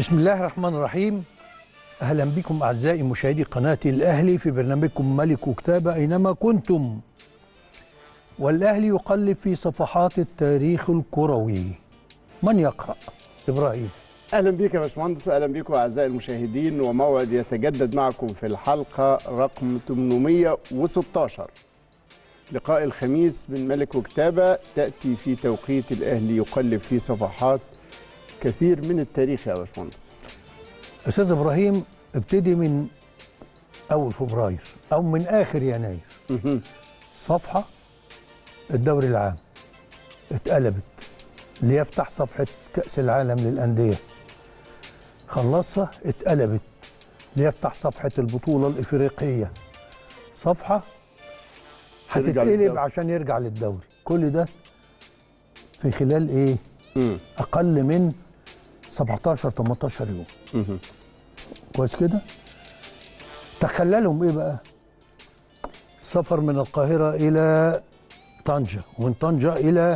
بسم الله الرحمن الرحيم اهلا بكم اعزائي مشاهدي قناه الاهلي في برنامجكم ملك وكتابه اينما كنتم والاهلي يقلب في صفحات التاريخ الكروي من يقرا ابراهيم اهلا بيك يا باشمهندس واهلا بيكم اعزائي المشاهدين وموعد يتجدد معكم في الحلقه رقم 816 لقاء الخميس من ملك وكتابه تاتي في توقيت الاهلي يقلب في صفحات كثير من التاريخ يا باشمهندس استاذ ابراهيم ابتدي من اول فبراير او من اخر يناير مهم. صفحه الدوري العام اتقلبت ليفتح صفحه كاس العالم للانديه خلصها اتقلبت ليفتح صفحه البطوله الافريقيه صفحه ترجع هتتقلب للدوري. عشان يرجع للدوري كل ده في خلال ايه مم. اقل من 17 18 يوم مهم. كويس كده تخللهم ايه بقى سفر من القاهرة إلى طنجة ومن طنجة إلى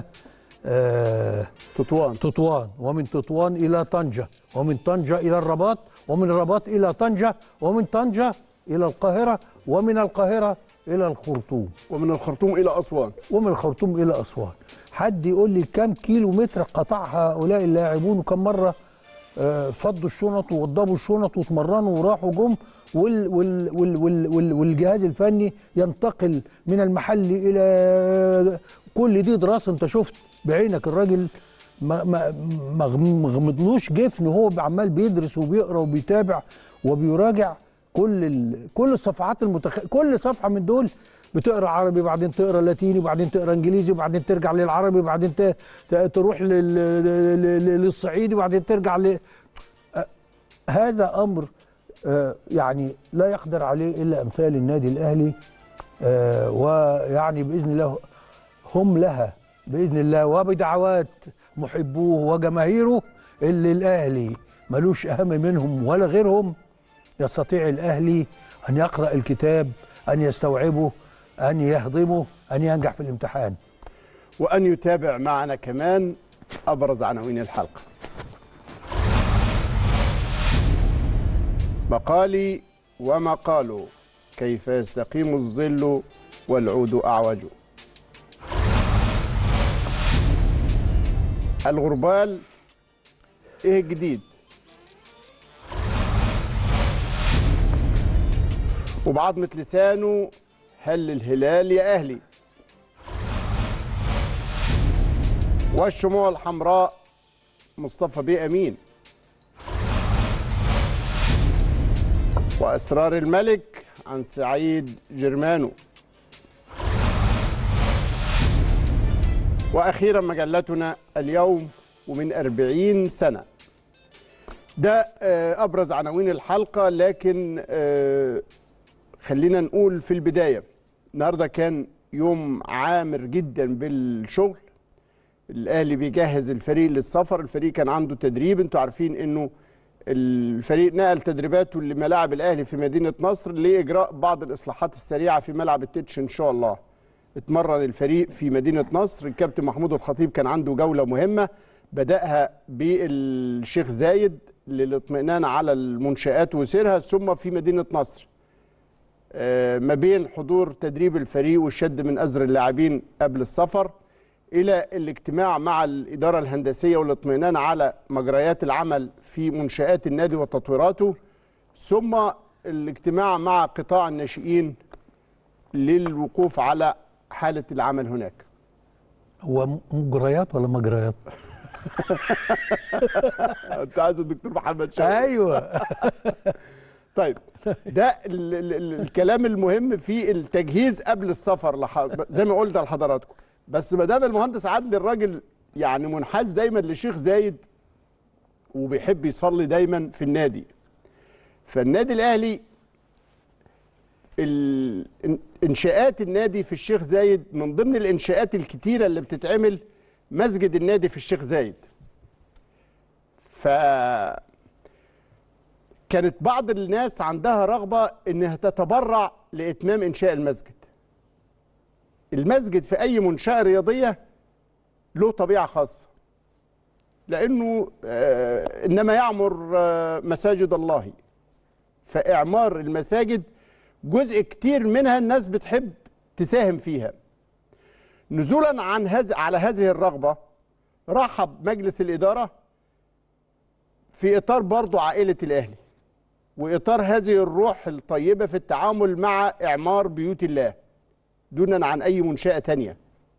آه تطوان تطوان ومن تطوان إلى طنجة ومن طنجة إلى الرباط ومن الرباط إلى طنجة ومن طنجة إلى القاهرة ومن القاهرة إلى الخرطوم ومن الخرطوم الى اسوان ومن الخرطوم الى اسوان حد يقول لي كم كيلو متر قطع هؤلاء اللاعبون وكم مره آه، فضوا الشنط ووضبوا الشنط واتمرنوا وراحوا جم وال وال وال وال وال والجهاز الفني ينتقل من المحل الى كل دي دراسه انت شفت بعينك الراجل ما ما ما مغمضلوش جفن وهو عمال بيدرس وبيقرا وبيتابع وبيراجع كل ال... كل الصفحات المتخ... كل صفحه من دول بتقرا عربي بعدين تقرا لاتيني بعدين تقرا انجليزي وبعدين ترجع للعربي بعدين ت... ت... تروح لل... لل... للصعيدي وبعدين ترجع ل... آه، هذا امر آه، يعني لا يقدر عليه الا امثال النادي الاهلي آه، ويعني باذن الله هم لها باذن الله وبدعوات محبوه وجماهيره اللي الاهلي ملوش اهم منهم ولا غيرهم يستطيع الاهلي ان يقرا الكتاب ان يستوعبه ان يهضمه ان ينجح في الامتحان وان يتابع معنا كمان ابرز عناوين الحلقه مقالي ومقال كيف يستقيم الظل والعود اعوج الغربال ايه الجديد وبعضمة لسانه هل الهلال يا اهلي والشموع الحمراء مصطفى بيه امين واسرار الملك عن سعيد جرمانو واخيرا مجلتنا اليوم ومن أربعين سنه ده آه، ابرز عناوين الحلقه لكن آه، خلينا نقول في البدايه النهارده كان يوم عامر جدا بالشغل الاهلي بيجهز الفريق للسفر الفريق كان عنده تدريب انتوا عارفين انه الفريق نقل تدريباته لملاعب الاهلي في مدينه نصر لاجراء بعض الاصلاحات السريعه في ملعب التتش ان شاء الله اتمرن الفريق في مدينه نصر الكابتن محمود الخطيب كان عنده جوله مهمه بداها بالشيخ زايد للاطمئنان على المنشات وسيرها ثم في مدينه نصر آه، ما بين حضور تدريب الفريق والشد من أزر اللاعبين قبل السفر إلى الاجتماع مع الإدارة الهندسية والاطمئنان على مجريات العمل في منشآت النادي وتطويراته ثم الاجتماع مع قطاع الناشئين للوقوف على حالة العمل هناك هو مجريات ولا مجريات؟ أنت عايز الدكتور محمد شوقي ايوه طيب ده ال ال ال الكلام المهم في التجهيز قبل السفر لح... زي ما قلت لحضراتكم بس ما دام المهندس عادل الراجل يعني منحاز دايما لشيخ زايد وبيحب يصلي دايما في النادي فالنادي الاهلي ال... إن- انشاءات النادي في الشيخ زايد من ضمن الانشاءات الكتيره اللي بتتعمل مسجد النادي في الشيخ زايد ف كانت بعض الناس عندها رغبة انها تتبرع لاتمام انشاء المسجد المسجد في اي منشأة رياضية له طبيعة خاصة لانه آه، انما يعمر آه، مساجد الله فاعمار المساجد جزء كتير منها الناس بتحب تساهم فيها نزولا عن هذا على هذه الرغبه رحب مجلس الاداره في اطار برضه عائله الاهلي واطار هذه الروح الطيبه في التعامل مع اعمار بيوت الله دونا عن اي منشاه تانيه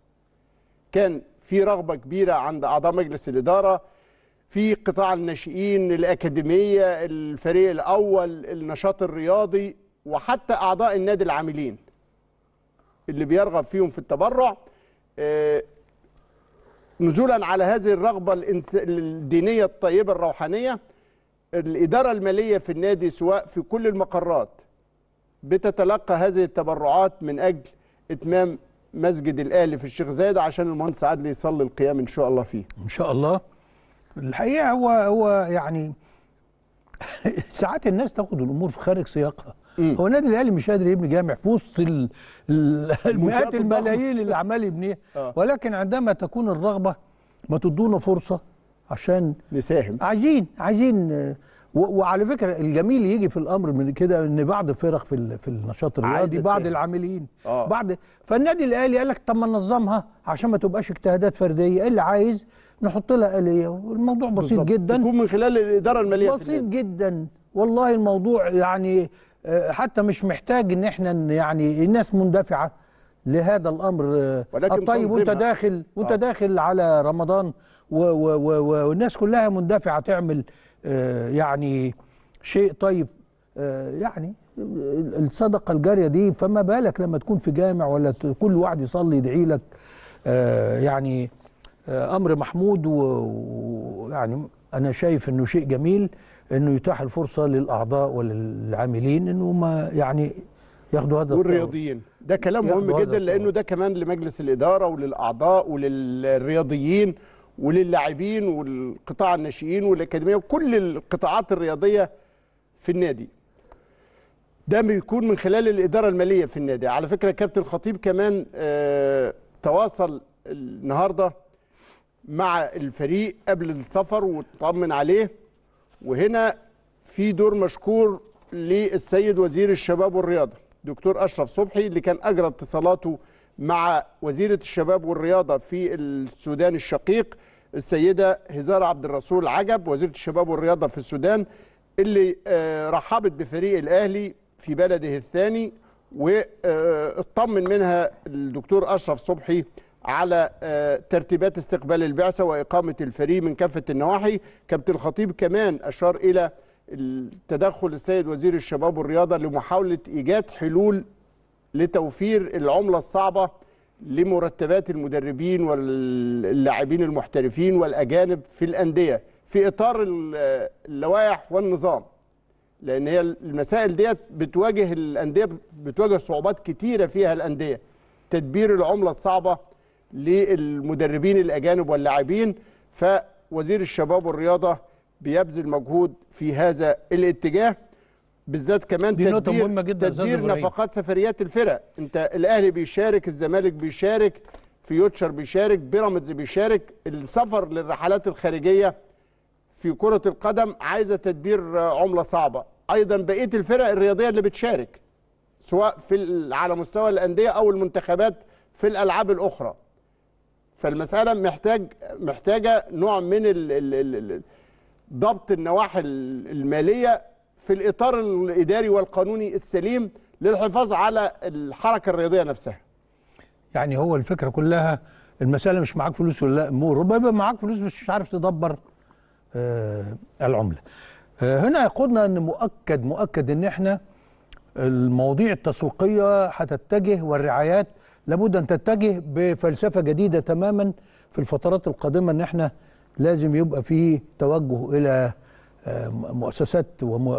كان في رغبه كبيره عند اعضاء مجلس الاداره في قطاع الناشئين الاكاديميه الفريق الاول النشاط الرياضي وحتى اعضاء النادي العاملين اللي بيرغب فيهم في التبرع آه، نزولا على هذه الرغبه الإنس- الدينيه الطيبه الروحانيه الاداره الماليه في النادي سواء في كل المقرات بتتلقى هذه التبرعات من اجل اتمام مسجد الاهلي في الشيخ زايد عشان المهندس عادل يصلي القيام ان شاء الله فيه ان شاء الله الحقيقه هو هو يعني ساعات الناس تاخد الامور في خارج سياقها مم. هو النادي الاهلي مش قادر يبني جامع في وسط ال- ال- المئات الضخمة. الملايين اللي عمال يبنيها آه. ولكن عندما تكون الرغبه ما تدونا فرصه عشان نساهم عايزين عايزين آه، و- وعلى فكره الجميل يجي في الامر من كده ان بعض فرق في ال- في النشاط الرياضي عايزة بعض تساهم. العاملين آه. بعد فالنادي الاهلي قال لك طب ما ننظمها عشان ما تبقاش اجتهادات فرديه اللي عايز نحط لها اليه والموضوع بسيط بالظبط. جدا تكون من خلال الاداره الماليه في بسيط النادي. جدا والله الموضوع يعني آه، حتى مش محتاج ان احنا ن- يعني الناس مندفعه لهذا الامر آه، ولكن الطيب وانت تنظيمها. داخل وانت آه. داخل على رمضان و و و و والناس كلها مندفعه تعمل آه، يعني شيء طيب آه، يعني الصدقه الجاريه دي فما بالك لما تكون في جامع ولا ت- كل واحد يصلي يدعي لك آه، يعني آه، امر محمود و- ويعني انا شايف انه شيء جميل انه يتاح الفرصه للاعضاء وللعاملين انه ما يعني ياخدوا هذا الثواب. والرياضيين ده كلام ياخدوا مهم هذا جدا لانه الثواب. ده كمان لمجلس الاداره وللاعضاء وللرياضيين وللاعبين والقطاع الناشئين والاكاديميه وكل القطاعات الرياضيه في النادي ده بيكون من خلال الاداره الماليه في النادي على فكره كابتن الخطيب كمان آه تواصل النهارده مع الفريق قبل السفر واطمن عليه وهنا في دور مشكور للسيد وزير الشباب والرياضه دكتور اشرف صبحي اللي كان اجرى اتصالاته مع وزيره الشباب والرياضه في السودان الشقيق السيده هزار عبد الرسول عجب وزيره الشباب والرياضه في السودان اللي آه، رحبت بفريق الاهلي في بلده الثاني واطمن منها الدكتور اشرف صبحي على آه، ترتيبات استقبال البعثه واقامه الفريق من كافه النواحي كابتن الخطيب كمان اشار الى التدخل السيد وزير الشباب والرياضه لمحاوله ايجاد حلول لتوفير العمله الصعبه لمرتبات المدربين واللاعبين المحترفين والاجانب في الانديه في اطار ال- اللوائح والنظام لان هي المسائل ديت بتواجه الانديه بتواجه صعوبات كتيره فيها الانديه تدبير العمله الصعبه للمدربين الاجانب واللاعبين فوزير الشباب والرياضه بيبذل مجهود في هذا الاتجاه بالذات كمان دي نقطة تدبير مهمة جدا يا أستاذ تدبير إبراهيم. نفقات سفريات الفرق انت الاهلي بيشارك الزمالك بيشارك فيوتشر بيشارك بيراميدز بيشارك السفر للرحلات الخارجيه في كرة القدم عايزة تدبير آه، عملة صعبة أيضا بقية الفرق الرياضية اللي بتشارك سواء في ال- على مستوى الأندية أو المنتخبات في الألعاب الأخرى فالمسألة محتاج محتاجة نوع من ال ال ال ال ضبط النواحي ال- المالية في الإطار الإداري والقانوني السليم للحفاظ على الحركة الرياضية نفسها يعني هو الفكره كلها المساله مش معاك فلوس ولا لا مو ربما يبقى معاك فلوس بس مش عارف تدبر آه العمله آه هنا يقودنا ان مؤكد مؤكد ان احنا المواضيع التسويقيه هتتجه والرعايات لابد ان تتجه بفلسفه جديده تماما في الفترات القادمه ان احنا لازم يبقى في توجه الى آه، مؤسسات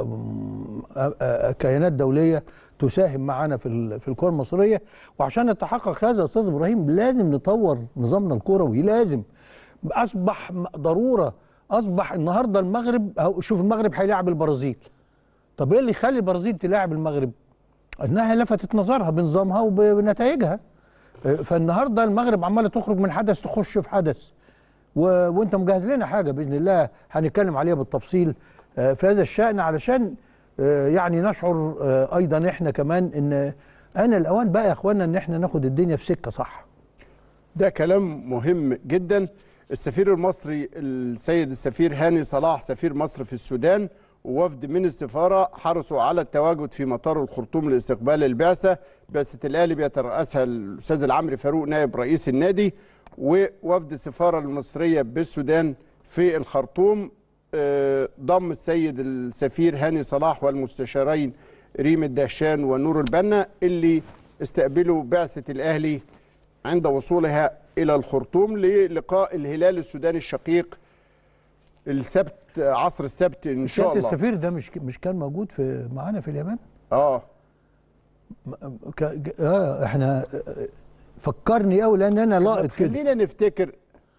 وكيانات دوليه تساهم معنا في ال- في الكره المصريه وعشان يتحقق هذا يا استاذ ابراهيم لازم نطور نظامنا الكروي لازم اصبح م- ضروره اصبح النهارده المغرب أهو شوف المغرب هيلاعب البرازيل طب ايه اللي يخلي البرازيل تلاعب المغرب انها لفتت نظرها بنظامها وبنتائجها آه، فالنهارده المغرب عماله تخرج من حدث تخش في حدث و... وانت مجهز لنا حاجه باذن الله هنتكلم عليها بالتفصيل آه، في هذا الشان علشان آه، يعني نشعر آه، ايضا احنا كمان ان انا الاوان بقى يا اخوانا ان احنا ناخد الدنيا في سكه صح ده كلام مهم جدا السفير المصري السيد السفير هاني صلاح سفير مصر في السودان ووفد من السفارة حرصوا على التواجد في مطار الخرطوم لاستقبال البعثة بعثة الأهلي بيترأسها الأستاذ العمري فاروق نائب رئيس النادي ووفد السفارة المصرية بالسودان في الخرطوم آه، ضم السيد السفير هاني صلاح والمستشارين ريم الدهشان ونور البنا اللي استقبلوا بعثة الأهلي عند وصولها إلى الخرطوم للقاء الهلال السوداني الشقيق السبت عصر السبت إن شاء سياده الله السفير ده مش مش كان موجود في معانا في اليابان آه ك... ج- اه احنا آه، فكرني قوي لان انا لاقط كده خلينا نفتكر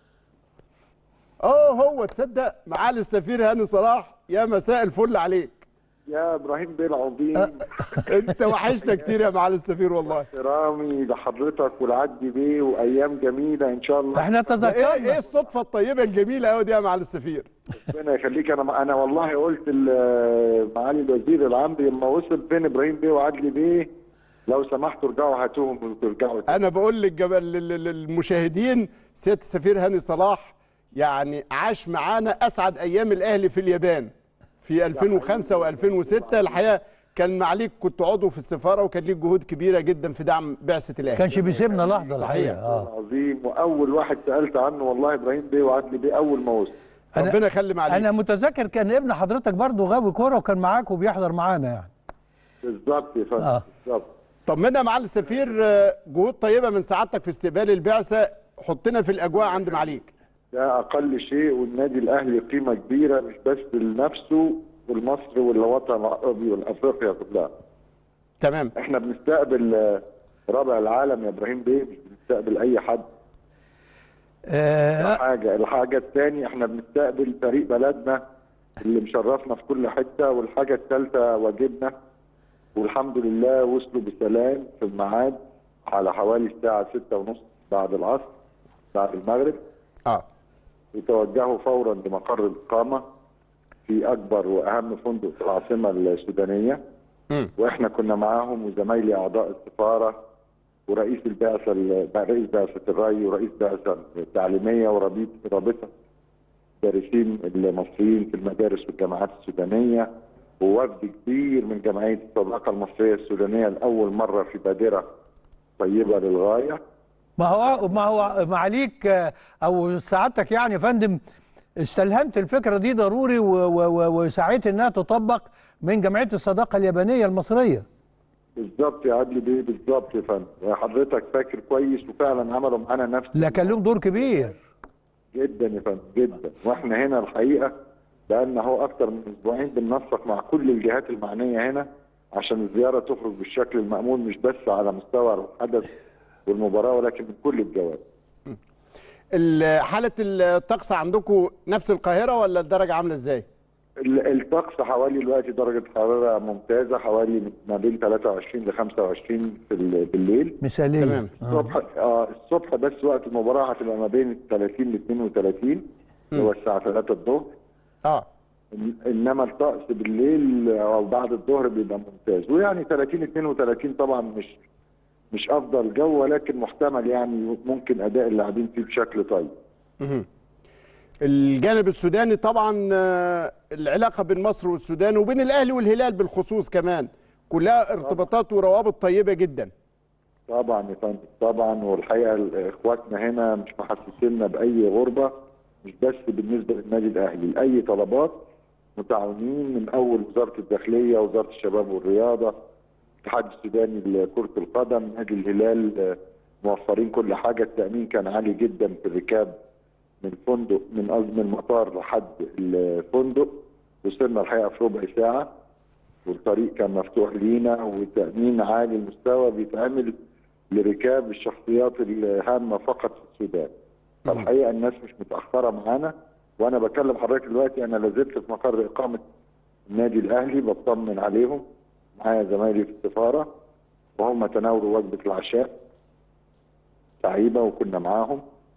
اه هو تصدق معالي السفير هاني صلاح يا مساء الفل عليك يا ابراهيم بيه العظيم انت وحشنا كتير يا معالي السفير والله احترامي لحضرتك والعدي بيه وايام جميله ان شاء الله احنا ايه تذكرنا ايه الصدفه الطيبه الجميله قوي دي يا معالي السفير ربنا يخليك انا انا والله قلت ل- معالي الوزير العمري لما وصل فين ابراهيم بيه وعدلي بيه لو سمحتوا ارجعوا هاتوهم وترجعوا تاني. انا بقول للجب- لل- لل- للمشاهدين سياده السفير هاني صلاح يعني عاش معانا اسعد ايام الاهلي في اليابان في 2005 و2006 الحقيقه كان معليك كنت عضو في السفاره وكان ليك جهود كبيره جدا في دعم بعثه الاهلي كانش بيسيبنا لحظه صحيح. الحقيقه اه العظيم واول واحد سالت عنه والله ابراهيم بيه وعدلي بيه اول ما وصل أنا- ربنا يخلي معاليك انا متذكر كان ابن حضرتك برضه غاوي كوره وكان معاك وبيحضر معانا يعني بالظبط يا فندم آه. بالظبط طمنا يا معالي السفير آه، جهود طيبه من سعادتك في استقبال البعثه حطنا في الاجواء عند معاليك ده اقل شيء والنادي الاهلي قيمه كبيره مش بس لنفسه والمصر والوطن العربي والافريقيا كلها تمام احنا بنستقبل آه، رابع العالم يا ابراهيم بيه مش بنستقبل اي حد آه حاجه الحاجه الثانيه احنا بنستقبل فريق بلدنا اللي مشرفنا في كل حته والحاجه الثالثه واجبنا والحمد لله وصلوا بسلام في الميعاد على حوالي الساعه ستة ونص بعد العصر بعد المغرب اه وتوجهوا فورا لمقر الاقامه في اكبر واهم فندق في العاصمه السودانيه مم. واحنا كنا معاهم وزمايلي اعضاء السفاره ورئيس البعثه ال- رئيس بعثه الري ورئيس بعثه التعليميه ورابطه رابطه المدرسين المصريين في المدارس والجامعات السودانيه ووفد كبير من جمعيه الصداقه المصريه السودانيه لاول مره في بادره طيبه للغايه ما هو ما هو معاليك آه، او سعادتك يعني يا فندم استلهمت الفكره دي ضروري و- و- و- وسعيت انها تطبق من جمعيه الصداقه اليابانيه المصريه بالظبط يا عدلي بيه بالظبط يا فندم حضرتك فاكر كويس وفعلا عملوا معانا نفس لا كان لهم دور كبير جدا يا فندم جدا واحنا هنا الحقيقه بقالنا هو اكتر من اسبوعين بننسق مع كل الجهات المعنيه هنا عشان الزياره تخرج بالشكل المامول مش بس على مستوى الحدث والمباراه ولكن من كل الجوانب. ال- حاله الطقس عندكم نفس القاهره ولا الدرجه عامله ازاي؟ ال- الطقس حوالي دلوقتي درجه حراره ممتازه حوالي ما بين 23 ل 25 في ال- بالليل مثاليه تمام. آه. الصبح اه الصبح بس وقت المباراه هتبقى ما بين 30 ل 32 اللي هو الساعه 3 الظهر اه إن- انما الطقس بالليل او بعد الظهر بيبقى ممتاز ويعني 30 32 طبعا مش مش افضل جو ولكن محتمل يعني ممكن اداء اللاعبين فيه بشكل طيب مهم. الجانب السوداني طبعا آه، العلاقه بين مصر والسودان وبين الاهلي والهلال بالخصوص كمان كلها ارتباطات وروابط طيبه جدا طبعا يا فندم طبعا والحقيقه ال- اخواتنا هنا مش محسسيننا باي غربه مش بس بالنسبه للنادي الاهلي لاي طلبات متعاونين من اول وزاره الداخليه وزاره الشباب والرياضه الاتحاد السوداني لكره القدم نادي الهلال آه، موفرين كل حاجه التامين كان عالي جدا في الركاب من فندق من قصد من المطار لحد الفندق وصلنا الحقيقه في ربع ساعه والطريق كان مفتوح لينا وتامين عالي المستوى بيتعمل لركاب الشخصيات الهامه فقط في السودان. فالحقيقه الناس مش متاخره معانا وانا بكلم حضرتك دلوقتي انا لازلت في مقر اقامه النادي الاهلي بطمن عليهم معايا زمايلي في السفاره وهم تناولوا وجبه العشاء تعيبه وكنا معاهم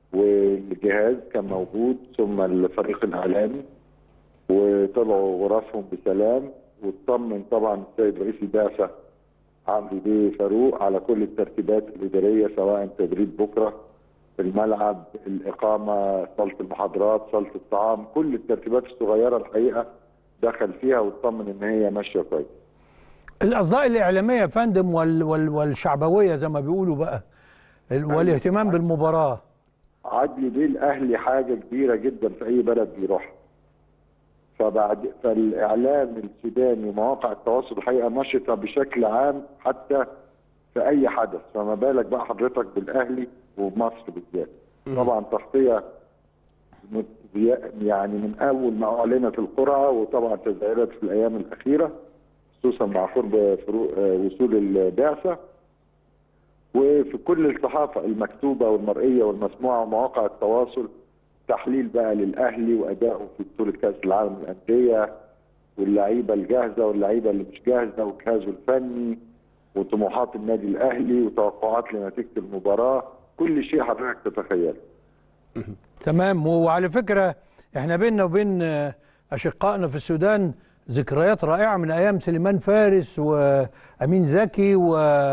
والجهاز كان موجود ثم الفريق الاعلامي وطلعوا غرفهم بسلام واطمن طبعا السيد رئيس البعثه عمرو بيه فاروق على كل الترتيبات الاداريه سواء تدريب بكره الملعب الاقامه صاله المحاضرات صاله الطعام كل الترتيبات الصغيره الحقيقه دخل فيها واطمن ان هي ماشيه كويس الاصداء الاعلاميه يا فندم وال وال والشعبويه زي ما بيقولوا بقى ال- والاهتمام بالمباراه عدلي بيه الاهلي حاجه كبيره جدا في اي بلد بيروحها فبعد فالاعلام السوداني ومواقع التواصل الحقيقه نشطه بشكل عام حتى في اي حدث فما بالك بقى حضرتك بالاهلي وبمصر بالذات طبعا تغطيه مت- يعني من اول ما اعلنت القرعه وطبعا تزايدت في الايام الاخيره خصوصا مع قرب فروق آه، وصول البعثه وفي كل الصحافه المكتوبه والمرئيه والمسموعه ومواقع التواصل تحليل بقى للاهلي وادائه في بطوله كاس العالم للانديه واللعيبه الجاهزه واللعيبه اللي مش جاهزه وجهازه الفني وطموحات النادي الاهلي وتوقعات لنتيجه المباراه كل شيء حضرتك تتخيله تمام وعلى فكره احنا بيننا وبين آه، اشقائنا في السودان ذكريات رائعه من ايام سليمان فارس وامين زكي و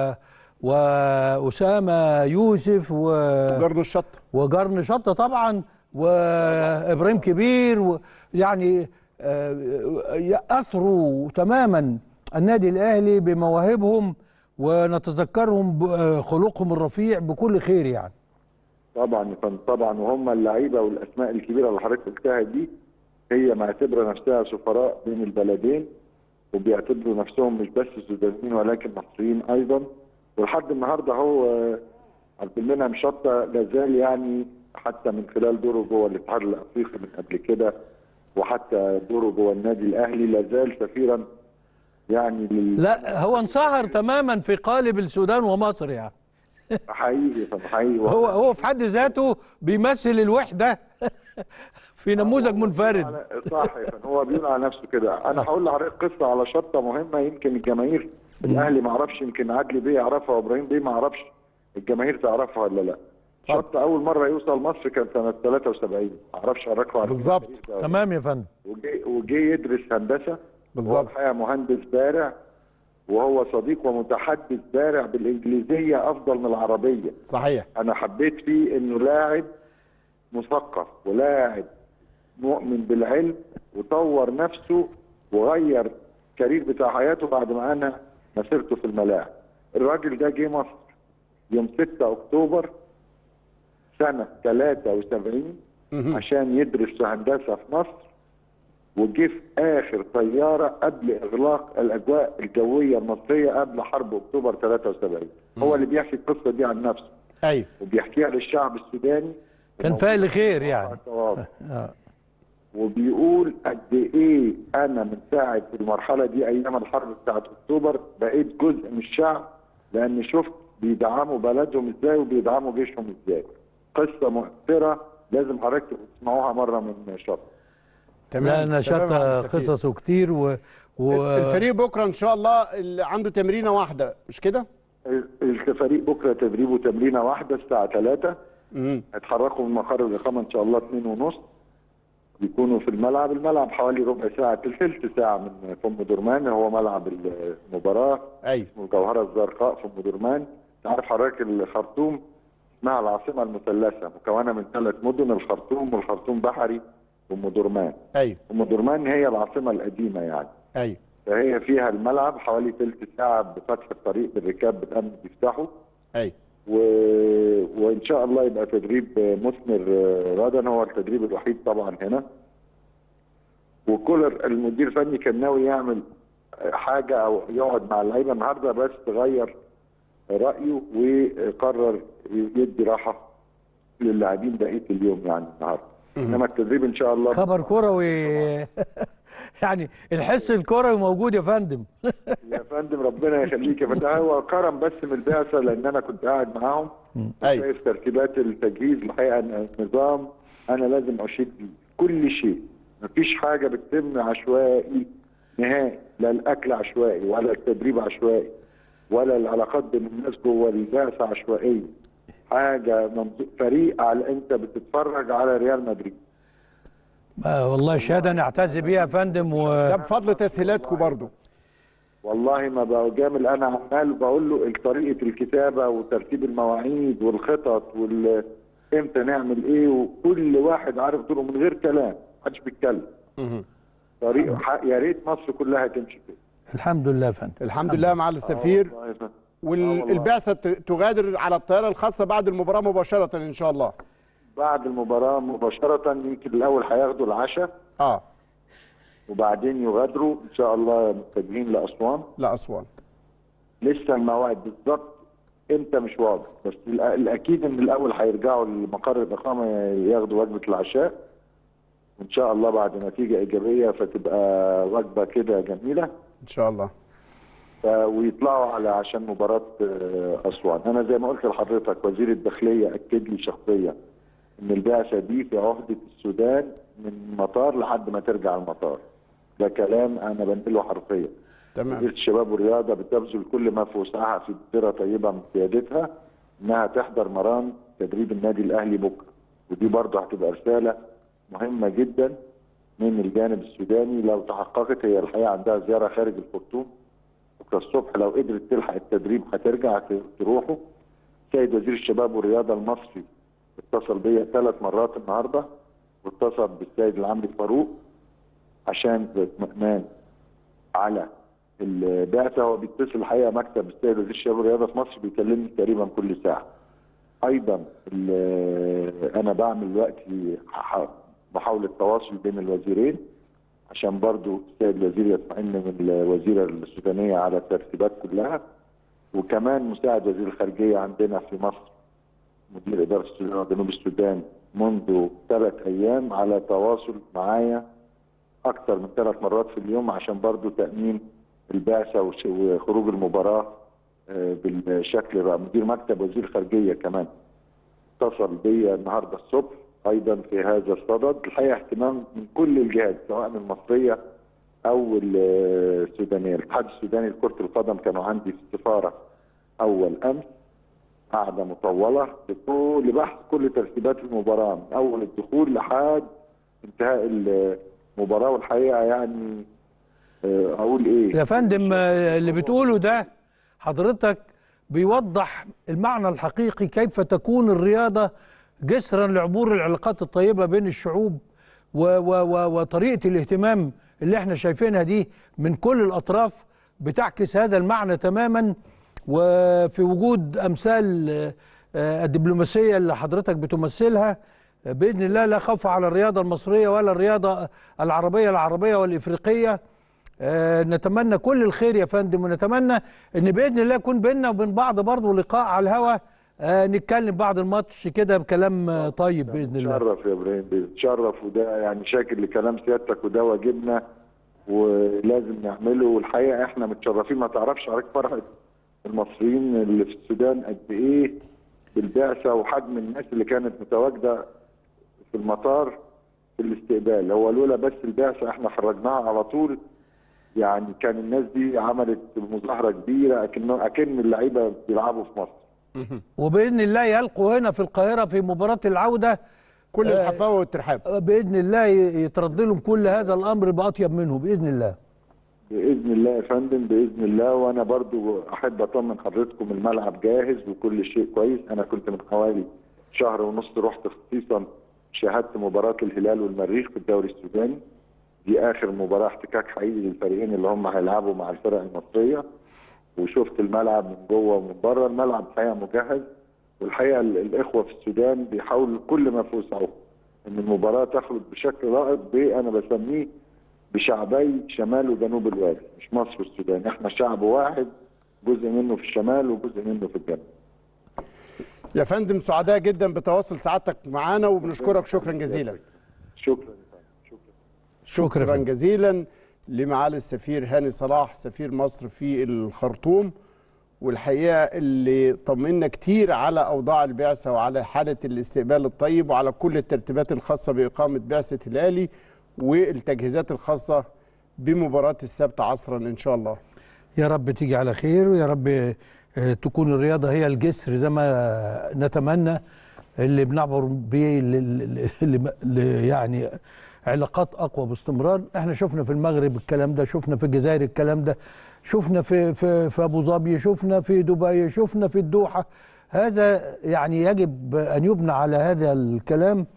واسامه يوسف و جرن الشطه وجرن شطه طبعا وابراهيم كبير و يعني آه، اثروا تماما النادي الاهلي بمواهبهم ونتذكرهم بخلقهم الرفيع بكل خير يعني طبعا يا فندم طبعا وهم اللعيبه والاسماء الكبيره اللي حضرتك قلتها دي هي معتبره نفسها سفراء بين البلدين وبيعتبروا نفسهم مش بس سودانيين ولكن مصريين ايضا ولحد النهارده هو آه، عبد المنعم شطه لازال يعني حتى من خلال دوره جوه الاتحاد الافريقي من قبل كده وحتى دوره جوه النادي الاهلي لازال سفيرا يعني لل... لا هو انصهر تماما في قالب السودان ومصر يعني حقيقي يا فندم، حقيقي هو هو في حد ذاته بيمثل الوحده في نموذج منفرد على- صح يا فندم، هو بيقول على نفسه كده انا هقول لحضرتك قصه على شطه مهمه يمكن الجماهير الاهلي ما اعرفش يمكن عدلي بيه يعرفها وابراهيم بيه ما اعرفش الجماهير تعرفها ولا لا شطه اول مره يوصل مصر كان سنه 73 ما اعرفش حضرتك عارف بالظبط. التاريخ ده ولا لا. تمام يا فندم وجي وجي يدرس هندسه بالظبط. هو الحقيقه مهندس بارع وهو صديق ومتحدث بارع بالانجليزيه افضل من العربيه صحيح انا حبيت فيه انه لاعب مثقف ولاعب مؤمن بالعلم وطور نفسه وغير الكارير بتاع حياته بعد ما انهى مسيرته في الملاعب الراجل ده جه مصر يوم 6 اكتوبر سنه 73 عشان يدرس في هندسه في مصر وجه في اخر طياره قبل اغلاق الاجواء الجويه المصريه قبل حرب اكتوبر 73 هو اللي بيحكي القصه دي عن نفسه ايوه وبيحكيها للشعب السوداني كان فاعل خير يعني التواصل. آه. وبيقول قد ايه انا من ساعه المرحله دي ايام الحرب بتاعت اكتوبر بقيت جزء من الشعب لان شفت بيدعموا بلدهم ازاي وبيدعموا جيشهم ازاي قصه مؤثره لازم حضرتك تسمعوها مره من شط تمام لا تمام يا نشاط عم سفير. قصصه كتير و, و... الفريق بكره ان شاء الله اللي عنده تمرينه واحده مش كده؟ الفريق بكره تدريبه تمرينه واحده الساعه 3 امم هيتحركوا من مقر الاقامه ان شاء الله 2 ونص يكونوا في الملعب الملعب حوالي ربع ساعه ثلث ساعه من فم درمان هو ملعب المباراه ايوه اسمه الجوهره الزرقاء في ام درمان تعرف حضرتك الخرطوم اسمها العاصمه المثلثه مكونه من ثلاث مدن الخرطوم والخرطوم بحري وام درمان ايوه ام درمان هي العاصمه القديمه يعني ايوه فهي فيها الملعب حوالي ثلث ساعه بفتح الطريق بالركاب بالامن بيفتحوا ايوه و... وان شاء الله يبقى تدريب مثمر غدا هو التدريب الوحيد طبعا هنا وكولر المدير الفني كان ناوي يعمل حاجه او يقعد مع اللعيبه النهارده بس غير رايه وقرر يدي راحه للاعبين بقيه اليوم يعني النهارده انما التدريب ان شاء الله خبر كروي يعني الحس الكروي موجود يا فندم يا فندم ربنا يخليك يا فندم هو كرم بس من البعثه لان انا كنت قاعد معاهم أيوة. شايف ترتيبات التجهيز الحقيقه إن النظام انا لازم اشيد بيه كل شيء مفيش حاجه بتتم عشوائي نهائي لا الاكل عشوائي ولا التدريب عشوائي ولا العلاقات بين الناس جوه البعثه عشوائيه حاجه منظور فريق على انت بتتفرج على ريال مدريد آه والله شهاده نعتز بيها يا فندم و... ده بفضل تسهيلاتكم برضو والله ما بجامل انا عمال بقول له طريقه الكتابه وترتيب المواعيد والخطط وال امتى نعمل ايه وكل واحد عارف دوره من غير كلام محدش بيتكلم طريق ح- يا ريت مصر كلها تمشي كده الحمد لله يا فندم الحمد لله مع السفير آه والله يا فندم. والبعثه ت- تغادر على الطياره الخاصه بعد المباراه مباشره ان شاء الله بعد المباراه مباشره يمكن الاول هياخدوا العشاء اه وبعدين يغادروا ان شاء الله متجهين لاسوان لاسوان لسه الموعد بالظبط امتى مش واضح بس الأ- الاكيد ان الاول هيرجعوا لمقر الاقامه ياخدوا وجبه العشاء وان شاء الله بعد نتيجه ايجابيه فتبقى وجبه كده جميله ان شاء الله ف- ويطلعوا على عشان مباراه آه، اسوان انا زي ما قلت لحضرتك وزير الداخليه اكد لي شخصيا ان البعثه دي في عهده السودان من المطار لحد ما ترجع المطار ده كلام انا بنقله حرفيا وزيره تمام الشباب والرياضه بتبذل كل ما في وسعها في بذره طيبه من قيادتها انها تحضر مران تدريب النادي الاهلي بكره ودي برضه هتبقى رساله مهمه جدا من الجانب السوداني لو تحققت هي الحقيقه عندها زياره خارج الخرطوم بكره الصبح لو قدرت تلحق التدريب هترجع ت- تروحوا سيد وزير الشباب والرياضه المصري اتصل بيا ثلاث مرات النهارده واتصل بالسيد العمري فاروق عشان اطمئنان على البعثه هو بيتصل الحقيقه مكتب السيد وزير الشباب والرياضه في مصر بيكلمني تقريبا كل ساعه. ايضا ال- انا بعمل دلوقتي ح- محاوله تواصل بين الوزيرين عشان برضو السيد الوزير يطمئن من الوزيره السودانيه على الترتيبات كلها وكمان مساعد وزير الخارجيه عندنا في مصر مدير اداره السودان وجنوب السودان منذ ثلاث ايام على تواصل معايا اكثر من ثلاث مرات في اليوم عشان برضو تامين البعثه وش- وخروج المباراه آه، بالشكل ده مدير مكتب وزير الخارجيه كمان اتصل بيا النهارده الصبح ايضا في هذا الصدد الحقيقه اهتمام من كل الجهات سواء المصريه او السودانيه الاتحاد السوداني لكره القدم كانوا عندي في السفاره اول امس قعده مطوله لكل بحث كل ترتيبات المباراه من اول الدخول لحد انتهاء المباراه والحقيقه يعني آه، اقول ايه يا فندم آه، اللي بتقوله ده حضرتك بيوضح المعنى الحقيقي كيف تكون الرياضة جسرا لعبور العلاقات الطيبة بين الشعوب و و و وطريقة الاهتمام اللي احنا شايفينها دي من كل الأطراف بتعكس هذا المعنى تماما وفي وجود أمثال آه، آه، الدبلوماسية اللي حضرتك بتمثلها آه، بإذن الله لا خوف على الرياضة المصرية ولا الرياضة العربية العربية والإفريقية آه، نتمنى كل الخير يا فندم ونتمنى ان باذن الله يكون بيننا وبين بعض برضه لقاء على الهوا آه، نتكلم بعد الماتش كده بكلام آه، طيب باذن الله تشرف يا ابراهيم بيتشرف وده يعني شاكر لكلام سيادتك وده واجبنا ولازم نعمله والحقيقه احنا متشرفين ما تعرفش عليك فرحه المصريين اللي في السودان قد ايه بالبعثه وحجم الناس اللي كانت متواجده في المطار في الاستقبال هو لولا بس البعثه احنا خرجناها على طول يعني كان الناس دي عملت مظاهره كبيره اكنه اكن اللعيبه بيلعبوا في مصر وباذن الله يلقوا هنا في القاهره في مباراه العوده كل الحفاوه والترحاب آه، باذن الله ي- يترد لهم كل هذا الامر باطيب منه باذن الله باذن الله يا فندم باذن الله وانا برضو احب اطمن حضرتكم الملعب جاهز وكل شيء كويس انا كنت من حوالي شهر ونص رحت خصيصا شاهدت مباراه الهلال والمريخ في الدوري السوداني دي اخر مباراه احتكاك حقيقي للفريقين اللي هم هيلعبوا مع الفرق المصريه وشفت الملعب من جوه ومن بره الملعب الحقيقه مجهز والحقيقه ال- الاخوه في السودان بيحاولوا كل ما في وسعهم ان المباراه تخرج بشكل رائد ب انا بسميه بشعبي شمال وجنوب الوادي مش مصر والسودان احنا شعب واحد جزء منه في الشمال وجزء منه في الجنوب يا فندم سعداء جدا بتواصل سعادتك معانا وبنشكرك شكرا جزيلا شكرا شكرا شكرا يا شكرا فندم. جزيلا لمعالي السفير هاني صلاح سفير مصر في الخرطوم والحقيقه اللي طمنا كتير على اوضاع البعثه وعلى حاله الاستقبال الطيب وعلى كل الترتيبات الخاصه باقامه بعثه هلالي والتجهيزات الخاصه بمباراه السبت عصرا ان شاء الله يا رب تيجي على خير ويا رب آه، تكون الرياضه هي الجسر زي ما نتمنى اللي بنعبر بيه ل- ل- ل- ل- يعني علاقات اقوى باستمرار احنا شفنا في المغرب الكلام ده شفنا في الجزائر الكلام ده شفنا في في في ابو ظبي شفنا في دبي شفنا في الدوحه هذا يعني يجب ان يبنى على هذا الكلام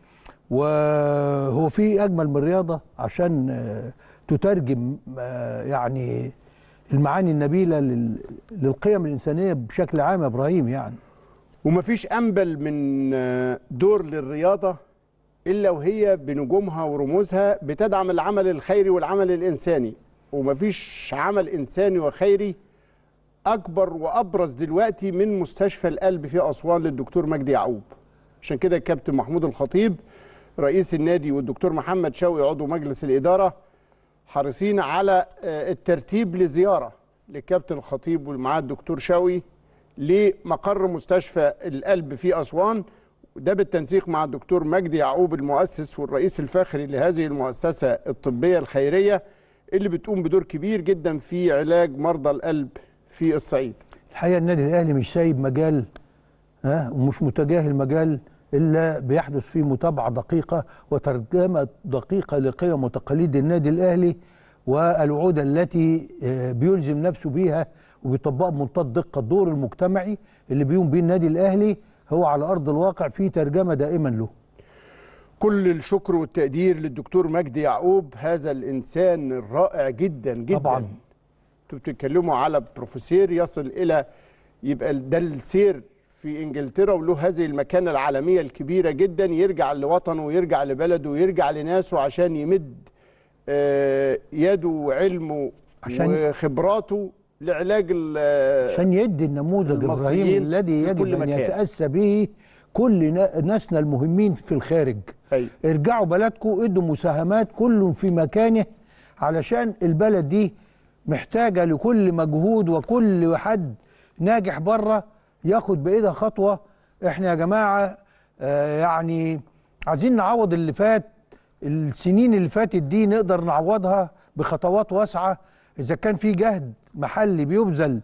وهو في اجمل من الرياضه عشان آه، تترجم آه، يعني المعاني النبيله لل- للقيم الانسانيه بشكل عام يا ابراهيم يعني ومفيش أنبل من آه، دور للرياضة إلا وهي بنجومها ورموزها بتدعم العمل الخيري والعمل الإنساني ومفيش عمل إنساني وخيري أكبر وأبرز دلوقتي من مستشفى القلب في أسوان للدكتور مجدي يعقوب عشان كده الكابتن محمود الخطيب رئيس النادي والدكتور محمد شوقي عضو مجلس الإدارة حريصين على آه، الترتيب لزيارة للكابتن الخطيب ومعاه الدكتور شوقي لمقر مستشفى القلب في أسوان وده بالتنسيق مع الدكتور مجدي يعقوب المؤسس والرئيس الفاخري لهذه المؤسسة الطبية الخيرية اللي بتقوم بدور كبير جدا في علاج مرضى القلب في الصعيد الحقيقه النادي الاهلي مش سايب مجال ها ومش متجاهل مجال الا بيحدث فيه متابعه دقيقه وترجمه دقيقه لقيم وتقاليد النادي الاهلي والوعود التي آه، بيلزم نفسه بيها وبيطبقها بمنتهى الدقه الدور المجتمعي اللي بيقوم بيه النادي الاهلي هو على ارض الواقع فيه ترجمه دائما له كل الشكر والتقدير للدكتور مجدي يعقوب هذا الإنسان الرائع جدا جدا طبعا انتوا بتتكلموا على بروفيسور يصل الى يبقى ده السير في انجلترا وله هذه المكانه العالميه الكبيره جدا يرجع لوطنه ويرجع لبلده ويرجع لناسه عشان يمد آه، يده وعلمه عشان- وخبراته لعلاج ال- عشان يدي النموذج المصريين ابراهيم الذي في يجب كل ان مكان. يتاسى به كل نا- ناسنا المهمين في الخارج أيوة. ارجعوا بلدكم ادوا مساهمات كل في مكانه علشان البلد دي محتاجه لكل مجهود وكل حد ناجح بره ياخد بايدها خطوه احنا يا جماعه آه يعني عايزين نعوض اللي فات السنين اللي فاتت دي نقدر نعوضها بخطوات واسعه اذا كان في جهد محلي بيبذل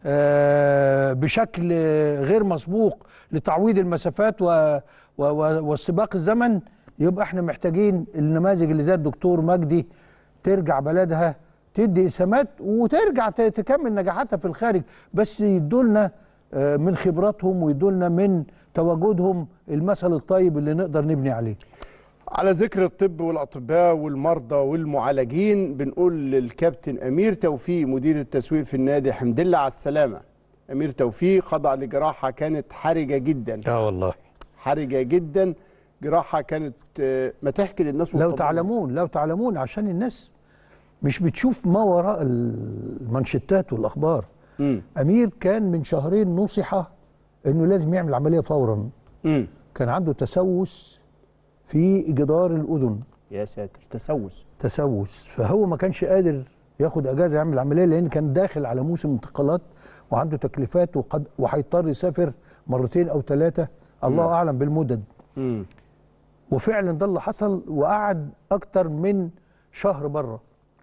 آه، بشكل غير مسبوق لتعويض المسافات و و و والسباق الزمن يبقى احنا محتاجين النماذج اللي زي الدكتور مجدي ترجع بلدها تدي اسهامات وترجع ت- تكمل نجاحاتها في الخارج بس يدولنا آه، من خبراتهم ويدولنا من تواجدهم المثل الطيب اللي نقدر نبني عليه على ذكر الطب والاطباء والمرضى والمعالجين بنقول للكابتن امير توفيق مدير التسويق في النادي حمد لله على السلامه امير توفيق خضع لجراحه كانت حرجه جدا اه والله حرجه جدا جراحه كانت آه، ما تحكي للناس لو والطبيب. تعلمون لو تعلمون عشان الناس مش بتشوف ما وراء المانشيتات والاخبار مم. امير كان من شهرين نصح انه لازم يعمل عمليه فورا مم. كان عنده تسوس في جدار الاذن يا ساتر تسوس تسوس فهو ما كانش قادر ياخد اجازه يعمل عمليه لان كان داخل على موسم انتقالات وعنده تكليفات وقد وهيضطر يسافر مرتين او ثلاثه الله اعلم بالمدد مم. وفعلا ده اللي حصل وقعد اكتر من شهر بره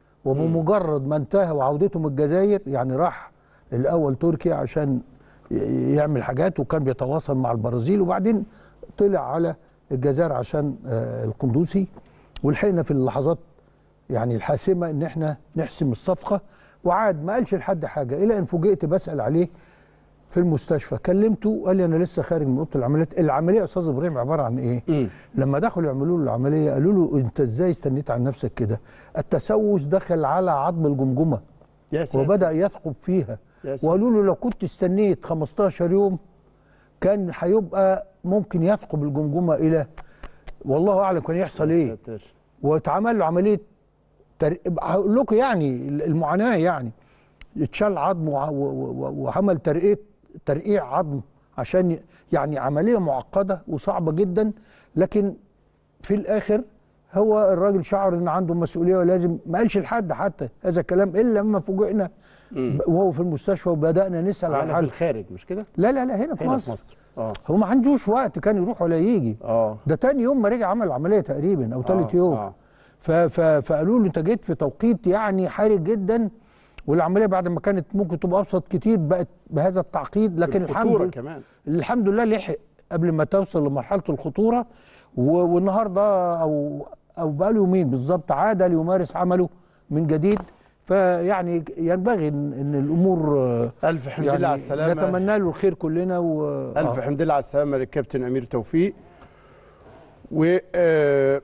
وبمجرد ما انتهى وعودته من الجزائر يعني راح الاول تركيا عشان ي- يعمل حاجات وكان بيتواصل مع البرازيل وبعدين طلع على الجزائر عشان آه، القندوسي ولحقنا في اللحظات يعني الحاسمه ان احنا نحسم الصفقه وعاد ما قالش لحد حاجه الى ان فوجئت بسال عليه في المستشفى كلمته قال لي انا لسه خارج من اوضه العمليات العمليه يا استاذ ابراهيم عباره عن ايه مم. لما دخلوا يعملوا له العمليه قالوا له انت ازاي استنيت عن نفسك كده التسوس دخل على عظم الجمجمه يا ساتر وبدا يثقب فيها يا ساتر. وقالوا له لو كنت استنيت 15 يوم كان هيبقى ممكن يثقب الجمجمه الى والله اعلم كان يحصل يا ايه ساتر. واتعمل له عمليه تر... هقول لكم يعني المعاناه يعني اتشال عظم وع- و- و- وعمل ترقيع ترقيع عظم عشان ي- يعني عمليه معقده وصعبه جدا لكن في الاخر هو الراجل شعر ان عنده مسؤوليه ولازم ما قالش لحد حتى هذا الكلام الا لما فوجئنا مم. ب- وهو في المستشفى وبدانا نسال عن انا في حاله الخارج مش كده لا لا لا هنا في هنا مصر, في مصر اه هو ما عندوش وقت كان يروح ولا يجي اه ده تاني يوم ما رجع عمل العمليه تقريبا او ثالث آه، يوم آه. ف ف فقالوا له انت جيت في توقيت يعني حرج جدا والعمليه بعد ما كانت ممكن تبقى ابسط كتير بقت بهذا التعقيد لكن الحمد الخطوره لله كمان الحمد لله لحق قبل ما توصل لمرحله الخطوره و- والنهارده او او بقاله يومين بالظبط عاد ليمارس عمله من جديد فيعني ينبغي ان إن الامور آه، الف حمد لله على السلامه نتمنى له الخير كلنا و الف آه. حمد لله على السلامه للكابتن امير توفيق و آه،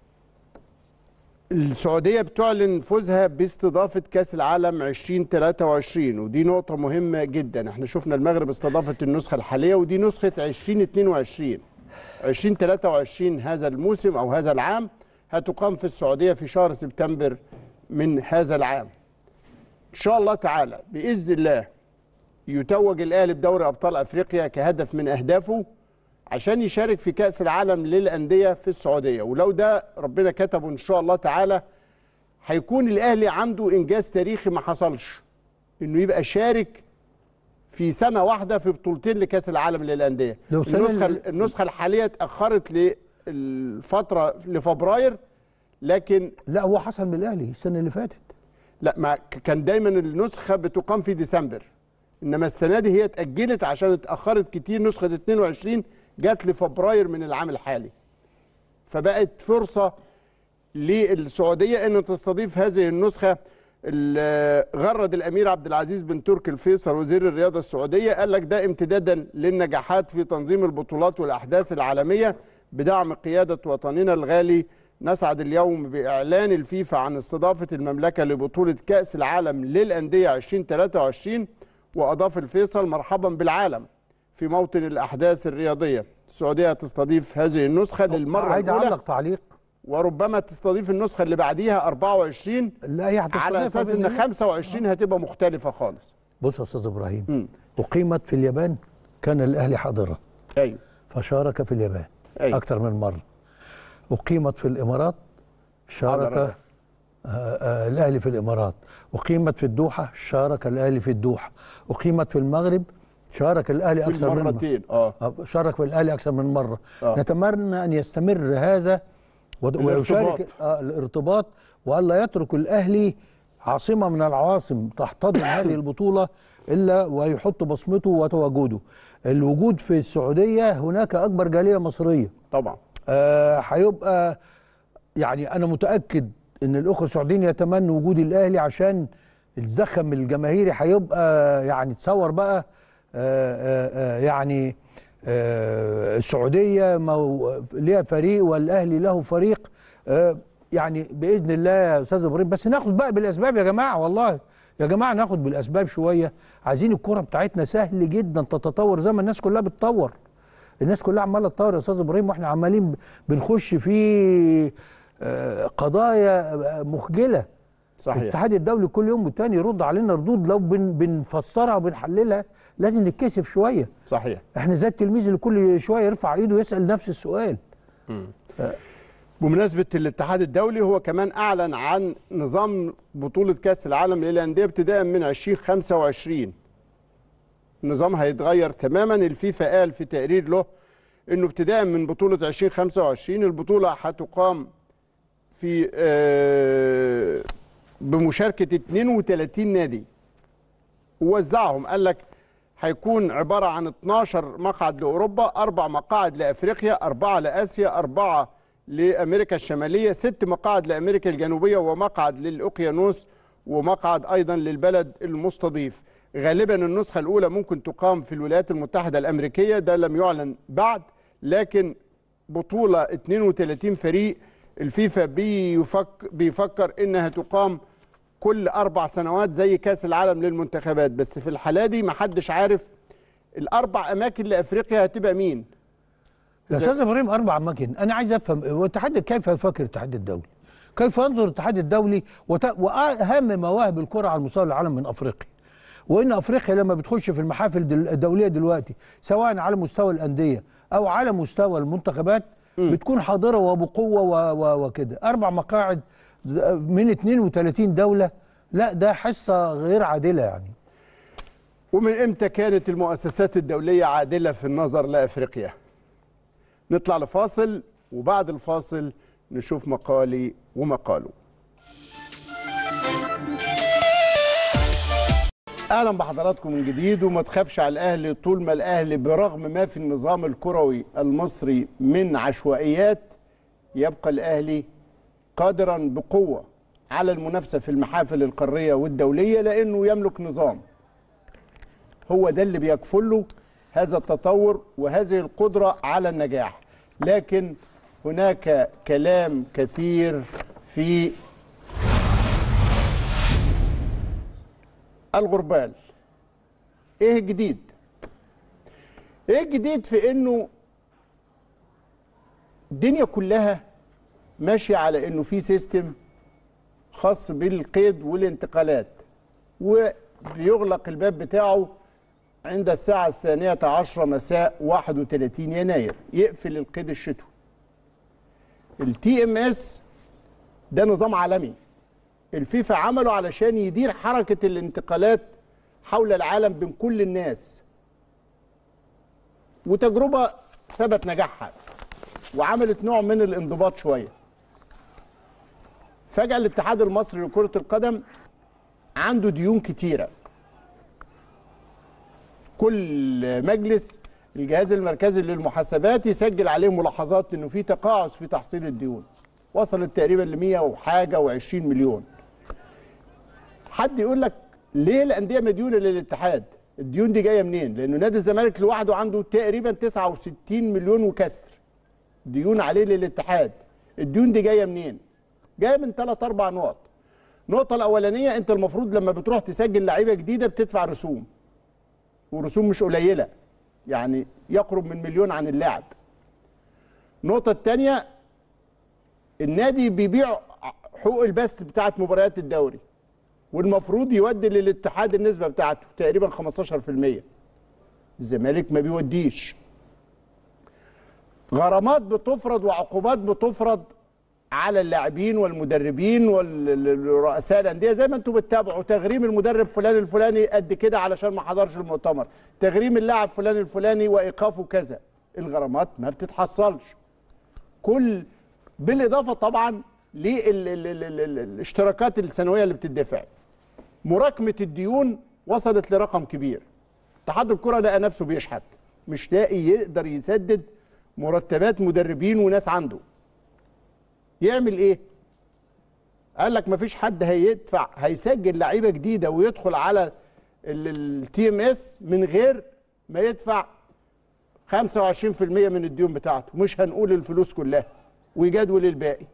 السعوديه بتعلن فوزها باستضافه كاس العالم 2023 ودي نقطه مهمه جدا احنا شفنا المغرب استضافت النسخه الحاليه ودي نسخه 2022 2023 هذا الموسم او هذا العام هتقام في السعوديه في شهر سبتمبر من هذا العام ان شاء الله تعالى باذن الله يتوج الاهلي بدوري ابطال افريقيا كهدف من اهدافه عشان يشارك في كاس العالم للانديه في السعوديه ولو ده ربنا كتبه ان شاء الله تعالى هيكون الاهلي عنده انجاز تاريخي ما حصلش انه يبقى شارك في سنه واحده في بطولتين لكاس العالم للانديه لو سنة النسخه ال- النسخه الحاليه اتاخرت للفتره لفبراير لكن لا هو حصل من الاهلي السنه اللي فاتت لا ما ك- كان دايما النسخه بتقام في ديسمبر انما السنه دي هي اتاجلت عشان اتاخرت كتير نسخه 22 جت لفبراير من العام الحالي فبقت فرصه للسعوديه ان تستضيف هذه النسخه ال- غرد الامير عبد العزيز بن تركي الفيصل وزير الرياضه السعوديه قال لك ده امتدادا للنجاحات في تنظيم البطولات والاحداث العالميه بدعم قياده وطننا الغالي نسعد اليوم باعلان الفيفا عن استضافه المملكه لبطوله كاس العالم للانديه 2023 واضاف الفيصل مرحبا بالعالم في موطن الاحداث الرياضيه السعوديه تستضيف هذه النسخه للمره عايز الاولى اعلق تعليق وربما تستضيف النسخه اللي بعديها 24 لا هي على هتستضيفها اساس بإذن ان الله. 25 هتبقى مختلفه خالص بص يا استاذ ابراهيم مم. اقيمت في اليابان كان الاهلي حاضرا ايوه فشارك في اليابان أيوة. اكثر من مره اقيمت في الامارات شارك حضر. آه آه الاهلي في الامارات اقيمت في الدوحه شارك الاهلي في الدوحه اقيمت في المغرب شارك الاهلي في اكثر من مره المرتين اه آه، شارك في الاهلي اكثر من مره آه. نتمنى ان يستمر هذا ود- الارتباط. ويشارك آه الارتباط والا يترك الاهلي عاصمه من العواصم تحتضن هذه البطوله الا ويحط بصمته وتواجده الوجود في السعوديه هناك اكبر جاليه مصريه طبعا آه، هيبقى يعني انا متاكد ان الاخوه السعوديين يتمنوا وجود الاهلي عشان الزخم الجماهيري هيبقى يعني تصور بقى آه، آه، آه، يعني آه، السعوديه مو- ليها فريق والاهلي له فريق آه، يعني باذن الله يا استاذ ابراهيم بس ناخد بقى بالاسباب يا جماعه والله يا جماعه ناخد بالاسباب شويه عايزين الكره بتاعتنا سهل جدا تتطور زي ما الناس كلها بتطور الناس كلها عماله تطور يا استاذ ابراهيم واحنا عمالين بنخش في آه، قضايا آه، مخجله صحيح الاتحاد الدولي كل يوم والتاني يرد علينا ردود لو بن بنفسرها وبنحللها لازم نتكسف شويه صحيح احنا زي التلميذ اللي كل شويه يرفع ايده ويسال نفس السؤال بمناسبه الاتحاد الدولي هو كمان اعلن عن نظام بطوله كاس العالم للانديه ابتداء من 2025 النظام هيتغير تماما الفيفا قال في تقرير له انه ابتداء من بطوله 2025 البطوله هتقام في آه، بمشاركه 32 نادي ووزعهم قال لك هيكون عباره عن 12 مقعد لاوروبا اربع مقاعد لافريقيا اربعه لاسيا اربعه لامريكا الشماليه ست مقاعد لامريكا الجنوبيه ومقعد للاوقيانوس ومقعد ايضا للبلد المستضيف غالبا النسخه الاولى ممكن تقام في الولايات المتحده الامريكيه ده لم يعلن بعد لكن بطوله 32 فريق الفيفا بيفك بيفكر انها تقام كل اربع سنوات زي كاس العالم للمنتخبات بس في الحاله دي محدش عارف الاربع اماكن لافريقيا هتبقى مين يا زي- استاذ ابراهيم اربع اماكن انا عايز افهم هو الاتحاد كيف يفكر الاتحاد الدولي؟ كيف ينظر الاتحاد الدولي وت... واهم مواهب الكره على مستوى العالم من افريقيا؟ وان افريقيا لما بتخش في المحافل دل- الدوليه دلوقتي سواء على مستوى الانديه او على مستوى المنتخبات بتكون حاضره وبقوه و... و... وكده اربع مقاعد من 32 دوله لا ده حصه غير عادله يعني ومن امتى كانت المؤسسات الدوليه عادله في النظر لافريقيا نطلع لفاصل وبعد الفاصل نشوف مقالي ومقاله اهلا بحضراتكم من جديد وما تخافش على الاهلي طول ما الاهلي برغم ما في النظام الكروي المصري من عشوائيات يبقى الاهلي قادرا بقوه على المنافسه في المحافل القاريه والدوليه لانه يملك نظام هو ده اللي بيكفل له هذا التطور وهذه القدره على النجاح لكن هناك كلام كثير في الغربال ايه الجديد ايه الجديد في انه الدنيا كلها ماشيه على انه في سيستم خاص بالقيد والانتقالات وبيغلق الباب بتاعه عند الساعة الثانية عشرة مساء 31 يناير يقفل القيد الشتوي التي ام اس ده نظام عالمي الفيفا عمله علشان يدير حركة الانتقالات حول العالم بين كل الناس وتجربة ثبت نجاحها وعملت نوع من الانضباط شوية فجأة الاتحاد المصري لكرة القدم عنده ديون كتيرة كل مجلس الجهاز المركزي للمحاسبات يسجل عليه ملاحظات انه في تقاعس في تحصيل الديون وصلت تقريبا ل 100 وحاجه و20 مليون حد يقول لك ليه الانديه مديونه للاتحاد الديون دي جايه منين لانه نادي الزمالك لوحده عنده تقريبا 69 مليون وكسر ديون عليه للاتحاد الديون دي جايه منين جايه من ثلاث اربع نقط النقطه الاولانيه انت المفروض لما بتروح تسجل لعيبه جديده بتدفع رسوم ورسوم مش قليله يعني يقرب من مليون عن اللاعب النقطه الثانيه النادي بيبيع حقوق البث بتاعت مباريات الدوري والمفروض يودي للاتحاد النسبه بتاعته تقريبا 15% الزمالك ما بيوديش غرامات بتفرض وعقوبات بتفرض على اللاعبين والمدربين والرؤساء الانديه زي ما انتم بتتابعوا تغريم المدرب فلان الفلاني قد كده علشان ما حضرش المؤتمر تغريم اللاعب فلان الفلاني وايقافه كذا الغرامات ما بتتحصلش كل بالاضافه طبعا للاشتراكات السنويه اللي بتدفع مراكمه الديون وصلت لرقم كبير اتحاد الكره لقى نفسه بيشحت مش لاقي يقدر يسدد مرتبات مدربين وناس عنده يعمل ايه قال لك مفيش حد هيدفع هيسجل لعيبه جديده ويدخل على التي ام اس من غير ما يدفع 25% من الديون بتاعته مش هنقول الفلوس كلها ويجدول الباقي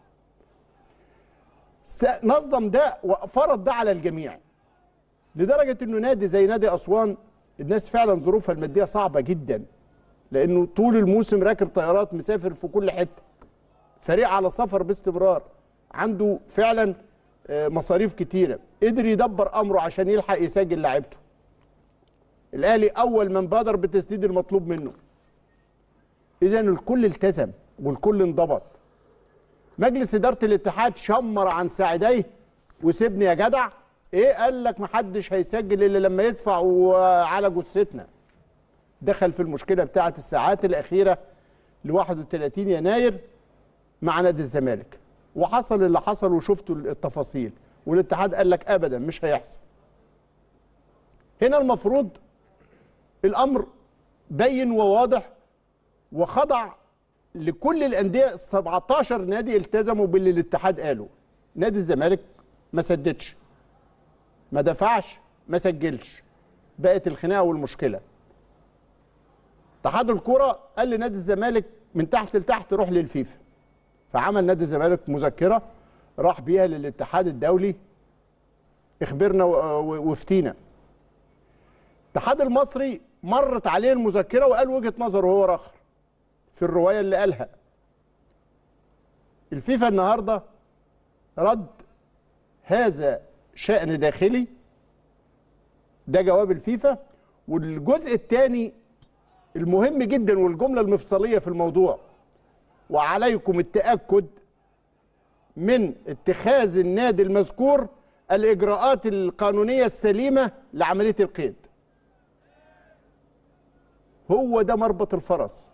نظم ده وفرض ده على الجميع لدرجه انه نادي زي نادي اسوان الناس فعلا ظروفها الماديه صعبه جدا لانه طول الموسم راكب طيارات مسافر في كل حته فريق على سفر باستمرار عنده فعلا مصاريف كتيره قدر يدبر امره عشان يلحق يسجل لعيبته الاهلي اول من بادر بتسديد المطلوب منه اذا الكل التزم والكل انضبط مجلس اداره الاتحاد شمر عن ساعديه وسيبني يا جدع ايه قال لك محدش هيسجل الا لما يدفع على جثتنا دخل في المشكله بتاعه الساعات الاخيره ل 31 يناير مع نادي الزمالك وحصل اللي حصل وشفتوا التفاصيل والاتحاد قال لك ابدا مش هيحصل هنا المفروض الامر بين وواضح وخضع لكل الانديه 17 نادي التزموا باللي الاتحاد قاله نادي الزمالك ما سددش ما دفعش ما سجلش بقت الخناقه والمشكله اتحاد الكره قال لنادي الزمالك من تحت لتحت روح للفيفا فعمل نادي الزمالك مذكره راح بيها للاتحاد الدولي اخبرنا وافتينا الاتحاد المصري مرت عليه المذكره وقال وجهه نظره هو راخر في الروايه اللي قالها الفيفا النهارده رد هذا شأن داخلي ده جواب الفيفا والجزء الثاني المهم جدا والجمله المفصليه في الموضوع وعليكم التاكد من اتخاذ النادي المذكور الاجراءات القانونيه السليمه لعمليه القيد هو ده مربط الفرس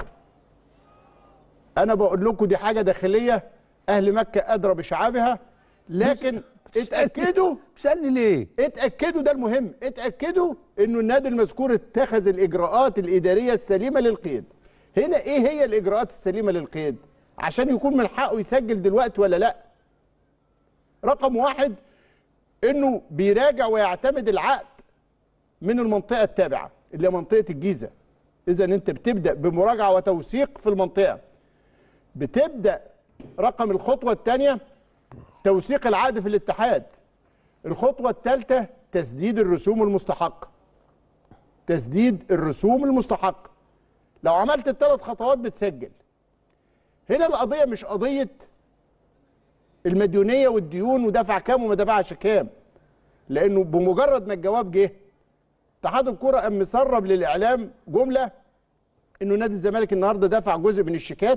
انا بقول لكم دي حاجه داخليه اهل مكه ادرى بشعابها لكن اتاكدوا بتسالني ليه اتاكدوا ده المهم اتاكدوا انه النادي المذكور اتخذ الاجراءات الاداريه السليمه للقيد هنا ايه هي الاجراءات السليمه للقيد عشان يكون من حقه يسجل دلوقتي ولا لا رقم واحد انه بيراجع ويعتمد العقد من المنطقه التابعه اللي هي منطقه الجيزه اذا انت بتبدا بمراجعه وتوثيق في المنطقه بتبدا رقم الخطوه الثانيه توثيق العقد في الاتحاد الخطوة الثالثة تسديد الرسوم المستحقة تسديد الرسوم المستحقة لو عملت الثلاث خطوات بتسجل هنا القضية مش قضية المديونية والديون ودفع كام وما دفعش كام لأنه بمجرد ما الجواب جه اتحاد الكرة قام مسرب للإعلام جملة إنه نادي الزمالك النهارده دفع جزء من الشيكات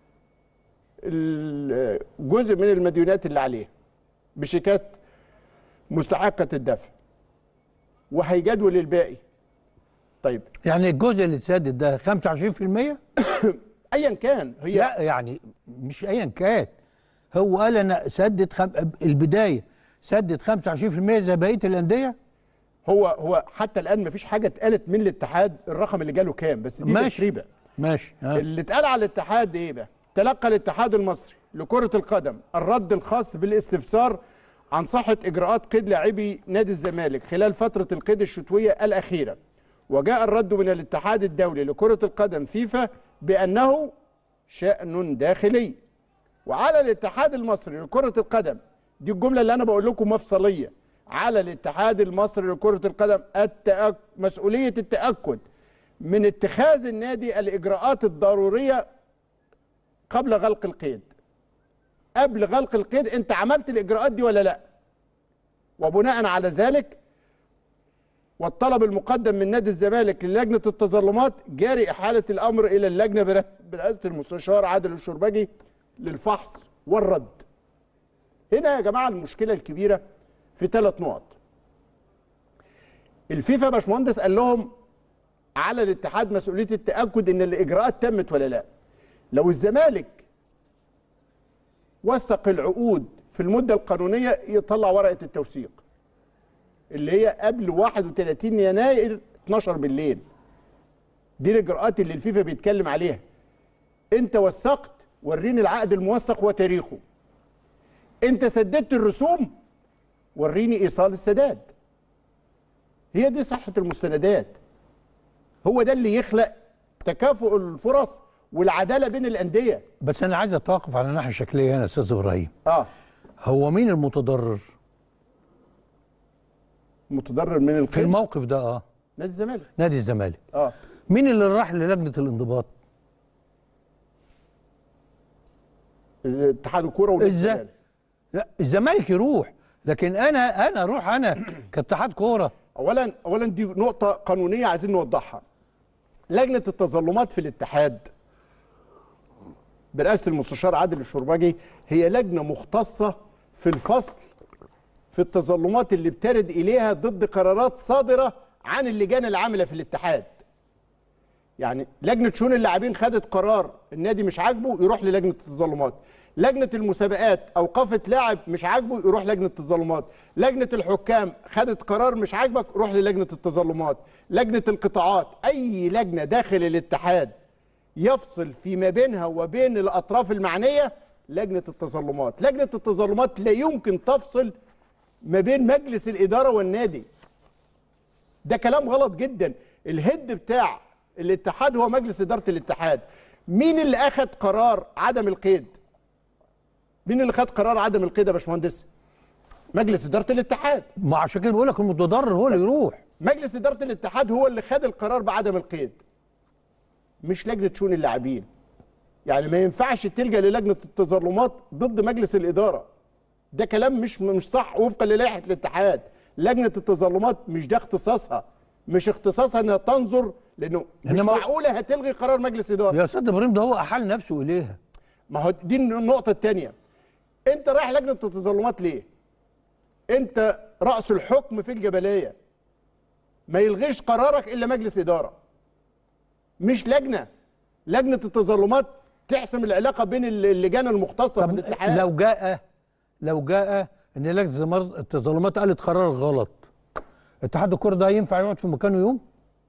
ال- جزء من المديونات اللي عليه بشيكات مستحقة الدفع وهيجدول الباقي طيب يعني الجزء اللي اتسدد ده 25% ايا كان هي لا يعني مش ايا كان هو قال انا سدد خم... البدايه سدد 25% زي بقيه الانديه هو هو حتى الان مفيش حاجه اتقالت من الاتحاد الرقم اللي جاله كام بس دي ماشي. تسريبه ماشي ها. اللي اتقال على الاتحاد ايه بقى تلقى الاتحاد المصري لكره القدم الرد الخاص بالاستفسار عن صحه اجراءات قيد لاعبي نادي الزمالك خلال فتره القيد الشتويه الاخيره وجاء الرد من الاتحاد الدولي لكره القدم فيفا بانه شان داخلي وعلى الاتحاد المصري لكرة القدم دي الجملة اللي أنا بقول لكم مفصلية على الاتحاد المصري لكرة القدم التأك... مسؤولية التأكد من اتخاذ النادي الإجراءات الضرورية قبل غلق القيد قبل غلق القيد أنت عملت الإجراءات دي ولا لا وبناء على ذلك والطلب المقدم من نادي الزمالك للجنة التظلمات جاري إحالة الأمر إلى اللجنة برا- برئاسة المستشار عادل الشربجي للفحص والرد هنا يا جماعة المشكلة الكبيرة في ثلاث نقط الفيفا يا باشمهندس قال لهم على الاتحاد مسؤولية التأكد إن الإجراءات تمت ولا لا لو الزمالك وثق العقود في المدة القانونية يطلع ورقة التوثيق اللي هي قبل 31 يناير 12 بالليل دي الاجراءات اللي الفيفا بيتكلم عليها انت وثقت وريني العقد الموثق وتاريخه انت سددت الرسوم وريني ايصال السداد هي دي صحه المستندات هو ده اللي يخلق تكافؤ الفرص والعداله بين الانديه بس انا عايز اتوقف على الناحيه الشكليه هنا يا استاذ ابراهيم اه هو مين المتضرر متضرر من في القيد الموقف ده اه نادي الزمالك نادي الزمالك اه مين اللي راح للجنه الانضباط اتحاد الكوره ونادي ازاي الزمالك. لا الزمالك يروح لكن انا انا اروح انا كاتحاد كوره اولا اولا دي نقطه قانونيه عايزين نوضحها لجنه التظلمات في الاتحاد برئاسه المستشار عادل الشربجي هي لجنه مختصه في الفصل في التظلمات اللي بترد اليها ضد قرارات صادره عن اللجان العامله في الاتحاد يعني لجنه شؤون اللاعبين خدت قرار النادي مش عاجبه يروح للجنه التظلمات لجنه المسابقات اوقفت لاعب مش عاجبه يروح لجنه التظلمات لجنه الحكام خدت قرار مش عاجبك روح للجنه التظلمات لجنه القطاعات اي لجنه داخل الاتحاد يفصل فيما بينها وبين الاطراف المعنيه لجنه التظلمات لجنه التظلمات لا يمكن تفصل ما بين مجلس الاداره والنادي ده كلام غلط جدا الهيد بتاع الاتحاد هو مجلس اداره الاتحاد مين اللي اخذ قرار عدم القيد مين اللي خد قرار عدم القيد يا باشمهندس مجلس اداره الاتحاد ما عشان كده بقول لك المتضرر هو اللي يروح مجلس اداره الاتحاد هو اللي خد القرار بعدم القيد مش لجنه شؤون اللاعبين يعني ما ينفعش تلجا للجنه التظلمات ضد مجلس الاداره ده كلام مش مش صح وفقا للائحه الاتحاد لجنه التظلمات مش ده اختصاصها مش اختصاصها انها تنظر لانه مش إنما- معقوله هتلغي قرار مجلس اداره يا استاذ ابراهيم ده هو احال نفسه اليها ما هو دي النقطة الثانية أنت رايح لجنة التظلمات ليه؟ أنت رأس الحكم في الجبلية ما يلغيش قرارك إلا مجلس إدارة مش لجنة لجنة التظلمات تحسم العلاقة بين اللجان المختصة في طب الاتحاد لو جاء لو جاء ان لجنه التظلمات- التظلمات قالت قرار غلط اتحاد الكره ده ينفع يقعد في مكانه يوم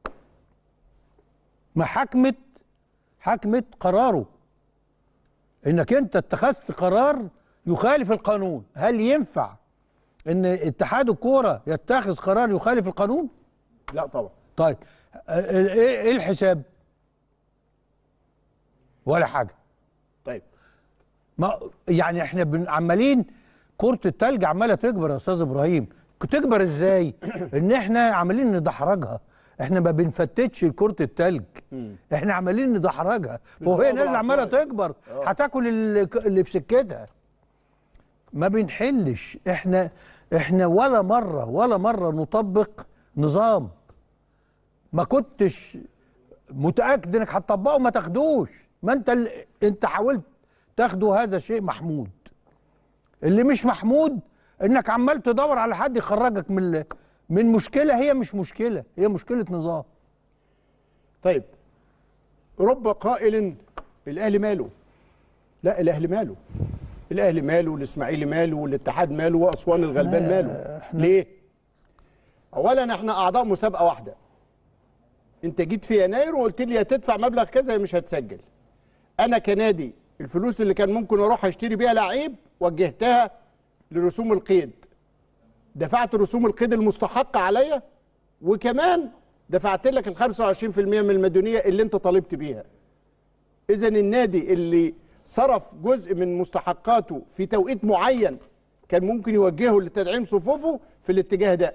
ما حكمت حكمت قراره انك انت اتخذت قرار يخالف القانون هل ينفع ان اتحاد الكوره يتخذ قرار يخالف القانون لا طبعا طيب اه، ايه ايه الحساب ولا حاجه طيب ما يعني احنا بن- عمالين كرة التلج عمالة تكبر يا استاذ ابراهيم تكبر ازاي ان احنا عمالين ندحرجها احنا ما بنفتتش كرة التلج احنا عمالين ندحرجها وهي بنزود نازله عماله العصاية. تكبر هتاكل اللي اللي في سكتها ما بنحلش احنا احنا ولا مره ولا مره نطبق نظام ما كنتش متاكد انك هتطبقه ما تاخدوش ما انت ال... انت حاولت تاخده هذا شيء محمود اللي مش محمود انك عمال تدور على حد يخرجك من ال- من مشكله هي مش مشكله هي مشكله نظام طيب رب قائل الاهلي ماله لا الاهلي ماله الاهلي ماله والاسماعيلي ماله والاتحاد ماله واسوان الغلبان ماله ليه اولا احنا اعضاء مسابقه واحده انت جيت في يناير وقلت لي هتدفع مبلغ كذا مش هتسجل انا كنادي الفلوس اللي كان ممكن اروح اشتري بيها لعيب وجهتها لرسوم القيد دفعت رسوم القيد المستحقه عليا وكمان دفعت لك ال 25% من المديونيه اللي انت طالبت بيها. اذا النادي اللي صرف جزء من مستحقاته في توقيت معين كان ممكن يوجهه لتدعيم صفوفه في الاتجاه ده.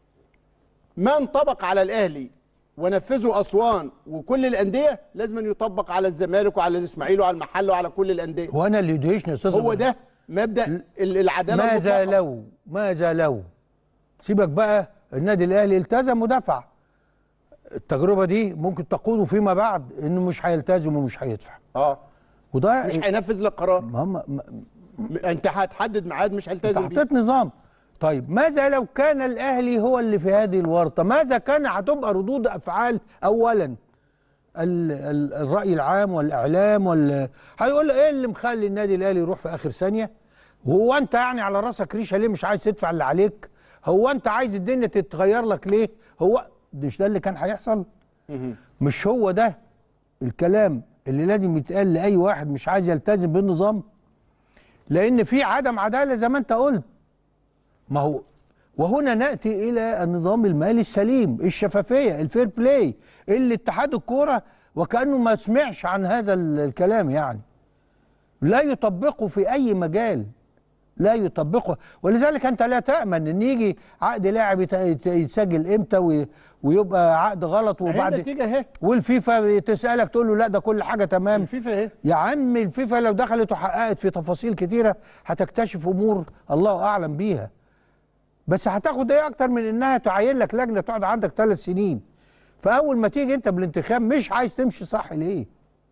ما انطبق على الاهلي ونفذه اسوان وكل الانديه لازم أن يطبق على الزمالك وعلى الاسماعيلي وعلى المحل وعلى كل الانديه. وانا اللي يدهشني يا استاذ هو إبراهيم. ده مبدا ال- العداله ماذا المطلقة. لو ماذا لو سيبك بقى النادي الاهلي التزم ودفع التجربه دي ممكن تقوده فيما بعد انه مش هيلتزم ومش هيدفع اه وده مش هينفذ لك قرار ما هم ما- م- انت هتحدد ميعاد مش انت هيلتزم بيه حطيت نظام طيب ماذا لو كان الاهلي هو اللي في هذه الورطه ماذا كان هتبقى ردود افعال اولا ال ال الراي العام والاعلام وال هيقول ايه اللي مخلي النادي الاهلي يروح في اخر ثانيه هو انت يعني على راسك ريشه ليه مش عايز تدفع اللي عليك هو انت عايز الدنيا تتغير لك ليه هو مش ده اللي كان هيحصل مش هو ده الكلام اللي لازم يتقال لاي واحد مش عايز يلتزم بالنظام لان في عدم عداله زي ما انت قلت ما هو وهنا ناتي الى النظام المالي السليم الشفافيه الفير بلاي اللي اتحاد الكوره وكانه ما سمعش عن هذا ال- الكلام يعني لا يطبقه في اي مجال لا يطبقه ولذلك انت لا تامن ان يجي عقد لاعب يت- يت- يتسجل امتى وي- ويبقى عقد غلط هي وبعد النتيجه اهي والفيفا تسالك تقول له لا ده كل حاجه تمام الفيفا اهي يا عم الفيفا لو دخلت وحققت في تفاصيل كتيره هتكتشف امور الله اعلم بيها بس هتاخد ايه اكتر من انها تعين لك لجنه تقعد عندك ثلاث سنين فاول ما تيجي انت بالانتخاب مش عايز تمشي صح ليه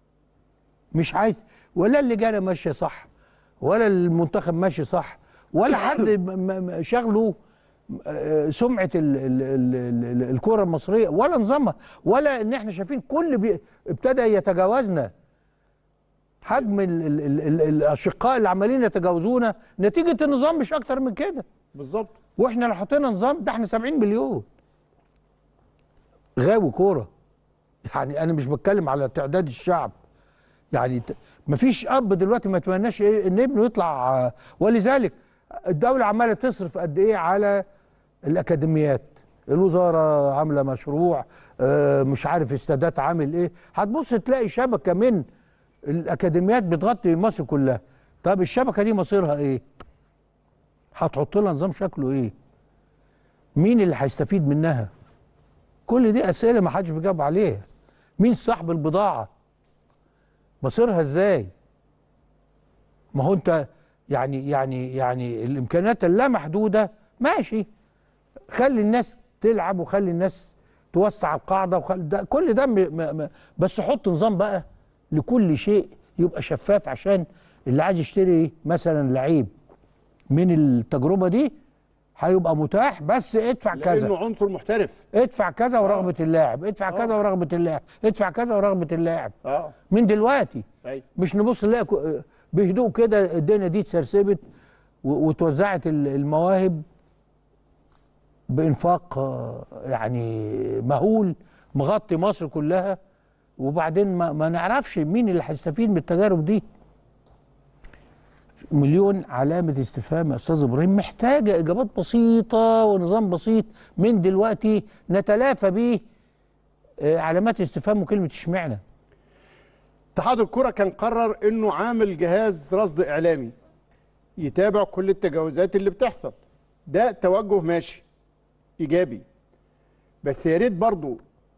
مش عايز ولا اللجانه ماشيه صح ولا المنتخب ماشي صح ولا حد م- م- شغله آه، سمعه ال- ال- ال- ال- الكره المصريه ولا نظامها ولا ان احنا شايفين كل بي ابتدى يتجاوزنا حجم ال ال ال ال الاشقاء اللي عمالين يتجاوزونا نتيجه النظام مش اكتر من كده بالظبط واحنا لو حطينا نظام ده احنا 70 مليون غاوي كوره يعني انا مش بتكلم على تعداد الشعب يعني ت- مفيش اب دلوقتي ما يتمناش ايه ان ابنه يطلع آه، ولذلك الدوله عماله تصرف قد ايه على الاكاديميات الوزاره عامله مشروع آه، مش عارف استادات عامل ايه هتبص تلاقي شبكه من الاكاديميات بتغطي مصر كلها طب الشبكه دي مصيرها ايه هتحط لها نظام شكله ايه مين اللي هيستفيد منها كل دي اسئله ما حدش بيجاوب عليها مين صاحب البضاعه مصيرها ازاي ما هو انت يعني يعني يعني الامكانيات اللامحدوده ماشي خلي الناس تلعب وخلي الناس توسع القاعده وخلي ده كل ده م م م بس حط نظام بقى لكل شيء يبقى شفاف عشان اللي عايز يشتري مثلا لعيب من التجربه دي هيبقى متاح بس ادفع كذا لانه عنصر محترف ادفع كذا ورغبه اللاعب ادفع كذا ورغبه اللاعب ادفع كذا ورغبه اللاعب اه من دلوقتي ايوه مش نبص نلاقي كو- بهدوء كده الدنيا دي اتسرسبت و- وتوزعت ال- المواهب بانفاق آه، يعني مهول مغطي مصر كلها وبعدين ما, ما نعرفش مين اللي هيستفيد من التجارب دي مليون علامة استفهام يا أستاذ إبراهيم محتاجة إجابات بسيطة ونظام بسيط من دلوقتي نتلافى بيه آه، علامات استفهام وكلمة اشمعنى اتحاد الكرة كان قرر انه عامل جهاز رصد اعلامي يتابع كل التجاوزات اللي بتحصل ده توجه ماشي ايجابي بس يا ريت برضو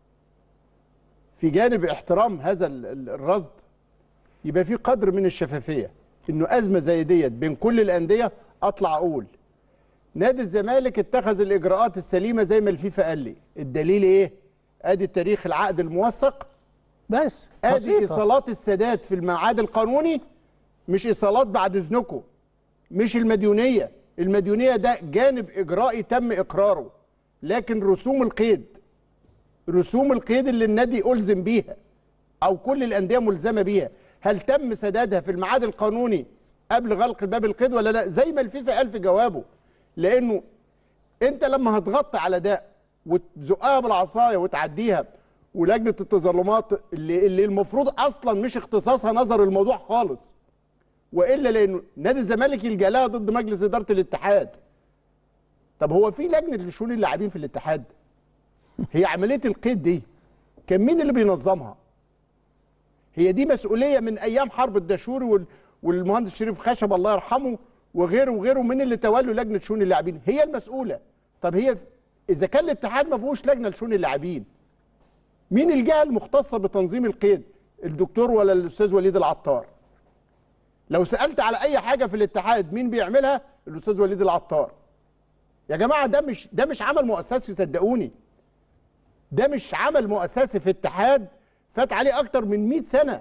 في جانب احترام هذا ال- ال- الرصد يبقى في قدر من الشفافيه انه ازمه زي ديت بين كل الانديه اطلع اقول نادي الزمالك اتخذ الاجراءات السليمه زي ما الفيفا قال لي الدليل ايه ادي تاريخ العقد الموثق بس ادي بسيطة. ايصالات السادات في الميعاد القانوني مش ايصالات بعد اذنكم مش المديونيه المديونيه ده جانب اجرائي تم اقراره لكن رسوم القيد رسوم القيد اللي النادي الزم بيها او كل الانديه ملزمه بيها هل تم سدادها في الميعاد القانوني قبل غلق باب القيد ولا لا زي ما الفيفا قال في جوابه لانه انت لما هتغطي على ده وتزقها بالعصايه وتعديها ولجنه التظلمات اللي, اللي المفروض اصلا مش اختصاصها نظر الموضوع خالص والا لانه نادي الزمالك يلجا لها ضد مجلس اداره الاتحاد طب هو في لجنه لشؤون اللاعبين في الاتحاد هي عمليه القيد دي كان مين اللي بينظمها هي دي مسؤوليه من ايام حرب الدشوري وال- والمهندس شريف خشب الله يرحمه وغيره وغيره من اللي تولوا لجنه شؤون اللاعبين هي المسؤوله طب هي اذا كان الاتحاد ما فيهوش لجنه لشؤون اللاعبين مين الجهه المختصه بتنظيم القيد الدكتور ولا الاستاذ وليد العطار لو سالت على اي حاجه في الاتحاد مين بيعملها الاستاذ وليد العطار يا جماعه ده مش ده مش عمل مؤسسي صدقوني ده مش عمل مؤسسي في اتحاد فات عليه اكتر من 100 سنه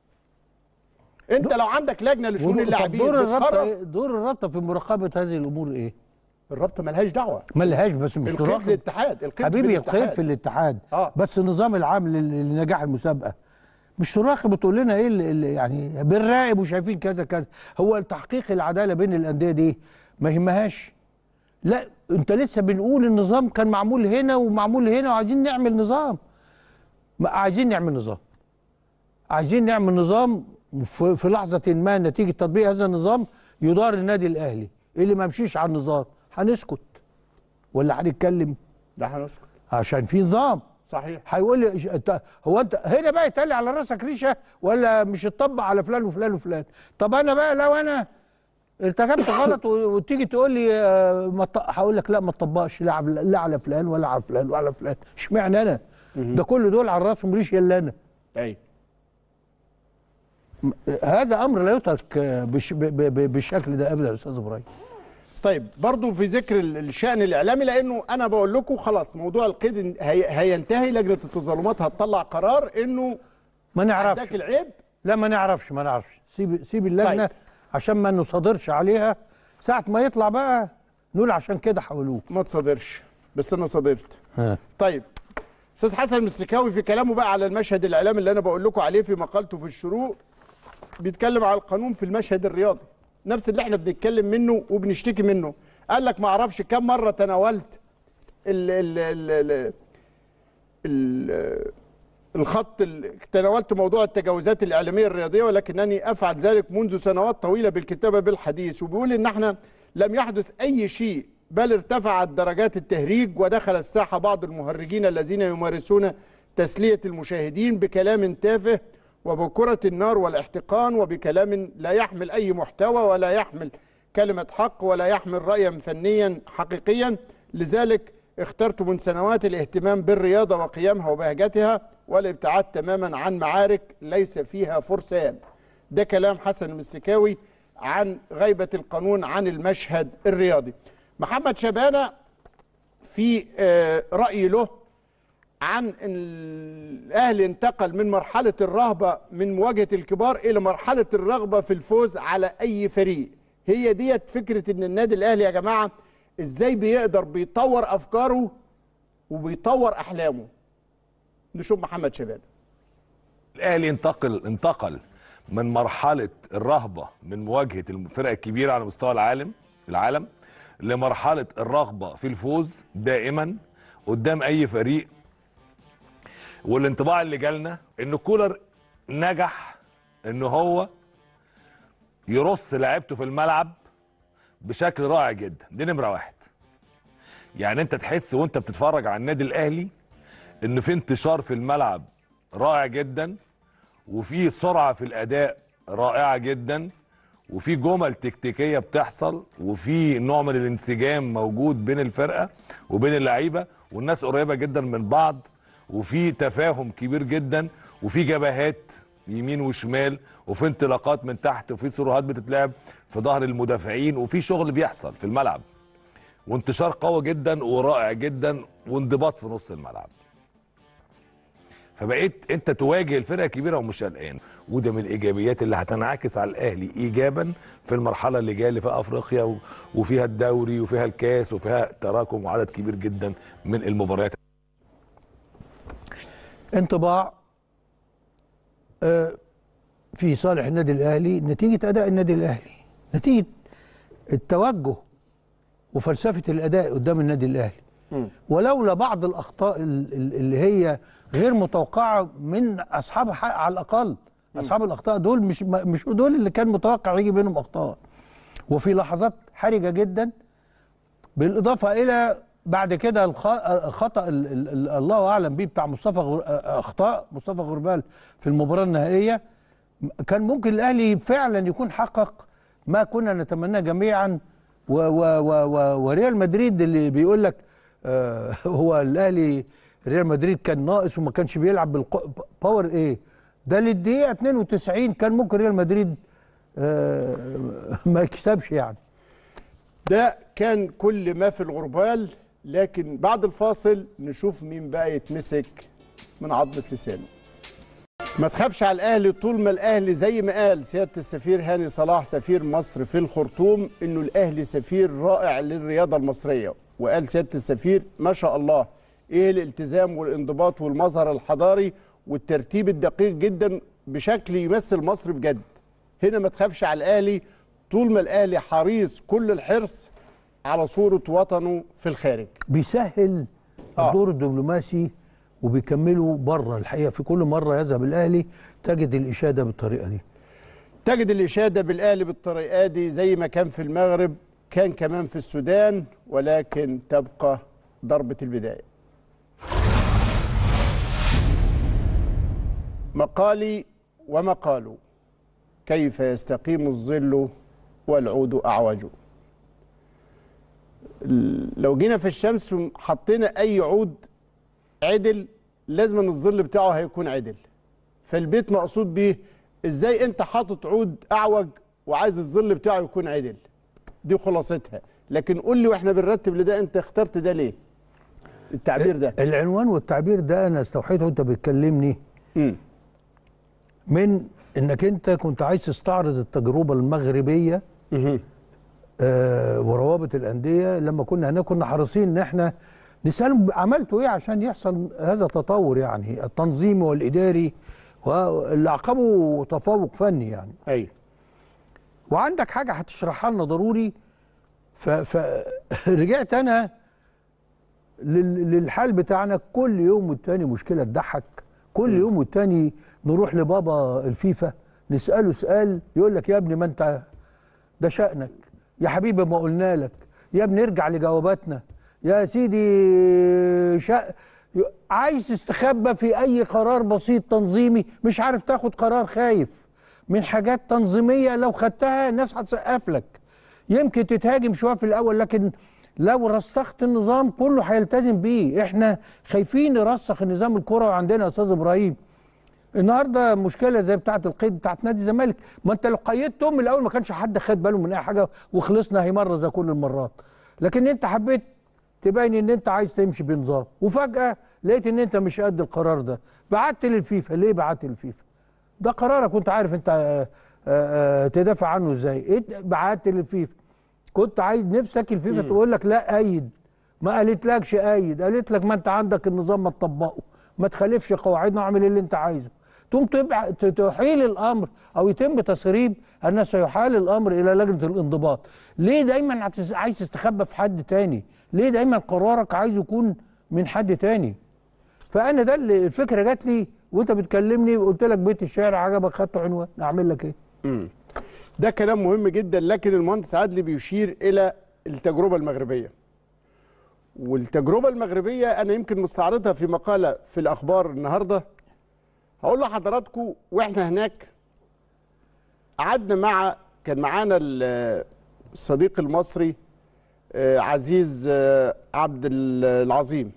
انت لو عندك لجنه لشؤون ودور- طب اللاعبين دور الرابطه بتقرر إيه؟ دور الرابطه في مراقبه هذه الامور ايه؟ الرابطه ملهاش دعوه ملهاش بس مش القيد تراقب للاتحاد القيد حبيبي في القيد الاتحاد. في الاتحاد آه. بس النظام العام لل- لنجاح المسابقه مش تراقب وتقول لنا ايه اللي اللي يعني بنراقب وشايفين كذا كذا هو تحقيق العداله بين الانديه دي ما يهمهاش لا انت لسه بنقول النظام كان معمول هنا ومعمول هنا وعايزين نعمل نظام ما عايزين نعمل نظام عايزين نعمل نظام في في لحظه ما نتيجه تطبيق هذا النظام يدار النادي الاهلي اللي ما مشيش على النظام هنسكت ولا هنتكلم ده هنسكت عشان في نظام صحيح هيقول لي إيش- أنت- هو انت هنا بقى يتقال لي على راسك ريشه ولا مش اتطبق على فلان وفلان وفلان طب انا بقى لو انا ارتكبت غلط و- وتيجي تقول لي آه، ما ط- هقول لك لا ما تطبقش لا على- لا على فلان ولا على فلان ولا على فلان اشمعنى انا ده كل دول على راسهم ريش الا انا ايوه هذا امر لا يترك آه، بش ب- ب- ب- بالشكل ده ابدا يا استاذ ابراهيم طيب برضو في ذكر ال- الشأن الإعلامي لأنه أنا بقول لكم خلاص موضوع القيد هي هينتهي لجنة التظلمات هتطلع قرار إنه ما نعرفش عندك العيب لا ما نعرفش ما نعرفش سيب سيب اللجنه طيب. عشان ما نصادرش عليها ساعه ما يطلع بقى نقول عشان كده حولوه ما تصادرش بس أنا صادرت ها. طيب أستاذ حسن المستكاوي في كلامه بقى على المشهد الإعلامي اللي أنا بقول لكم عليه في مقالته في الشروق بيتكلم على القانون في المشهد الرياضي نفس اللي احنا بنتكلم منه وبنشتكي منه قال لك ما اعرفش كم مره تناولت ال ال ال ال ال الخط ال- تناولت موضوع التجاوزات الاعلاميه الرياضيه ولكنني افعل ذلك منذ سنوات طويله بالكتابه بالحديث وبيقول ان احنا لم يحدث اي شيء بل ارتفعت درجات التهريج ودخل الساحه بعض المهرجين الذين يمارسون تسليه المشاهدين بكلام تافه وبكرة النار والاحتقان وبكلام لا يحمل أي محتوى ولا يحمل كلمة حق ولا يحمل رأيا فنيا حقيقيا لذلك اخترت من سنوات الاهتمام بالرياضة وقيامها وبهجتها والابتعاد تماما عن معارك ليس فيها فرسان ده كلام حسن المستكاوي عن غيبة القانون عن المشهد الرياضي محمد شبانة في آه، رأي له عن إن الاهلي انتقل من مرحله الرهبه من مواجهه الكبار الى مرحله الرغبه في الفوز على اي فريق هي ديت فكره ان النادي الاهلي يا جماعه ازاي بيقدر بيطور افكاره وبيطور احلامه نشوف محمد شباب الاهلي انتقل انتقل من مرحله الرهبه من مواجهه الفرق الكبيره على مستوى العالم العالم لمرحله الرغبه في الفوز دائما قدام اي فريق والانطباع اللي جالنا ان كولر نجح ان هو يرص لعيبته في الملعب بشكل رائع جدا دي نمره واحد يعني انت تحس وانت بتتفرج على النادي الاهلي ان في انتشار في الملعب رائع جدا وفي سرعه في الاداء رائعه جدا وفي جمل تكتيكيه بتحصل وفي نوع من الانسجام موجود بين الفرقه وبين اللعيبه والناس قريبه جدا من بعض وفي تفاهم كبير جدا وفي جبهات يمين وشمال وفي انطلاقات من تحت وفي سروهات بتتلعب في ظهر المدافعين وفي شغل بيحصل في الملعب وانتشار قوي جدا ورائع جدا وانضباط في نص الملعب فبقيت انت تواجه الفرقه الكبيره ومش قلقان وده من الايجابيات اللي هتنعكس على الاهلي ايجابا في المرحله اللي جايه اللي فيها افريقيا و- وفيها الدوري وفيها الكاس وفيها تراكم وعدد كبير جدا من المباريات انطباع آه، في صالح النادي الاهلي نتيجه اداء النادي الاهلي نتيجه التوجه وفلسفه الاداء قدام النادي الاهلي مم. ولولا بعض الاخطاء ال- ال- اللي هي غير متوقعه من اصحاب الحق على الاقل اصحاب الاخطاء دول مش ما- مش دول اللي كان متوقع يجي بينهم اخطاء وفي لحظات حرجه جدا بالاضافه الى بعد كده الخ- الخطا ال- ال- ال- الله اعلم بيه بتاع مصطفى غر... اخطاء مصطفى غربال في المباراه النهائيه كان ممكن الاهلي فعلا يكون حقق ما كنا نتمناه جميعا و و و و وريال مدريد اللي بيقول لك آه هو الاهلي ريال مدريد كان ناقص وما كانش بيلعب بالباور ايه ده للدقيقه 92 كان ممكن ريال مدريد آه ما يكسبش يعني ده كان كل ما في الغربال لكن بعد الفاصل نشوف مين بقى يتمسك من عضة لسانه ما تخافش على الاهلي طول ما الاهلي زي ما قال سياده السفير هاني صلاح سفير مصر في الخرطوم انه الاهلي سفير رائع للرياضه المصريه وقال سياده السفير ما شاء الله ايه الالتزام والانضباط والمظهر الحضاري والترتيب الدقيق جدا بشكل يمثل مصر بجد هنا ما تخافش على الاهلي طول ما الاهلي حريص كل الحرص على صوره وطنه في الخارج بيسهل آه. الدور الدبلوماسي وبيكملوا بره الحقيقه في كل مره يذهب الاهلي تجد الاشاده بالطريقه دي تجد الإشادة بالأهلي بالطريقة دي زي ما كان في المغرب كان كمان في السودان ولكن تبقى ضربة البداية مقالي ومقال كيف يستقيم الظل والعود أعوج لو جينا في الشمس وحطينا أي عود عدل لازم أن الظل بتاعه هيكون عدل فالبيت مقصود بيه ازاي انت حاطط عود اعوج وعايز الظل بتاعه يكون عدل دي خلاصتها لكن قول لي واحنا بنرتب لده انت اخترت ده ليه التعبير ده العنوان والتعبير ده انا استوحيته وانت بتكلمني امم من انك انت كنت عايز تستعرض التجربه المغربيه آه وروابط الانديه لما كنا هناك كنا حريصين ان احنا نسالهم عملتوا ايه عشان يحصل هذا التطور يعني التنظيمي والاداري واللي عقبه تفوق فني يعني ايوه وعندك حاجه هتشرحها لنا ضروري فرجعت انا لل- للحال بتاعنا كل يوم والتاني مشكله تضحك كل يوم والتاني نروح لبابا الفيفا نساله سؤال يقول لك يا ابني ما انت ده شأنك يا حبيبي ما قلنا لك يا ابني ارجع لجواباتنا يا سيدي شا... عايز تستخبى في اي قرار بسيط تنظيمي مش عارف تاخد قرار خايف من حاجات تنظيميه لو خدتها الناس هتسقف لك يمكن تتهاجم شويه في الاول لكن لو رسخت النظام كله هيلتزم بيه احنا خايفين نرسخ النظام الكروي عندنا يا استاذ ابراهيم النهارده مشكله زي بتاعه القيد بتاعه نادي الزمالك ما انت لو قيدتهم من الاول ما كانش حد خد باله من اي حاجه وخلصنا هي مره زي كل المرات لكن انت حبيت تبين ان انت عايز تمشي بنظام وفجاه لقيت ان انت مش قد القرار ده بعت للفيفا ليه بعت للفيفا ده قرارك كنت عارف انت آه، آه، آه، تدافع عنه ازاي ايه بعت للفيفا كنت عايز نفسك الفيفا تقول لك لا ايد ما قالتلكش ايد قالت لك ما انت عندك النظام ما تطبقه ما تخالفش قواعدنا واعمل اللي انت عايزه تقوم تبع ت- تحيل الامر او يتم تسريب ان سيحال الامر الى لجنه الانضباط ليه دايما عايز- عايز تستخبى في حد تاني ليه دايما قرارك عايز يكون من حد تاني فانا ده اللي الفكره جات لي وانت بتكلمني وقلت لك بيت الشعر عجبك خدته عنوان اعمل لك ايه ده كلام مهم جدا لكن المهندس عدلي بيشير الى التجربه المغربيه والتجربه المغربيه انا يمكن مستعرضها في مقاله في الاخبار النهارده هقول لحضراتكم واحنا هناك قعدنا مع كان معانا ال- الصديق المصري آه، عزيز آه، عبد ال- العظيم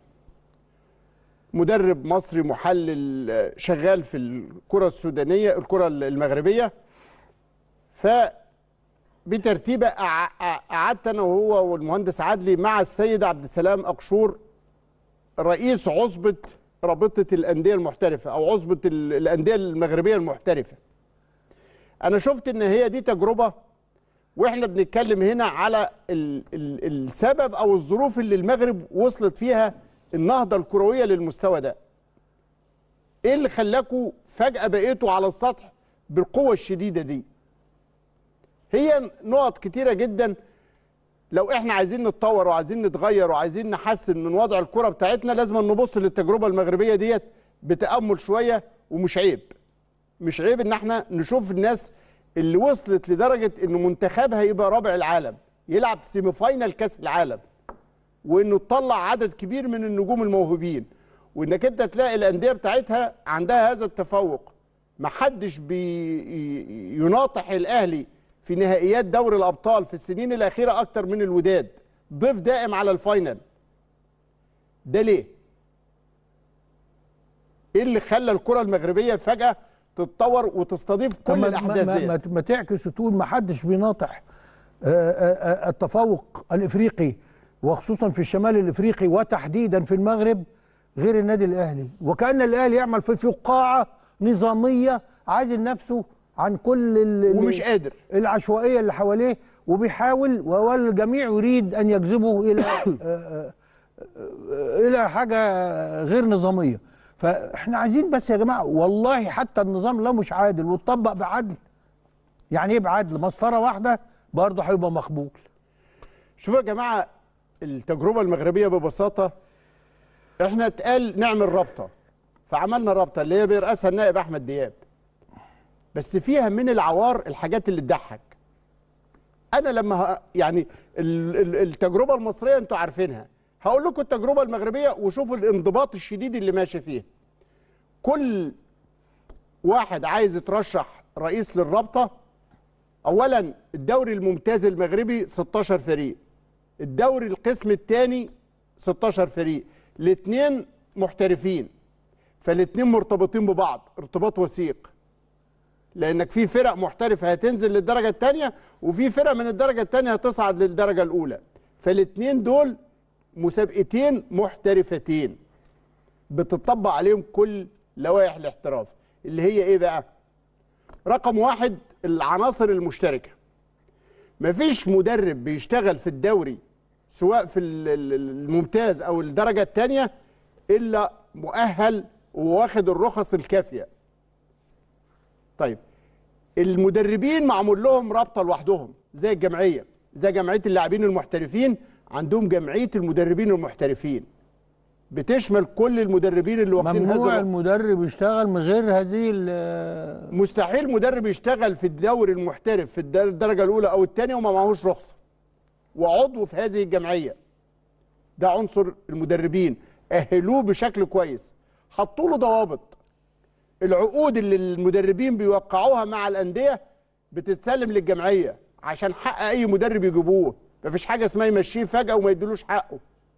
مدرب مصري محلل آه، شغال في الكره السودانيه الكره المغربيه ف بترتيبه أع- أع- قعدت انا وهو والمهندس عدلي مع السيد عبد السلام اقشور رئيس عصبه رابطه الانديه المحترفه او عصبه ال- الانديه المغربيه المحترفه. انا شفت ان هي دي تجربه واحنا بنتكلم هنا على ال ال السبب او الظروف اللي المغرب وصلت فيها النهضه الكرويه للمستوى ده. ايه اللي خلاكوا فجاه بقيتوا على السطح بالقوه الشديده دي؟ هي نقط كتيرة جدا لو احنا عايزين نتطور وعايزين نتغير وعايزين نحسن من وضع الكرة بتاعتنا لازم نبص للتجربة المغربية ديت بتأمل شوية ومش عيب مش عيب ان احنا نشوف الناس اللي وصلت لدرجة ان منتخبها يبقى رابع العالم يلعب سيمي فاينال كاس العالم وانه تطلع عدد كبير من النجوم الموهوبين وانك انت تلاقي الانديه بتاعتها عندها هذا التفوق محدش بيناطح الاهلي في نهائيات دوري الابطال في السنين الاخيره اكتر من الوداد ضيف دائم على الفاينل ده ليه ايه اللي خلى الكره المغربيه فجاه تتطور وتستضيف طب كل ما- الاحداث ما, دي ما, ما تعكس وتقول ما حدش بيناطح آه، آه، آه، التفوق الافريقي وخصوصا في الشمال الافريقي وتحديدا في المغرب غير النادي الاهلي وكان الاهلي يعمل في فقاعه نظاميه عازل نفسه عن كل ال- ومش قادر العشوائيه اللي حواليه وبيحاول والجميع يريد ان يجذبه الى آه، آه، آه، الى حاجه غير نظاميه فاحنا عايزين بس يا جماعه والله حتى النظام لو مش عادل واتطبق بعدل يعني ايه بعدل مسطره واحده برضه هيبقى مقبول شوفوا يا جماعه التجربه المغربيه ببساطه احنا اتقال نعمل رابطه فعملنا رابطه اللي هي بيرأسها النائب احمد دياب بس فيها من العوار الحاجات اللي تضحك انا لما ه... يعني ال... ال- التجربه المصريه انتوا عارفينها هقول لكم التجربه المغربيه وشوفوا الانضباط الشديد اللي ماشي فيه كل واحد عايز يترشح رئيس للرابطه اولا الدوري الممتاز المغربي 16 فريق الدوري القسم الثاني 16 فريق الاثنين محترفين فالاثنين مرتبطين ببعض ارتباط وثيق لانك في فرق محترفه هتنزل للدرجه الثانيه وفي فرق من الدرجه الثانيه هتصعد للدرجه الاولى فالاثنين دول مسابقتين محترفتين بتطبق عليهم كل لوائح الاحتراف اللي هي ايه بقى رقم واحد العناصر المشتركه مفيش مدرب بيشتغل في الدوري سواء في ال- ال- الممتاز او الدرجه الثانيه الا مؤهل وواخد الرخص الكافيه طيب المدربين معمول لهم رابطه لوحدهم زي الجمعيه زي جمعيه اللاعبين المحترفين عندهم جمعيه المدربين المحترفين بتشمل كل المدربين اللي واخدين هذا ممنوع الرخص المدرب يشتغل من غير هذه ال- مستحيل مدرب يشتغل في الدوري المحترف في الدر- الدرجه الاولى او الثانيه وما معهوش رخصه وعضو في هذه الجمعيه ده عنصر المدربين اهلوه بشكل كويس حطوا له ضوابط العقود اللي المدربين بيوقعوها مع الانديه بتتسلم للجمعيه عشان حق اي مدرب يجيبوه مفيش حاجه اسمها يمشيه فجاه وما يديلوش حقه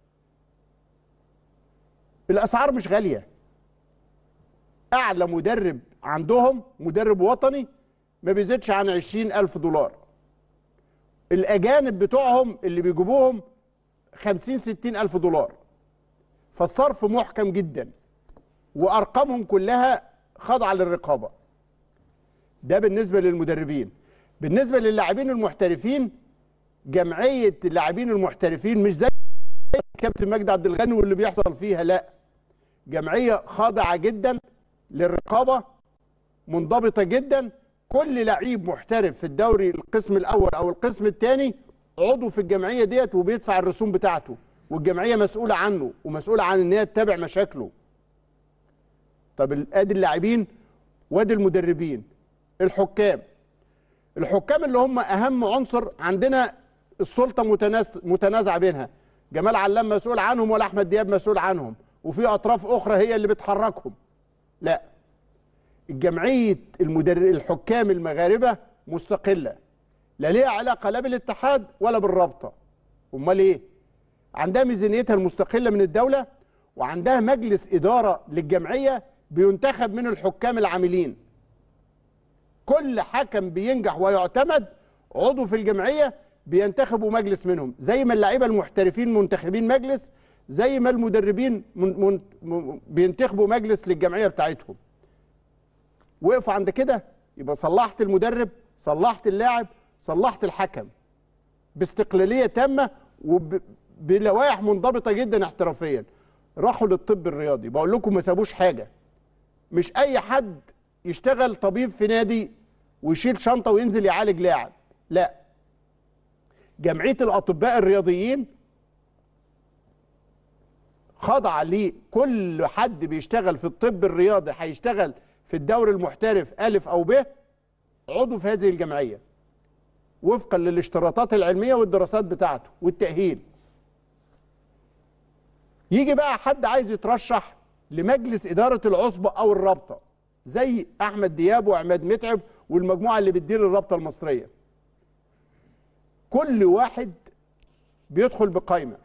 الاسعار مش غاليه اعلى مدرب عندهم مدرب وطني ما بيزيدش عن 20 الف دولار الاجانب بتوعهم اللي بيجيبوهم 50 60 الف دولار فالصرف محكم جدا وارقامهم كلها خاضعه للرقابه ده بالنسبه للمدربين بالنسبه للاعبين المحترفين جمعيه اللاعبين المحترفين مش زي كابتن مجدي عبد الغني واللي بيحصل فيها لا جمعيه خاضعه جدا للرقابه منضبطه جدا كل لعيب محترف في الدوري القسم الاول او القسم الثاني عضو في الجمعيه ديت وبيدفع الرسوم بتاعته والجمعيه مسؤوله عنه ومسؤوله عن ان هي تتابع مشاكله طب ال- ادي اللاعبين وادي المدربين الحكام الحكام اللي هم اهم عنصر عندنا السلطه متناس متنازعه بينها جمال علام مسؤول عنهم ولا احمد دياب مسؤول عنهم وفي اطراف اخرى هي اللي بتحركهم لا الجمعيه المدرب الحكام المغاربه مستقله لا ليها علاقه لا بالاتحاد ولا بالرابطه امال ايه عندها ميزانيتها المستقله من الدوله وعندها مجلس اداره للجمعيه بينتخب من الحكام العاملين كل حكم بينجح ويعتمد عضو في الجمعيه بينتخبوا مجلس منهم زي ما اللعيبه المحترفين منتخبين مجلس زي ما المدربين من من من بينتخبوا مجلس للجمعيه بتاعتهم وقفوا عند كده يبقى صلحت المدرب صلحت اللاعب صلحت الحكم باستقلاليه تامه وبلوائح منضبطه جدا احترافيا راحوا للطب الرياضي بقول لكم ما سابوش حاجه مش اي حد يشتغل طبيب في نادي ويشيل شنطه وينزل يعالج لاعب لا جمعيه الاطباء الرياضيين خضع لكل حد بيشتغل في الطب الرياضي هيشتغل في الدوري المحترف الف او ب عضو في هذه الجمعيه وفقا للاشتراطات العلميه والدراسات بتاعته والتاهيل يجي بقى حد عايز يترشح لمجلس اداره العصبه او الرابطه زي احمد دياب وعماد متعب والمجموعه اللي بتدير الرابطه المصريه كل واحد بيدخل بقائمه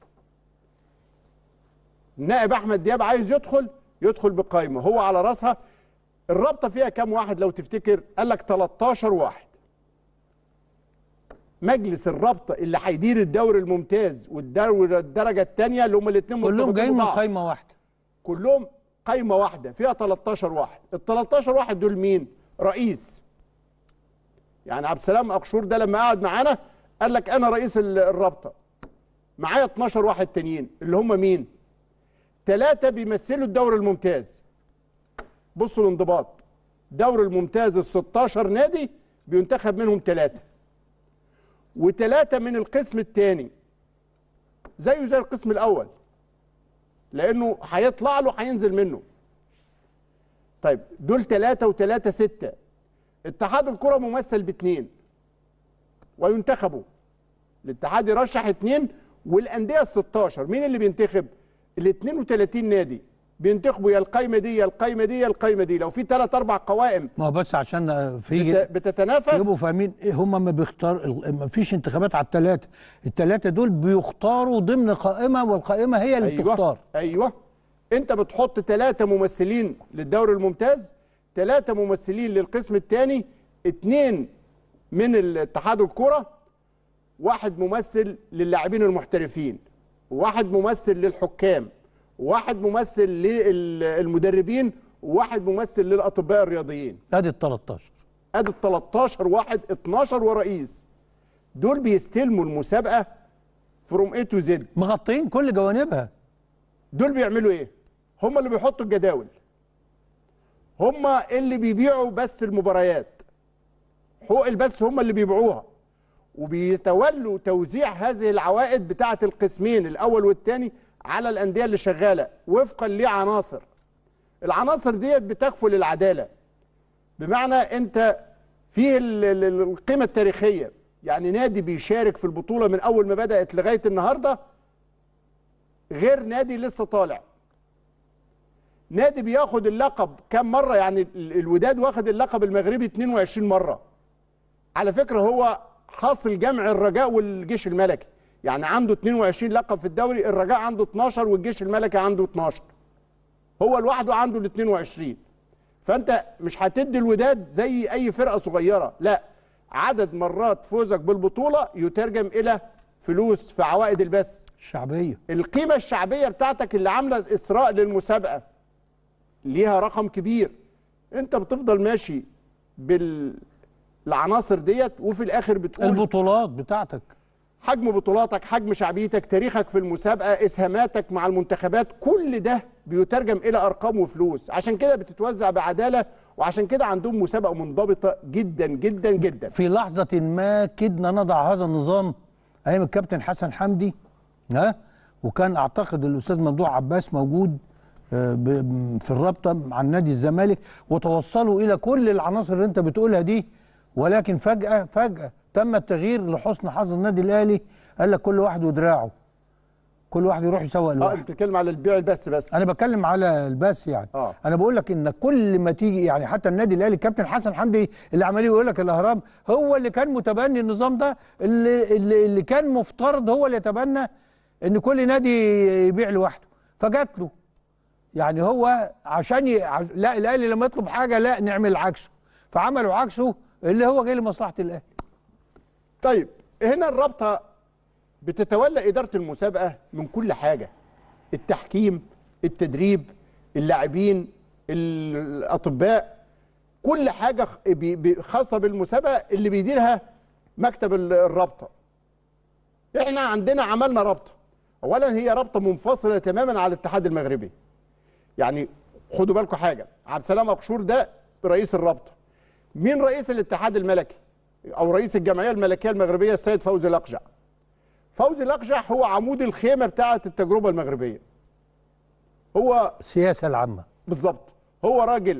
النائب احمد دياب عايز يدخل يدخل بقائمه هو على راسها الرابطه فيها كام واحد لو تفتكر قال لك 13 واحد مجلس الرابطه اللي هيدير الدوري الممتاز والدوري الدرجه الثانيه اللي هم الاثنين كلهم جايين من قايمه واحده كلهم قايمه واحده فيها 13 واحد ال 13 واحد دول مين رئيس يعني عبد السلام اقشور ده لما قعد معانا قال لك انا رئيس ال- الرابطه معايا 12 واحد تانيين اللي هم مين ثلاثه بيمثلوا الدوري الممتاز بصوا الانضباط دوري الممتاز ال 16 نادي بينتخب منهم ثلاثه وثلاثه من القسم الثاني زيه زي القسم الاول لانه هيطلع له هينزل منه طيب دول ثلاثة وثلاثة ستة اتحاد الكرة ممثل باثنين وينتخبوا الاتحاد يرشح اثنين والأندية ال 16 مين اللي بينتخب؟ ال 32 نادي بينتخبوا يا القايمة دي يا القايمة دي يا القايمة دي لو في ثلاث أربع قوائم ما هو بس عشان آه، في بت- بتتنافس يبقوا فاهمين ايه هم ما بيختار ما فيش انتخابات على الثلاثه الثلاثه دول بيختاروا ضمن قائمه والقائمه هي اللي ايوه بتختار ايوه انت بتحط ثلاثه ممثلين للدوري الممتاز ثلاثه ممثلين للقسم الثاني اثنين من الاتحاد الكره واحد ممثل للاعبين المحترفين وواحد ممثل للحكام وواحد ممثل للمدربين وواحد ممثل للاطباء الرياضيين ادي ال 13 ادي ال 13 واحد 12 ورئيس دول بيستلموا المسابقه فروم اي تو زد مغطيين كل جوانبها دول بيعملوا ايه هم اللي بيحطوا الجداول هم اللي بيبيعوا بس المباريات حقوق البث هم اللي بيبيعوها وبيتولوا توزيع هذه العوائد بتاعه القسمين الاول والثاني على الانديه اللي شغاله وفقا لعناصر العناصر ديت بتكفل العداله بمعنى انت فيه ال- ال- ال- القيمه التاريخيه يعني نادي بيشارك في البطوله من اول ما بدات لغايه النهارده غير نادي لسه طالع نادي بياخد اللقب كم مره يعني ال- الوداد واخد اللقب المغربي 22 مره على فكره هو حاصل جمع الرجاء والجيش الملكي يعني عنده 22 لقب في الدوري الرجاء عنده 12 والجيش الملكي عنده 12 هو لوحده عنده ال 22 فانت مش هتدي الوداد زي اي فرقه صغيره لا عدد مرات فوزك بالبطوله يترجم الى فلوس في عوائد البث الشعبيه القيمة الشعبية بتاعتك اللي عاملة إثراء للمسابقة ليها رقم كبير أنت بتفضل ماشي بالعناصر ديت وفي الآخر بتقول البطولات بتاعتك حجم بطولاتك حجم شعبيتك تاريخك في المسابقة إسهاماتك مع المنتخبات كل ده بيترجم إلى أرقام وفلوس عشان كده بتتوزع بعدالة وعشان كده عندهم مسابقه منضبطه جدا جدا جدا في لحظة ما كدنا نضع هذا النظام أيام الكابتن حسن حمدي ها وكان أعتقد الأستاذ ممدوح عباس موجود آه، ب- في الرابطة مع النادي الزمالك وتوصلوا إلى كل العناصر اللي أنت بتقولها دي ولكن فجأة فجأة تم التغيير لحسن حظ النادي الأهلي قال لك كل واحد ودراعه كل واحد يروح يسوق اه لوحده انت بتتكلم على البيع البث بس انا بتكلم على الباس يعني آه. انا بقول لك ان كل ما تيجي يعني حتى النادي الاهلي الكابتن حسن حمدي اللي عمال يقول لك الاهرام هو اللي كان متبني النظام ده اللي اللي, اللي كان مفترض هو اللي يتبنى ان كل نادي يبيع لوحده فجات له يعني هو عشان ي... ع- لا الاهلي لما يطلب حاجه لا نعمل عكسه فعملوا عكسه اللي هو جاي لمصلحه الاهلي طيب هنا الرابطه بتتولى اداره المسابقه من كل حاجه التحكيم التدريب اللاعبين الاطباء كل حاجه خ- بي- بي- خاصه بالمسابقه اللي بيديرها مكتب ال- الرابطه احنا عندنا عملنا رابطه اولا هي رابطه منفصله تماما عن الاتحاد المغربي يعني خدوا بالكم حاجه عبد السلام اقشور ده رئيس الرابطه مين رئيس الاتحاد الملكي او رئيس الجمعيه الملكيه المغربيه السيد فوزي الاقجع فوزي الاقجع هو عمود الخيمه بتاعه التجربه المغربيه هو السياسه العامه بالظبط هو راجل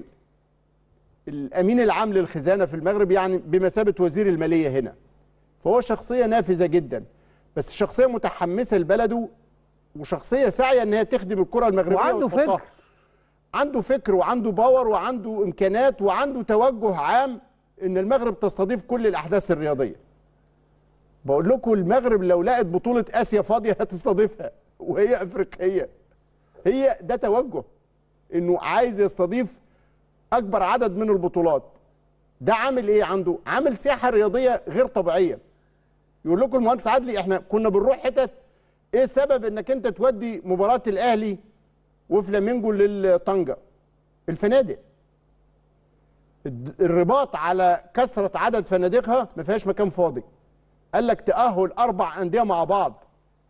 الامين العام للخزانه في المغرب يعني بمثابه وزير الماليه هنا فهو شخصيه نافذه جدا بس شخصيه متحمسه لبلده وشخصيه ساعيه ان هي تخدم الكره المغربيه وعنده وتحطها. فكر. عنده فكر وعنده باور وعنده امكانات وعنده توجه عام ان المغرب تستضيف كل الاحداث الرياضيه بقول لكم المغرب لو لقت بطوله اسيا فاضيه هتستضيفها وهي افريقيه هي ده توجه انه عايز يستضيف اكبر عدد من البطولات ده عامل ايه عنده عامل سياحه رياضيه غير طبيعيه يقول لكم المهندس عدلي احنا كنا بنروح حتت ايه السبب انك انت تودي مباراه الاهلي وفلامينجو للطنجه الفنادق الد- الرباط على كثره عدد فنادقها ما فيهاش مكان فاضي قال لك تاهل اربع انديه مع بعض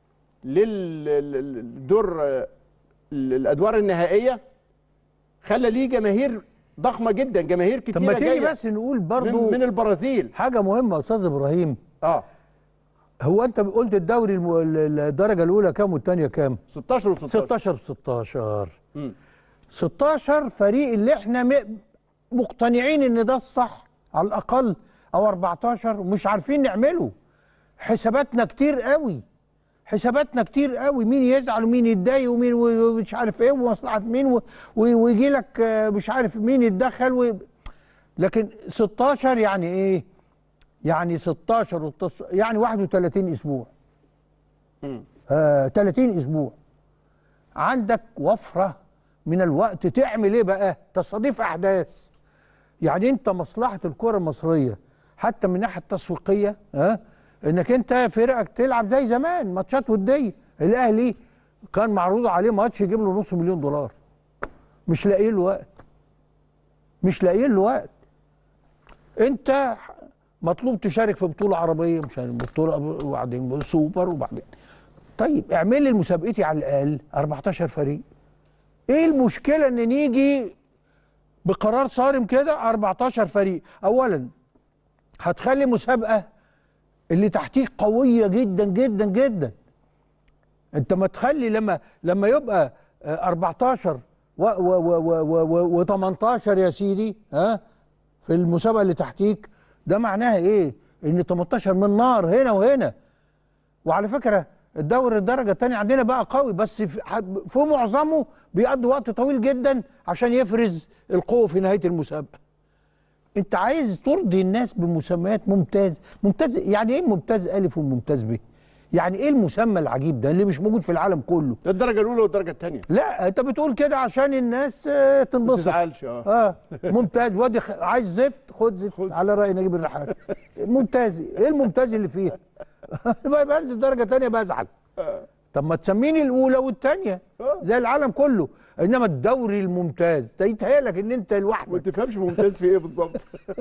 للدور الادوار النهائيه خلى ليه جماهير ضخمه جدا جماهير طب ما كتيره تيجي جايه بس نقول من, برضو من البرازيل حاجه مهمه يا استاذ ابراهيم اه هو انت قلت الدوري الم... الدرجه الاولى كام والثانيه كام 16 و16 16 16 مم. 16 فريق اللي احنا م... مقتنعين ان ده الصح على الاقل او 14 ومش عارفين نعمله حساباتنا كتير قوي حساباتنا كتير قوي مين يزعل ومين يتضايق ومين و- ومش عارف ايه ومصلحه مين و... و... ويجي لك آه، مش عارف مين يتدخل و... لكن 16 يعني ايه يعني 16 والتص... يعني 31 اسبوع مم. آه 30 اسبوع عندك وفره من الوقت تعمل ايه بقى تستضيف احداث يعني انت مصلحه الكره المصريه حتى من الناحيه التسويقيه ها انك انت فرقك تلعب زي زمان ماتشات وديه الاهلي كان معروض عليه ماتش يجيب له نص مليون دولار مش لاقيين له وقت مش لاقيين له وقت انت مطلوب تشارك في بطوله عربيه مش عارف بطوله وبعدين سوبر وبعدين طيب اعمل لي مسابقتي على الاقل 14 فريق ايه المشكله ان نيجي بقرار صارم كده 14 فريق اولا هتخلي مسابقه اللي تحتيك قويه جدا جدا جدا انت ما تخلي لما لما يبقى آه، 14 و و و و و و 18 يا سيدي ها في المسابقه اللي تحتيك ده معناها ايه ان 18 من نار هنا وهنا وعلى فكره الدوري الدرجه الثانيه عندنا بقى قوي بس في, في معظمه بيقضي وقت طويل جدا عشان يفرز القوه في نهايه المسابقه انت عايز ترضي الناس بمسميات ممتاز ممتاز يعني ايه ممتاز الف وممتاز ب يعني ايه المسمى العجيب ده اللي مش موجود في العالم كله ده الدرجه الاولى والدرجه الثانيه لا انت بتقول كده عشان الناس آه، ما تنبسط تزعلش اه اه ممتاز وادي خ... عايز زفت خد زفت خد. على راي نجيب الريحاني ممتاز ايه الممتاز اللي فيها بقى بنزل درجه تانية بزعل طب ما تسميني الاولى والثانيه آه. زي العالم كله انما الدوري الممتاز ده يتهيألك ان انت ما لوحدك تفهمش ممتاز في ايه بالظبط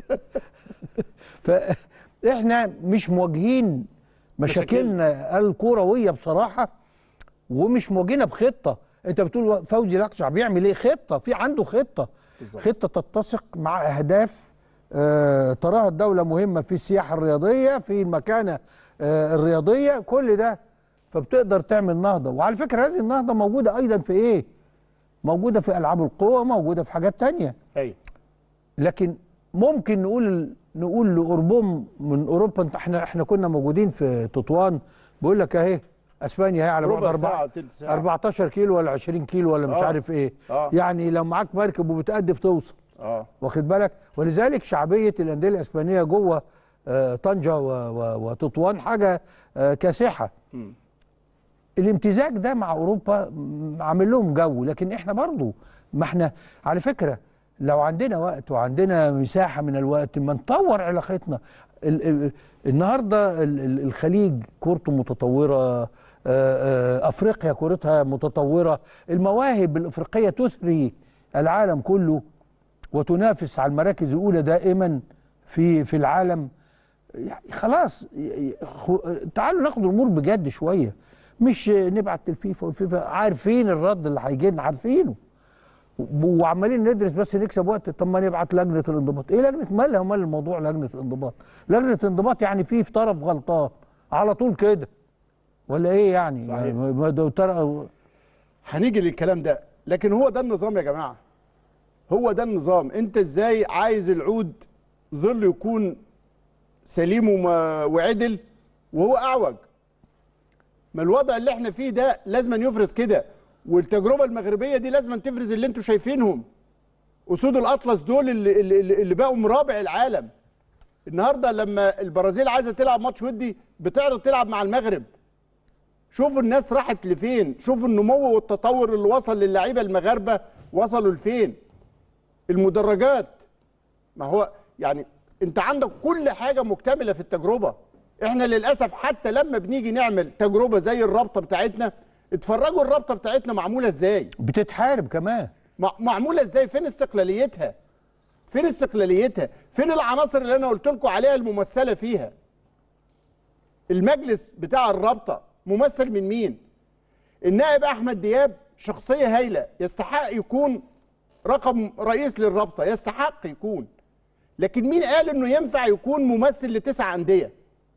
فاحنا مش مواجهين مشاكلنا الكرويه بصراحه ومش مواجهينها بخطه انت بتقول فوزي الاقشع بيعمل ايه خطه في عنده خطه بالظبط. خطه تتسق مع اهداف آه، تراها الدوله مهمه في السياحه الرياضيه في المكانه آه، الرياضيه كل ده فبتقدر تعمل نهضه وعلى فكره هذه النهضه موجوده ايضا في ايه موجوده في العاب القوه موجوده في حاجات تانية ايوه لكن ممكن نقول نقول لاوروبا من اوروبا انت احنا احنا كنا موجودين في تطوان بقول لك اهي اسبانيا هي على بعد ربع أربعة- ساعه تلت ساعه 14 كيلو ولا 20 كيلو ولا مش آه. عارف ايه آه. يعني لو معاك مركب وبتقدف توصل اه واخد بالك ولذلك شعبيه الانديه الاسبانيه جوه آه، طنجه و- و- وتطوان حاجه آه، كاسحه مم. الامتزاج ده مع اوروبا م- عامل لهم جو لكن احنا برضو ما احنا على فكره لو عندنا وقت وعندنا مساحه من الوقت ما نطور علاقتنا ال ال النهارده ال ال الخليج كورته متطوره آه، آه، افريقيا كورتها متطوره المواهب الافريقيه تثري العالم كله وتنافس على المراكز الاولى دائما في في العالم يعني خلاص ي- ي- خو- تعالوا ناخد الامور بجد شويه مش نبعت للفيفا والفيفا عارفين الرد اللي هيجي لنا عارفينه و- وعمالين ندرس بس نكسب وقت طب ما نبعت لجنه الانضباط ايه لجنه مالها ومال الموضوع لجنه الانضباط لجنه الانضباط يعني في في طرف غلطان على طول كده ولا ايه يعني صحيح. يعني ما ده ترى هنيجي للكلام ده لكن هو ده النظام يا جماعه هو ده النظام انت ازاي عايز العود ظل يكون سليم وما- وعدل وهو اعوج ما الوضع اللي احنا فيه ده لازم يفرز كده والتجربه المغربيه دي لازم تفرز اللي انتوا شايفينهم اسود الاطلس دول اللي, اللي, اللي بقوا مرابع العالم النهارده لما البرازيل عايزه تلعب ماتش ودي بتعرض تلعب مع المغرب شوفوا الناس راحت لفين شوفوا النمو والتطور اللي وصل للعيبه المغاربه وصلوا لفين المدرجات ما هو يعني انت عندك كل حاجه مكتمله في التجربه احنا للاسف حتى لما بنيجي نعمل تجربه زي الرابطه بتاعتنا اتفرجوا الرابطه بتاعتنا معموله ازاي بتتحارب كمان مع- معموله ازاي فين استقلاليتها فين استقلاليتها فين العناصر اللي انا قلت لكم عليها الممثله فيها المجلس بتاع الرابطه ممثل من مين النائب احمد دياب شخصيه هايله يستحق يكون رقم رئيس للرابطه يستحق يكون لكن مين قال انه ينفع يكون ممثل لتسع انديه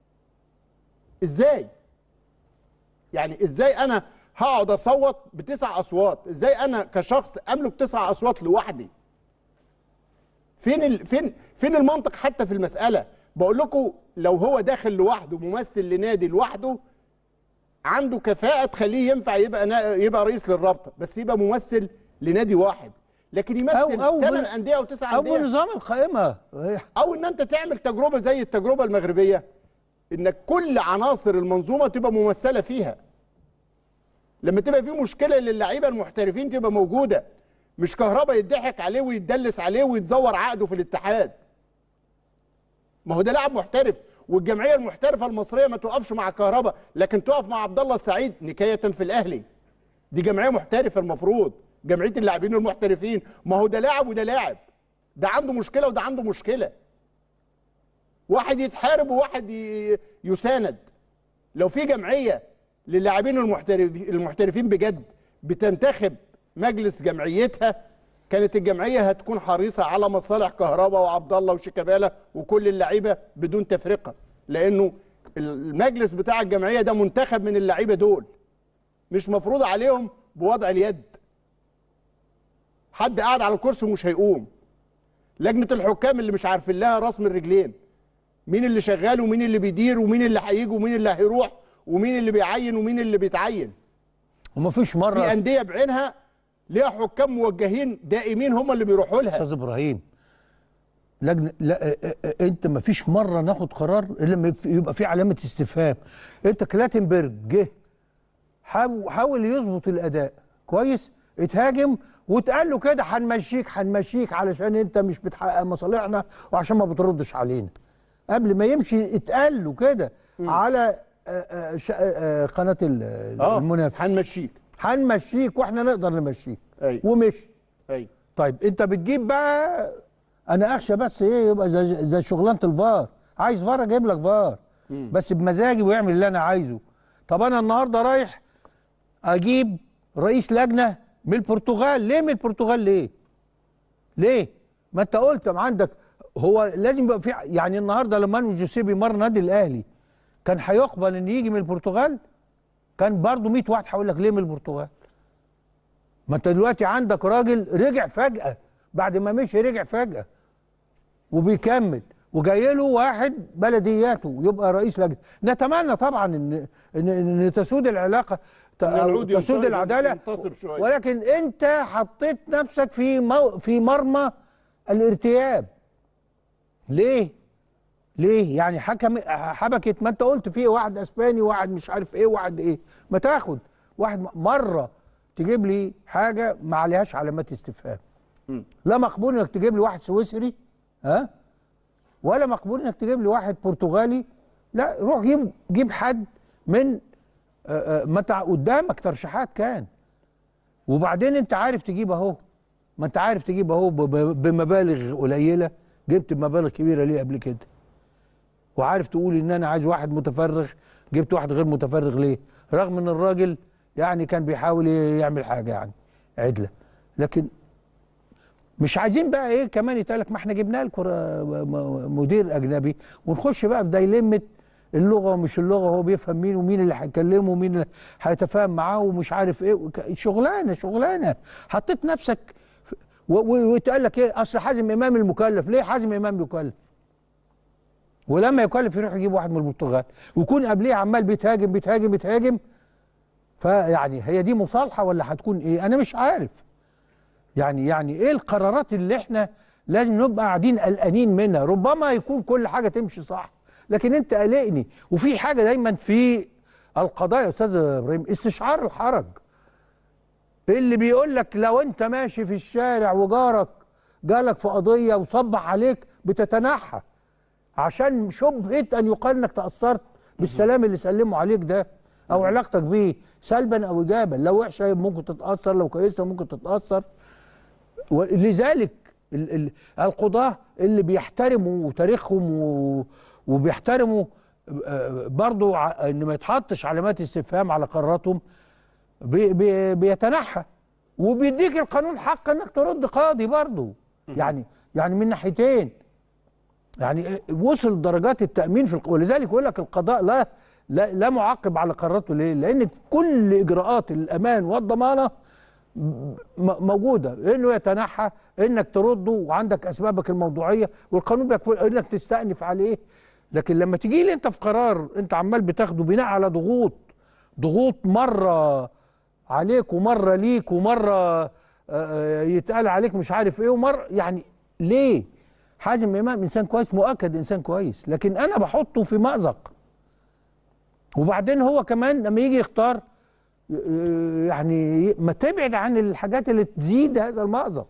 ازاي يعني ازاي انا هقعد اصوت بتسع اصوات ازاي انا كشخص املك تسع اصوات لوحدي فين ال... فين فين المنطق حتى في المساله بقول لكم لو هو داخل لوحده ممثل لنادي لوحده عنده كفاءه تخليه ينفع يبقى نا... يبقى رئيس للرابطه بس يبقى ممثل لنادي واحد لكن يمثل أو- أو ثمان بال- انديه وتسع او انديه بنظام القائمه او ان انت تعمل تجربه زي التجربه المغربيه انك كل عناصر المنظومه تبقى ممثله فيها لما تبقى في مشكله للعيبه المحترفين تبقى موجوده مش كهربا يضحك عليه ويتدلس عليه ويتزور عقده في الاتحاد ما هو ده لاعب محترف والجمعيه المحترفه المصريه ما تقفش مع كهربا لكن تقف مع عبد الله السعيد نكايه في الاهلي دي جمعيه محترفه المفروض جمعيه اللاعبين المحترفين ما هو ده لاعب وده لاعب ده عنده مشكله وده عنده مشكله واحد يتحارب وواحد ي- يساند لو في جمعيه للاعبين المحترف المحترفين بجد بتنتخب مجلس جمعيتها كانت الجمعيه هتكون حريصه على مصالح كهربا وعبد الله وشيكابالا وكل اللعيبه بدون تفرقه لانه المجلس بتاع الجمعيه ده منتخب من اللعيبه دول مش مفروض عليهم بوضع اليد حد قاعد على الكرسي ومش هيقوم لجنه الحكام اللي مش عارفين لها راس من رجلين مين اللي شغال ومين اللي بيدير ومين اللي هيجي ومين اللي هيروح ومين اللي بيعين ومين اللي بيتعين وما فيش مره في انديه بعينها ليها حكام موجهين دائمين هم اللي بيروحوا لها استاذ ابراهيم لجنه لا اه اه اه انت ما فيش مره ناخد قرار الا لما يبقى- يبقى في علامه استفهام انت كلاتنبرج جه حاو- حاول يظبط الاداء كويس اتهاجم واتقال له كده هنمشيك هنمشيك علشان انت مش بتحقق مصالحنا وعشان ما بتردش علينا قبل ما يمشي اتقال له كده على اه اه ش- اه اه قناه ال- المنافس هنمشيك هنمشيك واحنا نقدر نمشيك أيوة. ومشي ايوه طيب انت بتجيب بقى انا اخشى بس ايه يبقى زي, زي شغلانه الفار عايز فار اجيب لك فار بس بمزاجي ويعمل اللي انا عايزه طب انا النهارده رايح اجيب رئيس لجنه من البرتغال ليه من البرتغال ليه ليه ما انت قلت ما عندك هو لازم يبقى في يعني النهارده لما مانو جوسيبي مر نادي الاهلي كان هيقبل ان يجي من البرتغال كان برضه 100 واحد هيقول لك ليه من البرتغال ما انت دلوقتي عندك راجل رجع فجأة بعد ما مشي رجع فجأة وبيكمل وجاي له واحد بلدياته يبقى رئيس لجنه نتمنى طبعا ان ان, إن تسود العلاقه ت- إن أو العود تسود ينتصر- العداله ينتصر شوية. ولكن انت حطيت نفسك في مو في مرمى الارتياب ليه ليه يعني حكم حبكت ما انت قلت في واحد اسباني واحد مش عارف ايه واحد ايه ما تاخد واحد م- مره تجيب لي حاجه ما عليهاش علامات استفهام مم. لا مقبول انك تجيب لي واحد سويسري ها ولا مقبول انك تجيب لي واحد برتغالي لا روح جيب جيب حد من آه، آه، ما انت قدامك ترشيحات كان وبعدين انت عارف تجيب اهو ما انت عارف تجيب اهو ب- ب- بمبالغ قليله جبت بمبالغ كبيره ليه قبل كده وعارف تقول ان انا عايز واحد متفرغ جبت واحد غير متفرغ ليه رغم ان الراجل يعني كان بيحاول يعمل حاجه يعني عدله لكن مش عايزين بقى ايه كمان يتقالك ما احنا جبنا لكم مدير اجنبي ونخش بقى في دايلمه اللغه ومش اللغه هو بيفهم مين ومين اللي هيكلمه ومين اللي هيتفاهم معاه ومش عارف ايه وك- شغلانه شغلانه حطيت نفسك في- و- و- ويتقال لك ايه اصل حازم امام المكلف ليه حازم امام يكلف ولما يكلف يروح يجيب واحد من البرتغال ويكون قبليه عمال بيتهاجم بيتهاجم بيتهاجم فيعني هي دي مصالحه ولا هتكون ايه انا مش عارف يعني يعني ايه القرارات اللي احنا لازم نبقى قاعدين قلقانين منها ربما يكون كل حاجه تمشي صح لكن انت قلقني وفي حاجه دايما في القضايا يا استاذ ابراهيم استشعار الحرج اللي بيقول لك لو انت ماشي في الشارع وجارك جالك في قضيه وصبح عليك بتتنحى عشان شبهه ان يقال انك تاثرت بالسلام اللي سلموا عليك ده او علاقتك بيه سلبا او ايجابا لو وحشه ممكن تتاثر لو كويسه ممكن تتاثر ولذلك ال- ال- القضاة اللي بيحترموا تاريخهم و- وبيحترموا آه، برضو ع- ان ما يتحطش علامات استفهام على قراراتهم بي بي بيتنحى وبيديك القانون حق انك ترد قاضي برضو يعني يعني من ناحيتين يعني وصل درجات التأمين في الق... ولذلك يقول لك القضاء لا لا, لا معقب على قراراته ليه؟ لأن كل إجراءات الأمان والضمانة م- موجودة إنه يتنحى إنك ترده وعندك أسبابك الموضوعية والقانون بيكفل إنك تستأنف عليه لكن لما تيجي لي أنت في قرار أنت عمال بتاخده بناء على ضغوط ضغوط مرة عليك ومرة ليك ومرة آه، يتقال عليك مش عارف إيه ومرة يعني ليه؟ حازم امام انسان كويس مؤكد انسان كويس لكن انا بحطه في مأزق وبعدين هو كمان لما يجي يختار ي- يعني ما تبعد عن الحاجات اللي تزيد هذا المأزق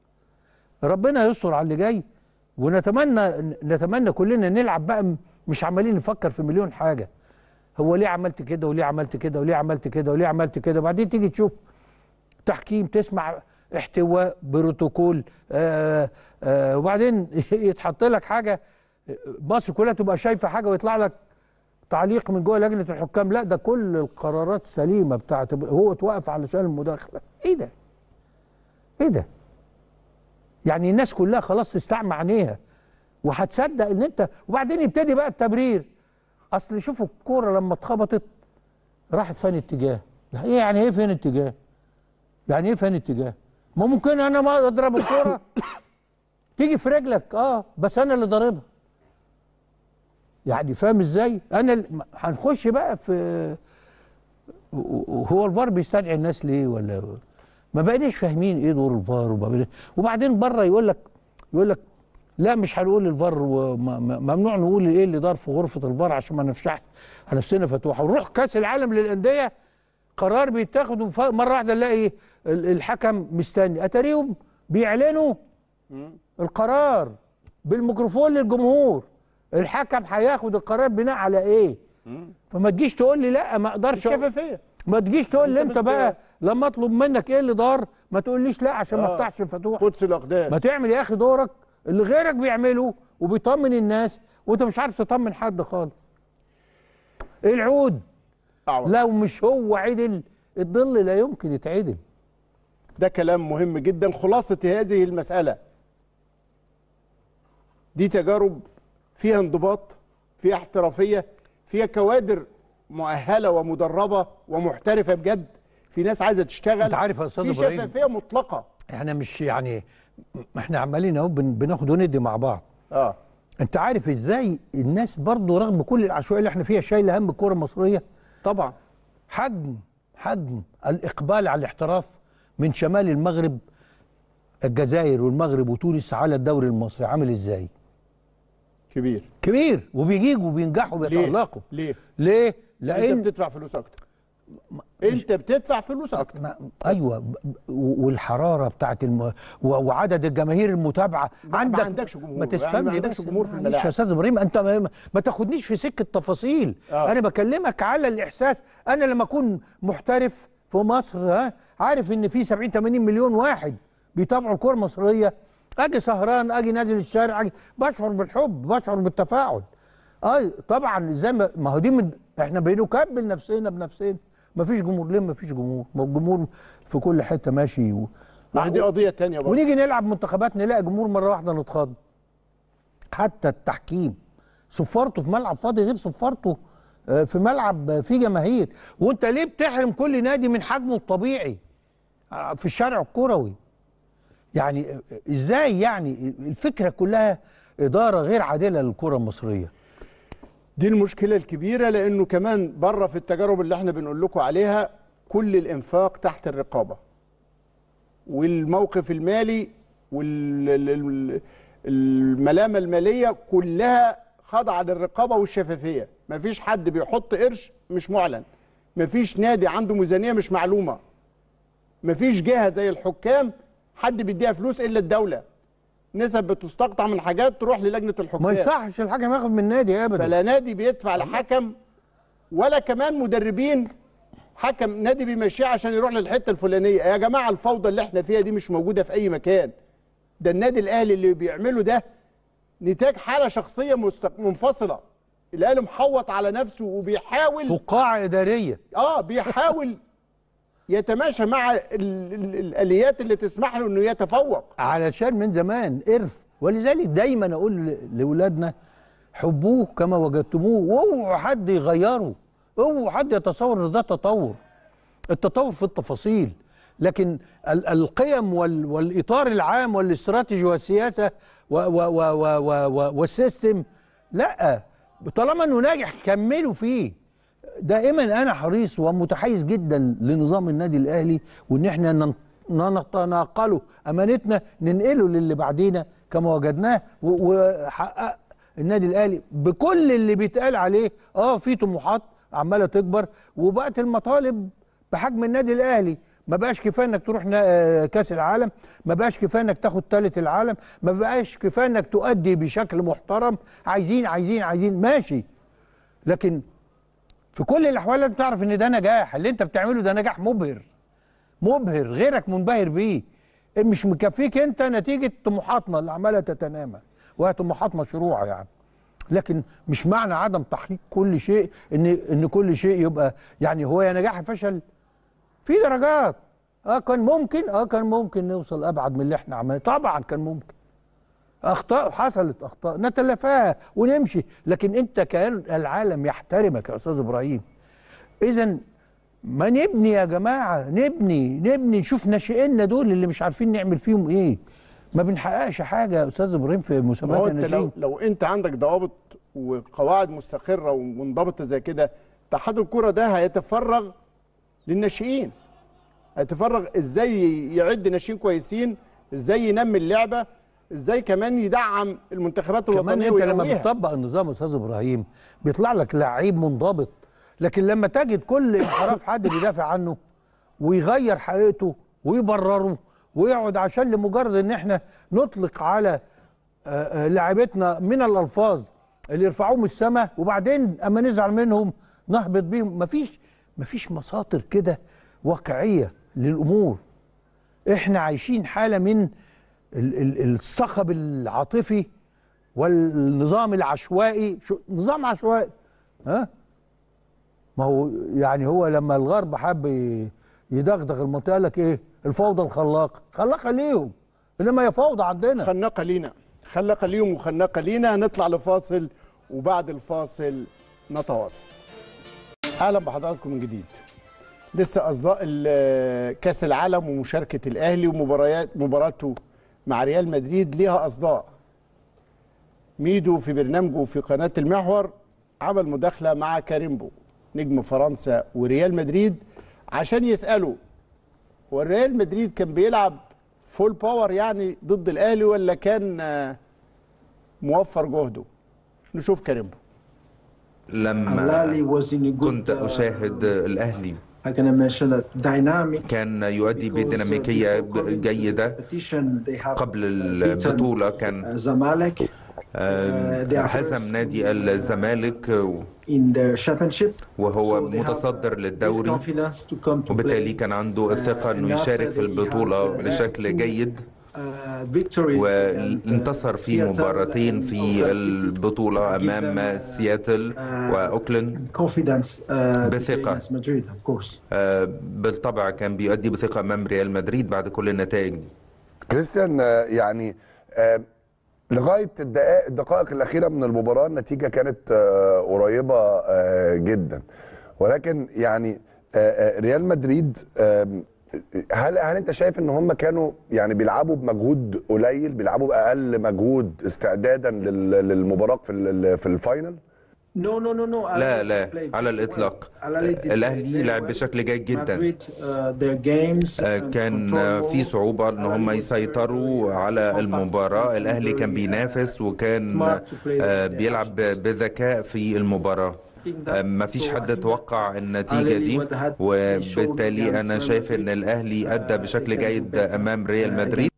ربنا يستر على اللي جاي ونتمنى نتمنى كلنا نلعب بقى م- مش عمالين نفكر في مليون حاجه هو ليه عملت كده وليه عملت كده وليه عملت كده وليه عملت كده وبعدين تيجي تشوف تحكيم تسمع احتواء بروتوكول آه آه وبعدين يتحط لك حاجه مصر كلها تبقى شايفه حاجه ويطلع لك تعليق من جوه لجنه الحكام لا ده كل القرارات سليمه بتاعت هو اتوقف علشان المداخله ايه ده؟ ايه ده؟ يعني الناس كلها خلاص تستعمى عينيها وهتصدق ان انت وبعدين يبتدي بقى التبرير اصل شوفوا الكوره لما اتخبطت راحت فين اتجاه يعني ايه يعني ايه فين اتجاه يعني ايه فين اتجاه ما ممكن انا ما اضرب الكوره تيجي في رجلك اه بس انا اللي ضاربها يعني فاهم ازاي انا ال- ما- هنخش بقى في و- و- هو الفار بيستدعي الناس ليه ولا ما بقيناش فاهمين ايه دور الفار وما بقينا- وبعدين بره يقول لك يقول لك لا مش هنقول الفار وم- م- ممنوع نقول ايه اللي دار في غرفه الفار عشان ما نفتحش نفسنا فتوحه ونروح كاس العالم للانديه قرار بيتاخد وف- مره واحده نلاقي ال- الحكم مستني اتاريهم بيعلنوا القرار بالميكروفون للجمهور الحكم هياخد القرار بناء على ايه فما تجيش تقول لي لا ما اقدرش أقول- الشفافيه ما تجيش تقول لي أنت انت بت- بقى لما اطلب منك ايه اللي دار ما تقوليش لا عشان ما آه. افتحش الفتوح قدس الاقداس ما تعمل يا اخي دورك اللي غيرك بيعمله وبيطمن الناس وانت مش عارف تطمن حد خالص العود أعوى. لو مش هو عدل الظل لا يمكن يتعدل ده كلام مهم جدا خلاصة هذه المسألة دي تجارب فيها انضباط فيها احترافيه فيها كوادر مؤهله ومدربه ومحترفه بجد في ناس عايزه تشتغل أنت عارف يا أستاذ في إبراهيم؟ شفافيه مطلقه احنا مش يعني احنا عمالين اهو بن- بناخد وندي مع بعض اه انت عارف ازاي الناس برضو رغم كل العشوائيه اللي احنا فيها شايله هم الكره المصريه طبعا حجم حجم الاقبال على الاحتراف من شمال المغرب الجزائر والمغرب وتونس على الدوري المصري عامل ازاي كبير كبير وبيجيجوا وبينجحوا ليه بيتالقوا ليه ليه انت لان بتدفع فلوس اكتر انت بتدفع فلوس اكتر ما ايوه ب- ب- والحراره بتاعت الم... و- وعدد الجماهير المتابعه ما عندك عندكش جمهور، ما يعني ما تفهمني عندكش بس. جمهور في معلش الملاعب. يا استاذ ابراهيم انت ما, ما تاخدنيش في سكه تفاصيل آه. انا بكلمك على الاحساس انا لما اكون محترف في مصر ها عارف ان في 70 80 مليون واحد بيتابعوا الكره المصريه اجي سهران اجي نازل الشارع أجي بشعر بالحب بشعر بالتفاعل اه طبعا زي ما ما هو دي من احنا بنكبل نفسنا بنفسنا ما فيش جمهور ليه ما فيش جمهور ما هو الجمهور في كل حته ماشي و... ما هي دي قضيه تانية برضه ونيجي نلعب منتخبات نلاقي جمهور مره واحده نتخض حتى التحكيم صفارته في ملعب فاضي غير صفارته آه، في ملعب آه، فيه جماهير وانت ليه بتحرم كل نادي من حجمه الطبيعي آه، في الشارع الكروي يعني آه، ازاي يعني الفكره كلها اداره غير عادله للكره المصريه دي المشكلة الكبيرة لأنه كمان بره في التجارب اللي احنا بنقول لكم عليها كل الإنفاق تحت الرقابة والموقف المالي والملامة المالية كلها خاضعة للرقابة والشفافية مفيش حد بيحط قرش مش معلن مفيش نادي عنده ميزانية مش معلومة مفيش جهة زي الحكام حد بيديها فلوس إلا الدولة نسب بتستقطع من حاجات تروح للجنة الحكام ما يصحش الحكم ياخد من النادي ابدا فلا نادي بيدفع لحكم ولا كمان مدربين حكم نادي بيمشيه عشان يروح للحته الفلانيه يا جماعه الفوضى اللي احنا فيها دي مش موجوده في اي مكان ده النادي الاهلي اللي بيعمله ده نتاج حاله شخصيه مستق... منفصله الاهلي محوط على نفسه وبيحاول فقاعه اداريه اه بيحاول يتماشى مع ال... ال... الاليات اللي تسمح له انه يتفوق علشان من زمان ارث ولذلك دايما اقول ل- لاولادنا حبوه كما وجدتموه واوعوا حد يغيره اوعوا حد يتصور ان ده تطور التطور في التفاصيل لكن ال- القيم وال- والاطار العام والاستراتيجي والسياسه و- و- و- و- و- و- والسيستم لا طالما انه ناجح كملوا فيه دائما انا حريص ومتحيز جدا لنظام النادي الاهلي وان احنا نن- نتناقله امانتنا ننقله للي بعدينا كما وجدناه و- وحقق النادي الاهلي بكل اللي بيتقال عليه اه في طموحات عماله تكبر وبقت المطالب بحجم النادي الاهلي ما بقاش كفايه انك تروح نا- آه، كاس العالم ما بقاش كفايه انك تاخد ثالث العالم ما بقاش كفايه انك تؤدي بشكل محترم عايزين عايزين عايزين ماشي لكن في كل الاحوال لازم تعرف ان ده نجاح اللي انت بتعمله ده نجاح مبهر مبهر غيرك منبهر بيه مش مكفيك انت نتيجه طموحاتنا اللي عماله تتنامى وهي طموحات مشروعه يعني لكن مش معنى عدم تحقيق كل شيء ان ان كل شيء يبقى يعني هو يا نجاح يا فشل في درجات اه كان ممكن اه كان ممكن نوصل ابعد من اللي احنا عملناه طبعا كان ممكن اخطاء حصلت اخطاء نتلافاها ونمشي لكن انت كان العالم يحترمك يا استاذ ابراهيم اذا ما نبني يا جماعه نبني نبني نشوف ناشئيننا دول اللي مش عارفين نعمل فيهم ايه ما بنحققش حاجه يا استاذ ابراهيم في ما هو مسابقات انت لو, الناشئين لو انت عندك ضوابط وقواعد مستقره ومنضبطه زي كده اتحاد الكره ده هيتفرغ للناشئين هيتفرغ ازاي يعد ناشئين كويسين ازاي ينمي اللعبه ازاي كمان يدعم المنتخبات كمان الوطنيه انت لما ويقويها بتطبق النظام يا استاذ ابراهيم بيطلع لك لعيب منضبط لكن لما تجد كل انحراف حد بيدافع عنه ويغير حقيقته ويبرره ويقعد عشان لمجرد ان احنا نطلق على آه، آه، لاعبتنا من الالفاظ اللي يرفعوهم السماء وبعدين اما نزعل منهم نهبط بيهم مفيش مفيش مساطر كده واقعيه للامور احنا عايشين حاله من ال- ال- الصخب العاطفي والنظام العشوائي شو نظام عشوائي ها ما هو يعني هو لما الغرب حب ي- يدغدغ المنطقه لك ايه الفوضى الخلاقه خلاقه ليهم انما هي فوضى عندنا خناقه لينا خلق ليهم وخناقه لينا هنطلع لفاصل وبعد الفاصل نتواصل اهلا بحضراتكم من جديد لسه اصداء ال- كاس العالم ومشاركه الاهلي ومباريات مباراته مع ريال مدريد ليها اصداء ميدو في برنامجه في قناه المحور عمل مداخله مع كاريمبو نجم فرنسا وريال مدريد عشان يساله هو الريال مدريد كان بيلعب فول باور يعني ضد الاهلي ولا كان آه، موفر جهده نشوف كاريمبو لما كنت كنت أشاهد الأهلي الأهلي كان يؤدي بديناميكية جيدة قبل البطولة كان الزمالك آه، هزم نادي الزمالك وهو متصدر للدوري وبالتالي كان عنده الثقة أنه يشارك في البطولة بشكل جيد وانتصر في مباراتين في البطولة أمام سياتل وأوكلاند بثقة. آه، بالطبع كان بيؤدي بثقة أمام ريال مدريد بعد كل النتائج دي كريستيان آه، يعني آه، لغايه الدقائق الدقائق الاخيره من المباراه النتيجه كانت آه، قريبه آه، جدا ولكن يعني آه، آه، ريال مدريد آم، هل هل انت شايف ان هم كانوا يعني بيلعبوا بمجهود قليل بيلعبوا باقل مجهود استعدادا لل- للمباراه في ال- في الفاينل لا لا على الإطلاق الأهلي لعب بشكل جيد جدا آه، كان آه، في صعوبة ان هم يسيطروا على المباراة الاهلي كان بينافس وكان آه، بيلعب ب- بذكاء في المباراة آه، ما فيش حد توقع النتيجة دي وبالتالي انا شايف ان الاهلي ادى بشكل جيد امام ريال مدريد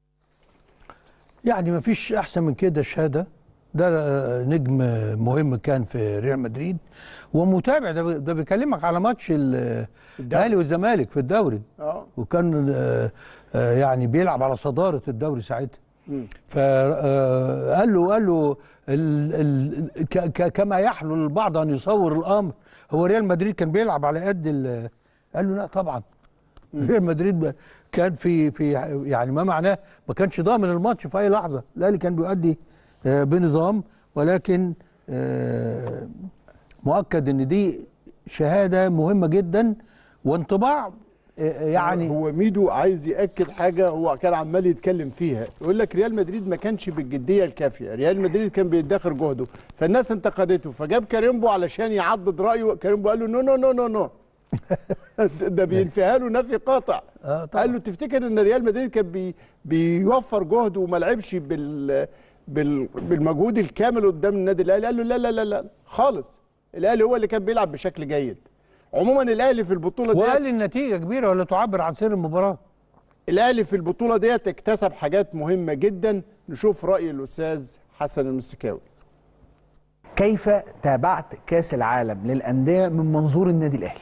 يعني ما فيش احسن من كده شهاده ده آه، نجم مهم كان في ريال مدريد ومتابع ده ده بيكلمك على ماتش ال- الاهلي والزمالك في الدوري اه وكان آه، آه، يعني بيلعب على صداره الدوري ساعتها مم. فقال له قال له ال ال ك ك كما يحلو البعض ان يصور الامر هو ريال مدريد كان بيلعب على قد ال- قال له لا طبعا ريال مدريد كان في في يعني ما معناه ما كانش ضامن الماتش في اي لحظه الاهلي كان بيؤدي آه، بنظام ولكن آه، مؤكد ان دي شهاده مهمه جدا وانطباع آه، يعني هو ميدو عايز ياكد حاجه هو كان عمال يتكلم فيها يقول لك ريال مدريد ما كانش بالجديه الكافيه ريال مدريد كان بيدخر جهده فالناس انتقدته فجاب كاريمبو علشان يعضد رايه كاريمبو قال له نو نو نو نو نو ده بينفيها له نفي قاطع آه، طبعاً. قال له تفتكر ان ريال مدريد كان بي بيوفر جهده وما لعبش بال بال بالمجهود الكامل قدام النادي الاهلي قال له لا لا لا لا خالص الاهلي هو اللي كان بيلعب بشكل جيد عموما الاهلي في البطوله دي وقال النتيجه كبيره ولا تعبر عن سر المباراه الاهلي في البطوله ديت اكتسب حاجات مهمه جدا نشوف راي الاستاذ حسن المسكاوي كيف تابعت كاس العالم للأندية من منظور النادي الأهلي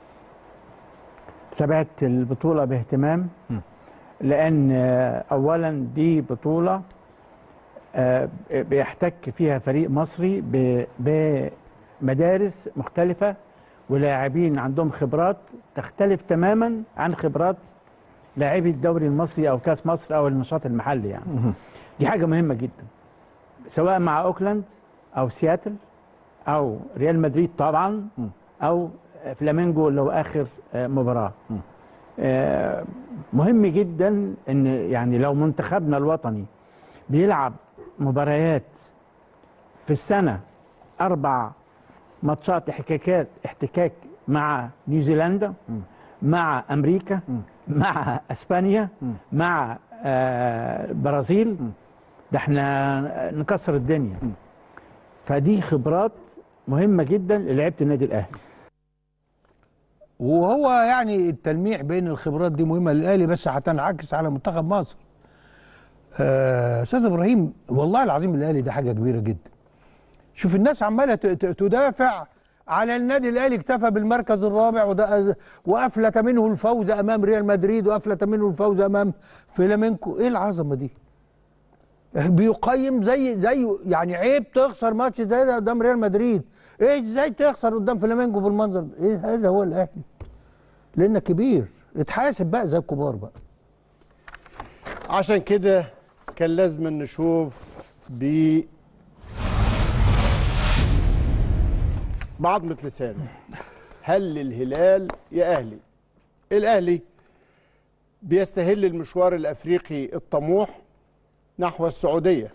تابعت البطولة باهتمام لأن آه، أولا دي بطولة آه، بيحتك فيها فريق مصري ب- بمدارس مختلفة ولاعبين عندهم خبرات تختلف تماما عن خبرات لاعبي الدوري المصري أو كاس مصر أو النشاط المحلي يعني دي حاجة مهمة جدا سواء مع أوكلاند أو سياتل أو ريال مدريد طبعا أو فلامينجو اللي هو آخر آه، مباراة آه، مهم جدا ان يعني لو منتخبنا الوطني بيلعب مباريات في السنه اربع ماتشات احتكاكات احتكاك مع نيوزيلندا مع امريكا مع اسبانيا مع آه، البرازيل ده احنا نكسر الدنيا فدي خبرات مهمه جدا للعيبه النادي الاهلي وهو يعني التلميح بين الخبرات دي مهمه للاهلي بس هتنعكس على منتخب مصر. آه، استاذ ابراهيم والله العظيم الاهلي ده حاجه كبيره جدا. شوف الناس عماله ت- ت- تدافع على النادي الاهلي اكتفى بالمركز الرابع وده وافلت منه الفوز امام ريال مدريد وافلت منه الفوز امام فلامينكو ايه العظمه دي؟ بيقيم زي زي يعني عيب تخسر ماتش زي ده قدام ريال مدريد ايه ازاي تخسر قدام فلامينجو بالمنظر ده؟ ايه هذا هو الاهلي لانك كبير اتحاسب بقى زي الكبار بقى عشان كده كان لازم نشوف ب بعضمة لسانه هل الهلال يا أهلي الأهلي بيستهل المشوار الأفريقي الطموح نحو السعودية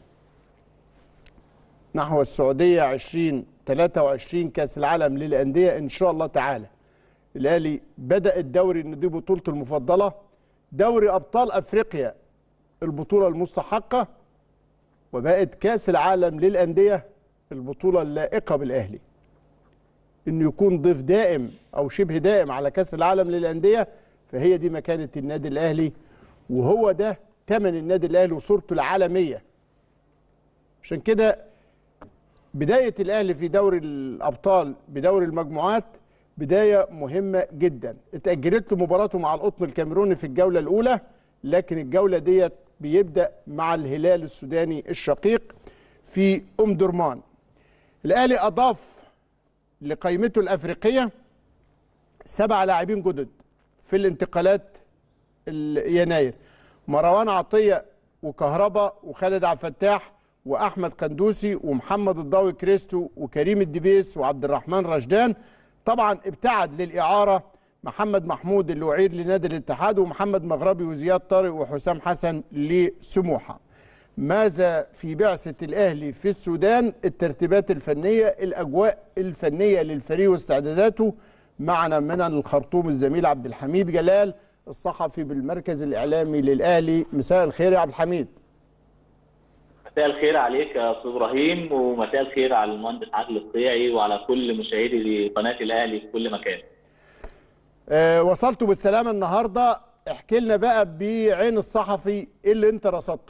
نحو السعودية 2023 كأس العالم للأندية إن شاء الله تعالى الأهلي بدأ الدوري إن دي بطولته المفضلة دوري أبطال أفريقيا البطولة المستحقة وبقت كأس العالم للأندية البطولة اللائقة بالأهلي إنه يكون ضيف دائم أو شبه دائم على كأس العالم للأندية فهي دي مكانة النادي الأهلي وهو ده ثمن النادي الأهلي وصورته العالمية عشان كده بداية الأهلي في دوري الأبطال بدوري المجموعات بداية مهمة جدا اتأجلت له مباراته مع القطن الكاميروني في الجولة الأولى لكن الجولة ديت بيبدأ مع الهلال السوداني الشقيق في أم درمان الأهلي أضاف لقائمته الأفريقية سبع لاعبين جدد في الانتقالات يناير مروان عطية وكهربا وخالد عبد الفتاح واحمد قندوسي ومحمد الضاوي كريستو وكريم الدبيس وعبد الرحمن رشدان طبعا ابتعد للاعاره محمد محمود اللي اعير لنادي الاتحاد ومحمد مغربي وزياد طارق وحسام حسن لسموحه ماذا في بعثه الاهلي في السودان الترتيبات الفنيه الاجواء الفنيه للفريق واستعداداته معنا من الخرطوم الزميل عبد الحميد جلال الصحفي بالمركز الاعلامي للاهلي مساء الخير يا عبد الحميد مساء الخير عليك يا استاذ ابراهيم ومساء الخير على المهندس عادل الصيعي وعلى كل مشاهدي قناه الاهلي في كل مكان. أه وصلتوا بالسلامه النهارده احكي لنا بقى بعين الصحفي ايه اللي انت رصدته؟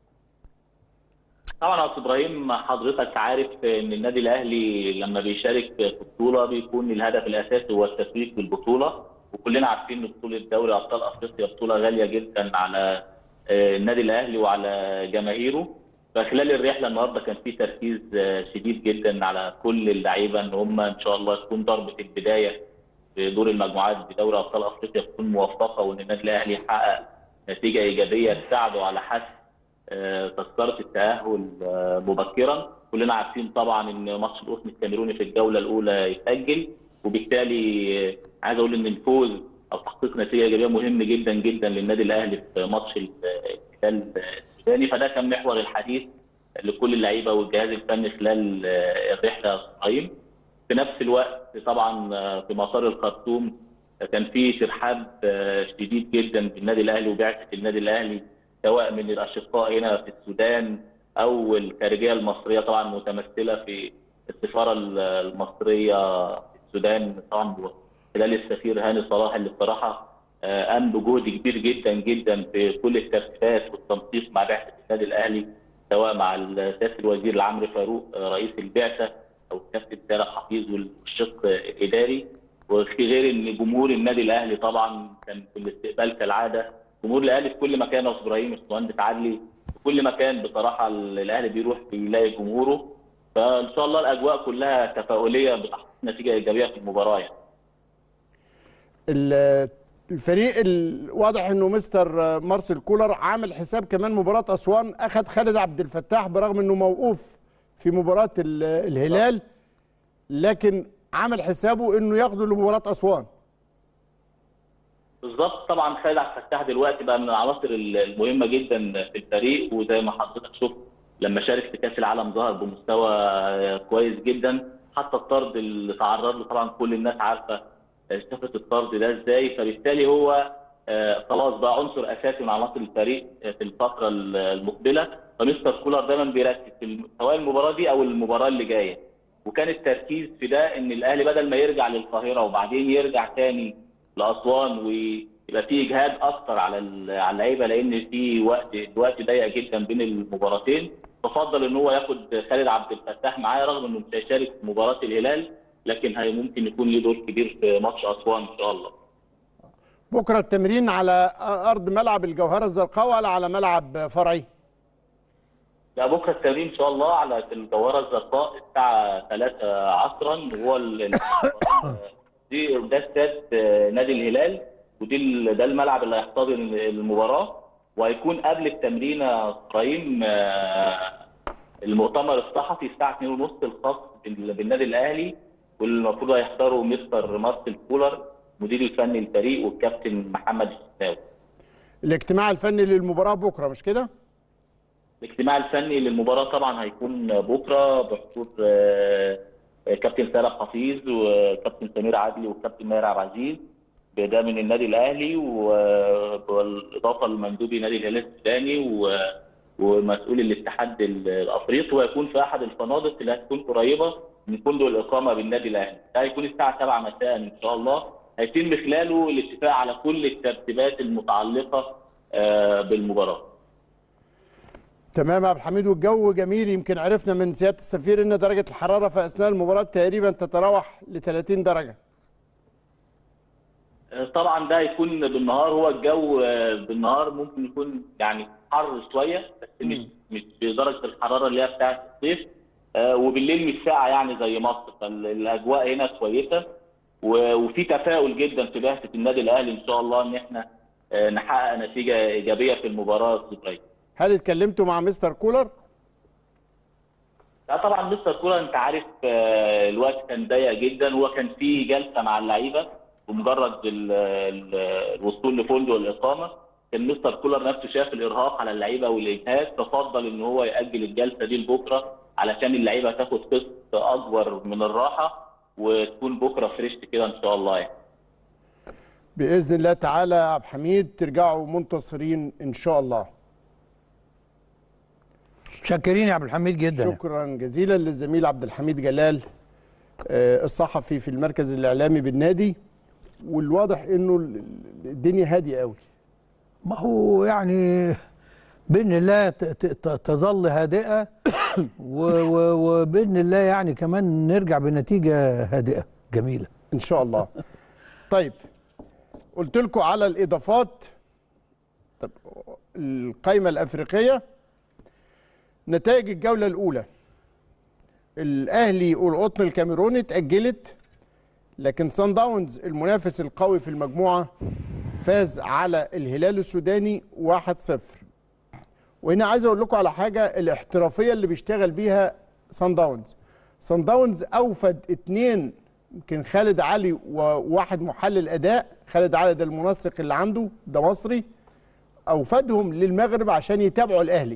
طبعا يا استاذ ابراهيم حضرتك عارف ان النادي الاهلي لما بيشارك في بطوله بيكون الهدف الاساسي هو التسويق بالبطوله وكلنا عارفين ان بطوله دوري ابطال افريقيا بطوله غاليه جدا على النادي الاهلي وعلى جماهيره فخلال الرحله النهارده كان في تركيز شديد جدا على كل اللعيبه ان هم ان شاء الله تكون ضربه البدايه في دور المجموعات بدوري ابطال افريقيا تكون موفقه وان النادي الاهلي يحقق نتيجه ايجابيه تساعده على حسم تذكره التاهل مبكرا كلنا عارفين طبعا ان ماتش القطن الكاميروني في الجوله الاولى يتاجل وبالتالي عايز اقول ان الفوز او تحقيق نتيجه ايجابيه مهم جدا جدا للنادي الاهلي في ماتش الهلال الثاني فده كان محور الحديث لكل اللعيبه والجهاز الفني خلال الرحله الصهيم في نفس الوقت طبعا في مطار الخرطوم كان في ترحاب شديد جدا بالنادي الاهلي وبعثه النادي الاهلي سواء من الاشقاء هنا في السودان او الخارجيه المصريه طبعا متمثله في السفاره المصريه في السودان طبعا خلال السفير هاني صلاح اللي بصراحه قام بجهد كبير جدا جدا في كل الترتيبات والتنسيق مع بعثه النادي الاهلي سواء مع سياده الوزير العمرو فاروق رئيس البعثه او كابتن سالم حفيظ والشق الاداري وفي غير ان جمهور النادي الاهلي طبعا كان في الاستقبال كالعاده جمهور الاهلي في كل مكان يا ابراهيم المهندس عدلي في كل مكان بصراحه الاهلي بيروح بيلاقي جمهوره فان شاء الله الاجواء كلها تفاؤليه بتحقيق نتيجه ايجابيه في المباراه يعني. الفريق واضح انه مستر مارسيل كولر عامل حساب كمان مباراه اسوان اخذ خالد عبد الفتاح برغم انه موقوف في مباراه الهلال لكن عامل حسابه انه ياخده لمباراه اسوان بالظبط طبعا خالد عبد الفتاح دلوقتي بقى من العناصر المهمه جدا في الفريق وزي ما حضرتك شفت لما شارك في كاس العالم ظهر بمستوى كويس جدا حتى الطرد اللي تعرض له طبعا كل الناس عارفه شافت الطرد ده ازاي فبالتالي هو آه خلاص بقى عنصر اساسي من عناصر الفريق في الفتره المقبله فمستر كولر دايما بيركز في سواء المباراه دي او المباراه اللي جايه وكان التركيز في ده ان الاهلي بدل ما يرجع للقاهره وبعدين يرجع تاني لاسوان ويبقى في اجهاد اكتر على على اللعيبه لان في وقت الوقت ضيق جدا بين المباراتين ففضل ان هو ياخد خالد عبد الفتاح معاه رغم انه مش هيشارك في مباراه الهلال لكن هي ممكن يكون له دور كبير في ماتش اسوان ان شاء الله. بكره التمرين على ارض ملعب الجوهره الزرقاء ولا على ملعب فرعي؟ لا بكره التمرين ان شاء الله على الجوهره الزرقاء الساعه 3 عصرا وهو دي ده استاد نادي الهلال ودي ده الملعب اللي هيحتضن المباراه وهيكون قبل التمرين ابراهيم المؤتمر الصحفي الساعه 2:30 الخاص بال- بالنادي الاهلي والمفروض هيحضروا مستر مارسيل كولر مدير الفني للفريق والكابتن محمد الشناوي الاجتماع الفني للمباراه بكره مش كده؟ الاجتماع الفني للمباراه طبعا هيكون بكره بحضور آه، آه، كابتن سالم حفيظ وكابتن سمير عدلي والكابتن ماهر عبد العزيز ده من النادي الاهلي و- بالاضافه لمندوبي نادي الهلال السوداني و- ومسؤول الاتحاد ال- الافريقي ويكون في احد الفنادق اللي هتكون قريبه من فندق الاقامه بالنادي الاهلي ده هيكون الساعه 7 مساء ان شاء الله هيتم خلاله الاتفاق على كل الترتيبات المتعلقه آه، بالمباراه تمام يا عبد الحميد والجو جميل يمكن عرفنا من سياده السفير ان درجه الحراره في اثناء المباراه تقريبا تتراوح ل 30 درجه طبعا ده هيكون بالنهار هو الجو آه، بالنهار ممكن يكون يعني حر شويه بس مش مش بدرجه الحراره اللي هي بتاعه الصيف آه، وبالليل مش ساقعه يعني زي مصر فالاجواء هنا كويسه و- وفي تفاؤل جدا في بعثه النادي الاهلي ان شاء الله ان احنا آه، نحقق نتيجه ايجابيه في المباراه الصبريه. هل اتكلمتوا مع مستر كولر؟ لا طبعا مستر كولر انت عارف آه، الوقت كان ضيق جدا هو كان في جلسه مع اللعيبه بمجرد ال- ال- الوصول لفندق الاقامه كان مستر كولر نفسه شاف الارهاق على اللعيبه والاجهاد ففضل ان هو ياجل الجلسه دي لبكره علشان اللعيبه تاخد قسط اكبر من الراحه وتكون بكره فريش كده ان شاء الله يعني. باذن الله تعالى يا عبد الحميد ترجعوا منتصرين ان شاء الله شاكرين يا عبد الحميد جدا شكرا جزيلا للزميل عبد الحميد جلال آه، الصحفي في المركز الاعلامي بالنادي والواضح انه ال- ال- الدنيا هاديه قوي ما هو يعني باذن الله ت- ت- ت- تظل هادئه و- و- وباذن الله يعني كمان نرجع بنتيجه هادئه جميله ان شاء الله طيب قلت لكم على الاضافات طب القائمه الافريقيه نتائج الجوله الاولى الاهلي والقطن الكاميروني اتاجلت لكن سان داونز المنافس القوي في المجموعه فاز على الهلال السوداني 1-0 وهنا عايز اقول لكم على حاجه الاحترافيه اللي بيشتغل بيها سان داونز سان داونز اوفد اتنين يمكن خالد علي وواحد محلل اداء خالد علي ده المنسق اللي عنده ده مصري اوفدهم للمغرب عشان يتابعوا الاهلي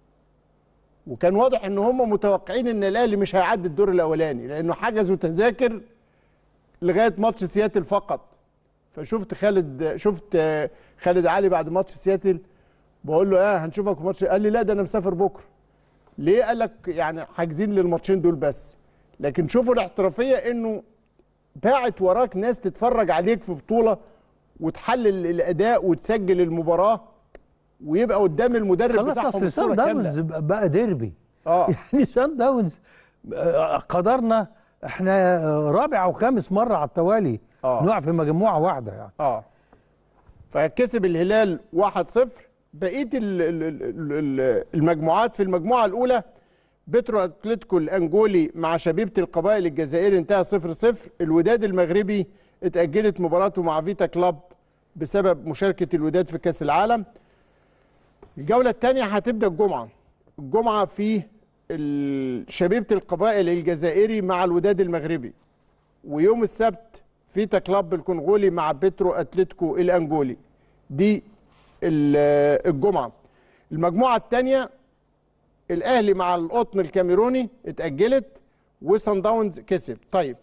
وكان واضح ان هم متوقعين ان الاهلي مش هيعدي الدور الاولاني لانه حجزوا تذاكر لغايه ماتش سياتل فقط فشفت خالد شفت آه، خالد علي بعد ماتش سياتل بقول له اه هنشوفك في ماتش قال لي لا ده انا مسافر بكره ليه قال لك يعني حاجزين للماتشين دول بس لكن شوفوا الاحترافيه انه باعت وراك ناس تتفرج عليك في بطوله وتحلل الاداء وتسجل المباراه ويبقى قدام المدرب خلاص بتاعهم اصل الصوره سان كامله داونز بقى بقى ديربي اه يعني سان داونز آه، قدرنا احنا آه، رابع او خامس مره على التوالي آه. نقع في مجموعه واحده يعني اه فكسب الهلال 1-0 بقيه ال- ال- ال- ال- المجموعات في المجموعه الاولى بترو اتلتيكو الانجولي مع شبيبه القبائل الجزائري انتهى 0-0 الوداد المغربي اتاجلت مباراته مع فيتا كلاب بسبب مشاركه الوداد في كاس العالم الجوله الثانيه هتبدا الجمعه الجمعه في ال- شبيبه القبائل الجزائري مع الوداد المغربي ويوم السبت فيتا كلاب الكونغولي مع بيترو اتلتيكو الانجولي دي ال- الجمعه المجموعه الثانيه الاهلي مع القطن الكاميروني اتاجلت وسان داونز كسب طيب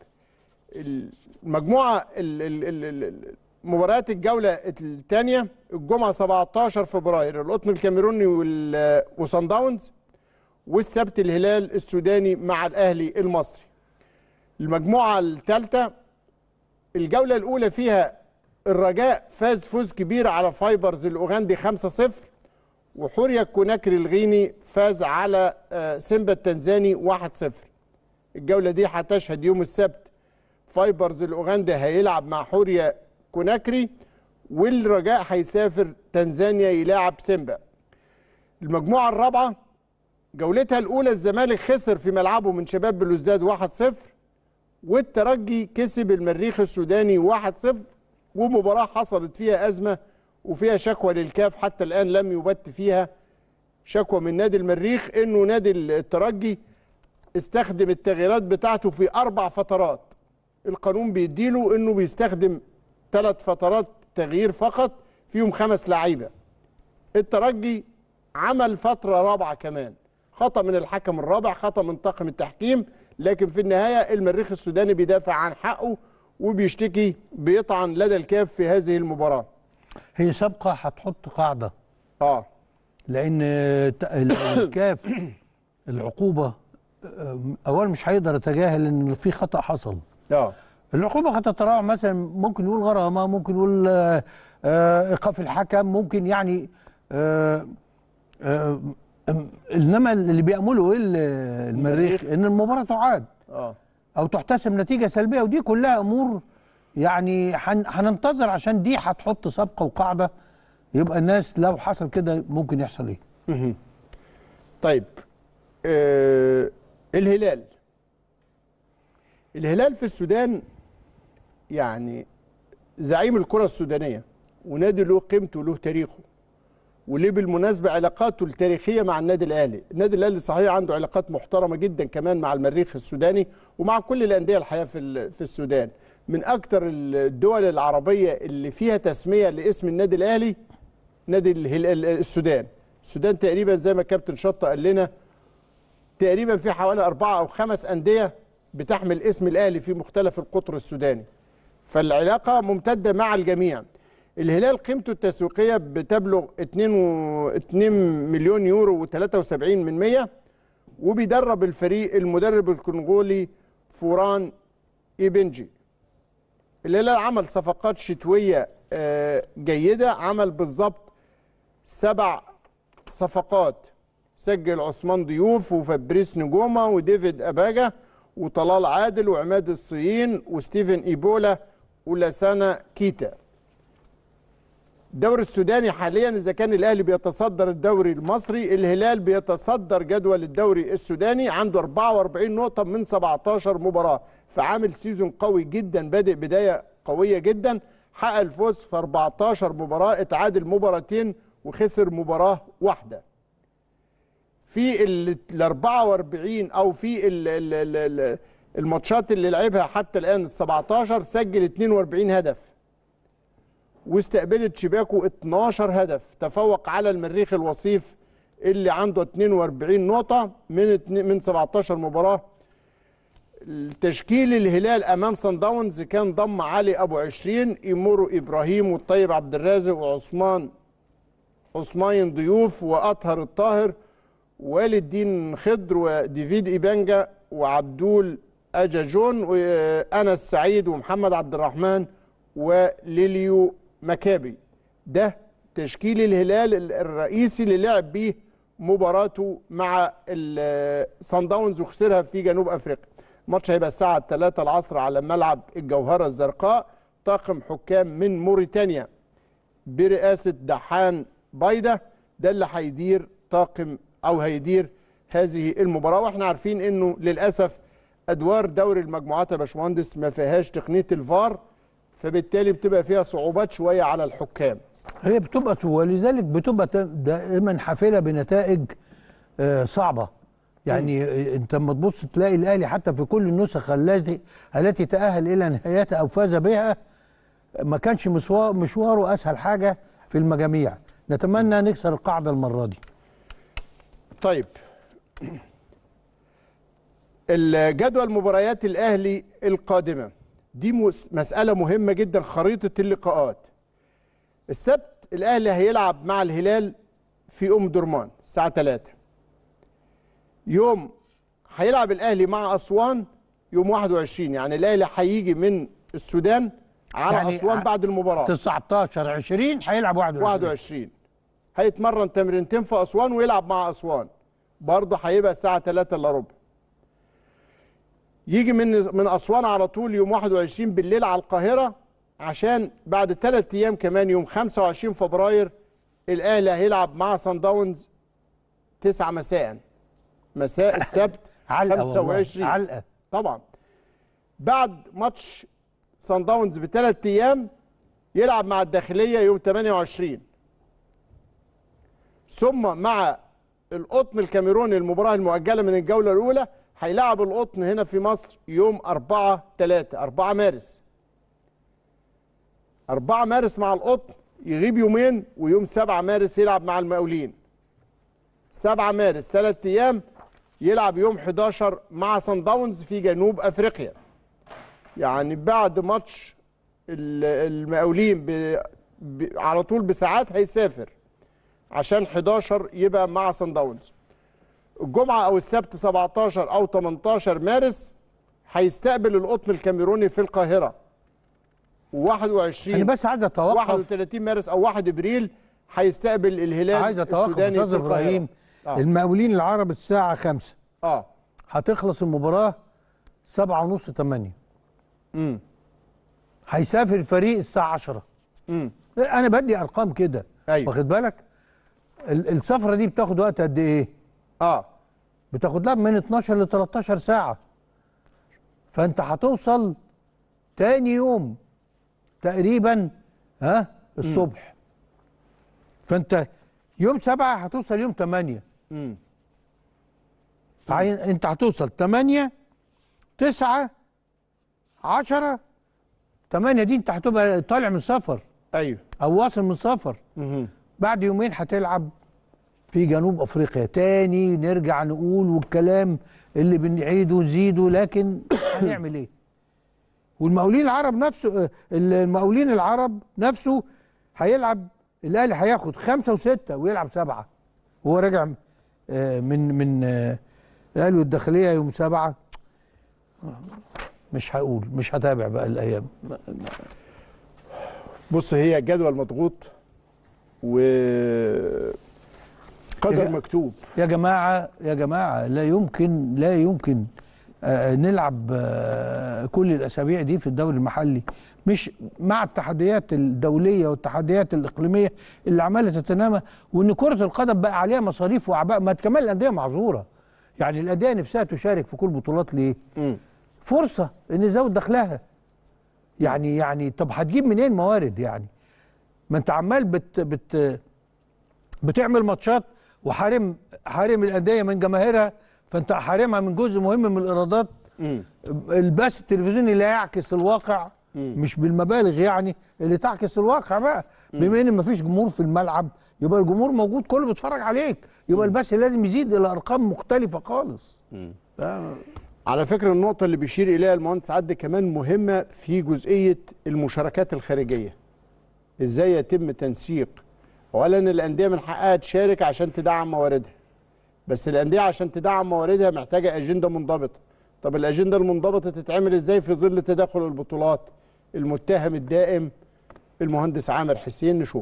المجموعه ال- ال- ال- ال- ال- مباريات الجوله الثانيه الجمعه 17 فبراير القطن الكاميروني وال- وسان داونز والسبت الهلال السوداني مع الاهلي المصري المجموعه الثالثه الجوله الاولى فيها الرجاء فاز فوز كبير على فايبرز الاوغندي 5-0 وحوريا كوناكري الغيني فاز على آه، سيمبا التنزاني 1-0 الجوله دي هتشهد يوم السبت فايبرز الاوغندي هيلعب مع حوريا كوناكري والرجاء هيسافر تنزانيا يلاعب سيمبا المجموعه الرابعه جولتها الاولى الزمالك خسر في ملعبه من شباب بلوزداد 1-0 والترجي كسب المريخ السوداني 1-0 ومباراة حصلت فيها أزمة وفيها شكوى للكاف حتى الآن لم يبت فيها شكوى من نادي المريخ انه نادي الترجي استخدم التغييرات بتاعته في اربع فترات القانون بيديله انه بيستخدم ثلاث فترات تغيير فقط فيهم خمس لعيبه الترجي عمل فتره رابعه كمان خطا من الحكم الرابع خطا من طاقم التحكيم لكن في النهايه المريخ السوداني بيدافع عن حقه وبيشتكي بيطعن لدى الكاف في هذه المباراه هي سابقه هتحط قاعده اه لان الكاف العقوبه اولا مش هيقدر يتجاهل ان في خطا حصل اه العقوبه هتتراوح مثلا ممكن يقول غرامه ممكن يقول ايقاف الحكم ممكن يعني آآ آآ انما اللي بيأمله ايه المريخ ان المباراه تعاد اه او تحتسب نتيجه سلبيه ودي كلها امور يعني هننتظر عشان دي هتحط سابقه وقاعده يبقى الناس لو حصل كده ممكن يحصل ايه طيب آه الهلال الهلال في السودان يعني زعيم الكره السودانيه ونادي له قيمته وله تاريخه وليه بالمناسبه علاقاته التاريخيه مع النادي الاهلي، النادي الاهلي صحيح عنده علاقات محترمه جدا كمان مع المريخ السوداني ومع كل الانديه الحقيقه في في السودان. من اكثر الدول العربيه اللي فيها تسميه لاسم النادي الاهلي نادي السودان. السودان تقريبا زي ما كابتن شطه قال لنا تقريبا في حوالي اربعه او خمس انديه بتحمل اسم الاهلي في مختلف القطر السوداني. فالعلاقه ممتده مع الجميع. الهلال قيمته التسويقيه بتبلغ 2 و... 2 مليون يورو و73 من 100 وبيدرب الفريق المدرب الكونغولي فوران ايبنجي الهلال عمل صفقات شتويه جيده عمل بالظبط سبع صفقات سجل عثمان ضيوف وفابريس نجوما وديفيد اباجا وطلال عادل وعماد الصيين وستيفن ايبولا ولسانا كيتا الدوري السوداني حاليا اذا كان الاهلي بيتصدر الدوري المصري الهلال بيتصدر جدول الدوري السوداني عنده 44 نقطه من 17 مباراه فعامل سيزون قوي جدا بادئ بدايه قويه جدا حقق الفوز في 14 مباراه اتعادل مباراتين وخسر مباراه واحده في ال 44 او في ال ال ال الماتشات اللي لعبها حتى الان ال 17 سجل 42 هدف واستقبلت شباكه 12 هدف تفوق على المريخ الوصيف اللي عنده 42 نقطة من من 17 مباراة التشكيل الهلال امام صن داونز كان ضم علي ابو 20 ايمورو ابراهيم والطيب عبد الرازق وعثمان عثمان ضيوف واطهر الطاهر والد الدين خضر وديفيد ايبانجا وعبدول اجاجون وانس سعيد ومحمد عبد الرحمن وليليو مكابي ده تشكيل الهلال الرئيسي اللي لعب بيه مباراته مع صن داونز وخسرها في جنوب افريقيا الماتش هيبقى الساعه 3 العصر على ملعب الجوهره الزرقاء طاقم حكام من موريتانيا برئاسه دحان بايده ده اللي هيدير طاقم او هيدير هذه المباراه واحنا عارفين انه للاسف ادوار دوري المجموعات يا باشمهندس ما فيهاش تقنيه الفار فبالتالي بتبقى فيها صعوبات شويه على الحكام هي بتبقى ولذلك بتبقى دائما حافله بنتائج صعبه يعني م. انت لما تبص تلاقي الاهلي حتى في كل النسخ التي التي تاهل الى نهايتها او فاز بها ما كانش مشواره اسهل حاجه في المجاميع نتمنى نكسر القاعده المره دي طيب الجدول مباريات الاهلي القادمه دي مسألة مهمة جدا خريطة اللقاءات السبت الأهلي هيلعب مع الهلال في أم درمان الساعة 3 يوم هيلعب الأهلي مع أسوان يوم 21 يعني الأهلي هيجي من السودان على يعني أسوان بعد المباراة 19 20 هيلعب 21 21 هيتمرن تمرينتين في أسوان ويلعب مع أسوان برضه هيبقى الساعة 3 الا ربع يجي من من اسوان على طول يوم 21 بالليل على القاهره عشان بعد ثلاث ايام كمان يوم 25 فبراير الاهلي هيلعب مع صن داونز 9 مساء مساء السبت علقه 25 علقه طبعا بعد ماتش صن داونز بثلاث ايام يلعب مع الداخليه يوم 28 ثم مع القطن الكاميروني المباراه المؤجله من الجوله الاولى هيلعب القطن هنا في مصر يوم 4 3 4 مارس 4 مارس مع القطن يغيب يومين ويوم 7 مارس يلعب مع المقاولين 7 مارس ثلاث ايام يلعب يوم 11 مع سان داونز في جنوب افريقيا يعني بعد ماتش ال- المقاولين ب... ب... على طول بساعات هيسافر عشان 11 يبقى مع سان داونز الجمعه او السبت 17 او 18 مارس هيستقبل القطن الكاميروني في القاهره و21 انا بس عايز اتوقف 31 مارس او 1 ابريل هيستقبل الهلال عايز اتوقف السوداني في استاذ القاهره ابراهيم آه. المقاولين العرب الساعه 5 اه هتخلص المباراه 7 ونص 8 امم هيسافر الفريق الساعه 10 امم انا بدي ارقام كده أيوة. واخد بالك ال- السفره دي بتاخد وقت قد ايه اه بتاخد لها من 12 ل 13 ساعه فانت هتوصل تاني يوم تقريبا ها الصبح فانت يوم سبعة هتوصل يوم 8 امم انت هتوصل 8 9 10 8 دي انت هتبقى طالع من سفر ايوه او واصل من سفر مهم. بعد يومين هتلعب في جنوب افريقيا تاني نرجع نقول والكلام اللي بنعيده ونزيده لكن هنعمل ايه والمقاولين العرب نفسه آه، المقاولين العرب نفسه هيلعب الاهلي هياخد خمسه وسته ويلعب سبعه وهو راجع آه، من من آه، الاهلي والداخليه يوم سبعه مش هقول مش هتابع بقى الايام بص هي جدول مضغوط و قدر يا- مكتوب يا جماعة يا جماعة لا يمكن لا يمكن آه، نلعب آه، كل الأسابيع دي في الدوري المحلي مش مع التحديات الدولية والتحديات الإقليمية اللي عمالة تتنامى وإن كرة القدم بقى عليها مصاريف وأعباء ما كمان الأندية معذورة يعني الأندية نفسها تشارك في كل بطولات ليه؟ مم. فرصة إن يزود دخلها يعني يعني طب هتجيب منين موارد يعني؟ ما أنت عمال بت بت بتعمل ماتشات وحارم حارم الانديه من جماهيرها فانت حارمها من جزء مهم من الايرادات مم. البث التلفزيوني لا يعكس الواقع مش بالمبالغ يعني اللي تعكس الواقع بقى بما ان مفيش جمهور في الملعب يبقى الجمهور موجود كله بيتفرج عليك يبقى البث لازم يزيد الى ارقام مختلفه خالص ف- على فكرة النقطة اللي بيشير إليها المهندس عدلي كمان مهمة في جزئية المشاركات الخارجية إزاي يتم تنسيق أولا الأندية من حقها تشارك عشان تدعم مواردها بس الأندية عشان تدعم مواردها محتاجة أجندة منضبطة طب الأجندة المنضبطة تتعمل إزاي في ظل تداخل البطولات المتهم الدائم المهندس عامر حسين نشوف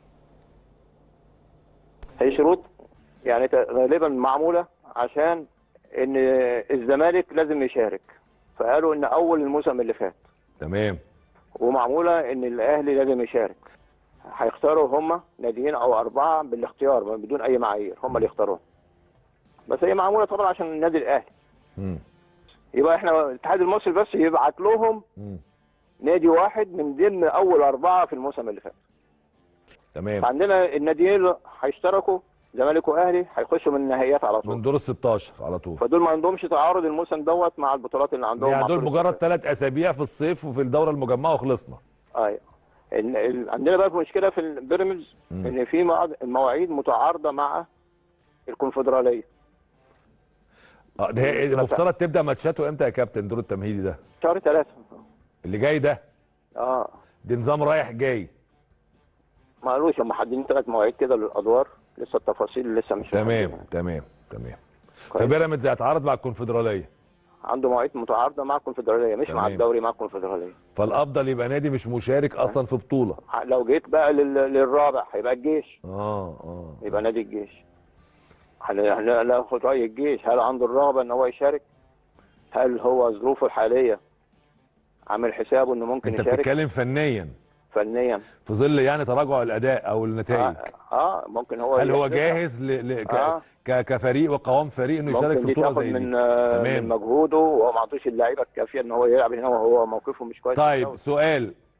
هي شروط يعني ت- غالبا معموله عشان ان الزمالك لازم يشارك فقالوا ان اول الموسم اللي فات تمام ومعموله ان الاهلي لازم يشارك هيختاروا هم ناديين او اربعه بالاختيار بدون اي معايير هم اللي يختاروهم بس هي معموله طبعا عشان النادي الاهلي مم. يبقى احنا الاتحاد المصري بس يبعت لهم مم. نادي واحد من ضمن اول اربعه في الموسم اللي فات تمام عندنا الناديين اللي هيشتركوا زمالك واهلي هيخشوا من النهائيات على طول من دور ال 16 على طول فدول ما عندهمش تعارض الموسم دوت مع البطولات اللي عندهم يعني مع دول كل مجرد ثلاث اسابيع في الصيف وفي الدوره المجمعه وخلصنا ايوه ال- ال- عندنا بقى مشكله في البيراميدز مم. ان في مع- مواعيد متعارضه مع الكونفدراليه اه ده هي المفترض تبدا ماتشاته امتى يا كابتن دور التمهيدي ده شهر ثلاثة اللي جاي ده اه دي نظام رايح جاي ما قالوش هم محددين ثلاث مواعيد كده للادوار لسه التفاصيل لسه مش تمام محددة. تمام تمام كويس. فبيراميدز هيتعارض مع الكونفدراليه عنده مواعيد متعارضه مع الكونفدراليه مش مع تمام. الدوري مع الكونفدراليه فالافضل يبقى نادي مش مشارك اصلا في بطوله لو جيت بقى لل- للرابع هيبقى الجيش اه اه يبقى نادي الجيش هل- هل- هناخد راي الجيش هل عنده الرغبه ان هو يشارك هل هو ظروفه الحاليه عامل حسابه انه ممكن انت يشارك بتتكلم فنيا فنيا في ظل يعني تراجع الاداء او النتائج اه, آه ممكن هو هل هو يحسبها. جاهز ل... ل... ك... آه. ك... كفريق وقوام فريق انه يشارك ممكن في دي بطوله تاخد زي دي من آه، من تمام مجهوده وهو ما عندوش اللعيبه الكافيه ان هو يلعب هنا وهو موقفه مش كويس طيب سؤال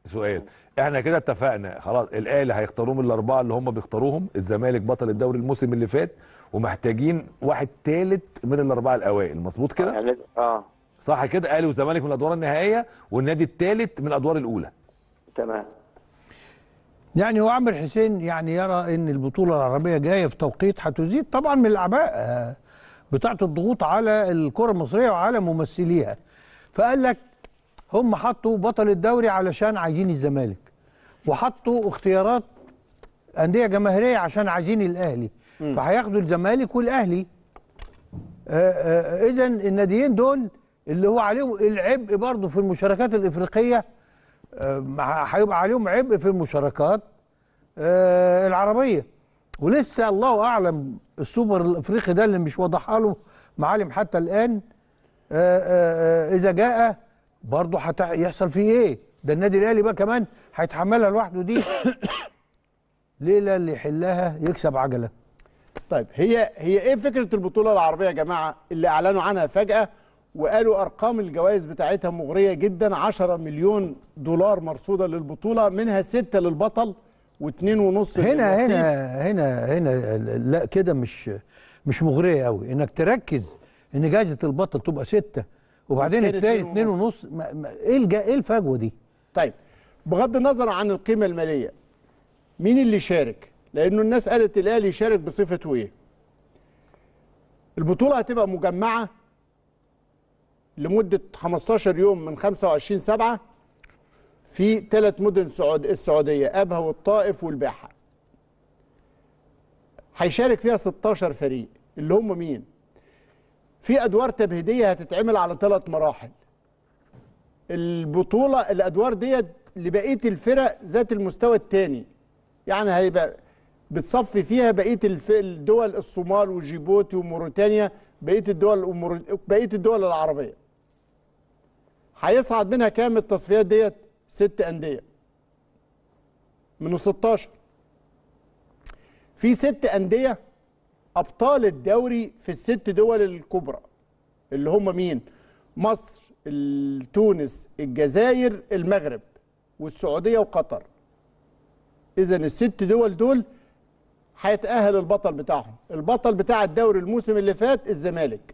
سؤال احنا كده اتفقنا خلاص الاهلي هيختاروا من الاربعه اللي هم بيختاروهم الزمالك بطل الدوري الموسم اللي فات ومحتاجين واحد ثالث من الاربعه الاوائل مظبوط كده يعني اه صح كده اهلي وزمالك من الادوار النهائيه والنادي الثالث من الادوار الاولى تمام يعني هو عامر حسين يعني يرى ان البطوله العربيه جايه في توقيت هتزيد طبعا من الاعباء آه، بتاعه الضغوط على الكره المصريه وعلى ممثليها فقال لك هم حطوا بطل الدوري علشان عايزين الزمالك وحطوا اختيارات انديه جماهيريه عشان عايزين الاهلي فهياخدوا الزمالك والاهلي اذا الناديين دول اللي هو عليهم العبء برضه في المشاركات الافريقيه آه، مع- هيبقى عليهم عبء في المشاركات آه، العربيه ولسه الله اعلم السوبر الافريقي ده اللي مش واضحه له معالم حتى الان آه، آه، آه، اذا جاء برضه هيحصل فيه ايه ده النادي الاهلي بقى كمان هيتحملها لوحده دي ليله اللي يحلها يكسب عجله طيب هي هي ايه فكره البطوله العربيه يا جماعه اللي اعلنوا عنها فجاه وقالوا ارقام الجوائز بتاعتها مغريه جدا 10 مليون دولار مرصوده للبطوله منها 6 للبطل واثنين ونص هنا للوصيف. هنا هنا هنا لا كده مش مش مغريه قوي انك تركز ان جائزه البطل تبقى ستة وبعدين والتاني التاني اتنين اتنين ونص ما- ما- ايه الج- ايه الفجوه دي؟ طيب بغض النظر عن القيمه الماليه مين اللي شارك لانه الناس قالت الاهلي يشارك بصفته ايه البطوله هتبقى مجمعه لمده 15 يوم من 25 7 في ثلاث مدن سعود السعوديه ابها والطائف والباحه هيشارك فيها 16 فريق اللي هم مين في ادوار تمهيديه هتتعمل على ثلاث مراحل البطوله الادوار ديت لبقيه الفرق ذات المستوى الثاني يعني هيبقى بتصفي فيها بقيه الف- الدول الصومال وجيبوتي وموريتانيا بقيه الدول ومور- بقيه الدول العربيه هيصعد منها كام التصفيات ديت ست انديه من ال 16 في ست انديه ابطال الدوري في الست دول الكبرى اللي هم مين مصر ال- تونس الجزائر المغرب والسعوديه وقطر اذا الست دول دول هيتاهل البطل بتاعهم البطل بتاع الدوري الموسم اللي فات الزمالك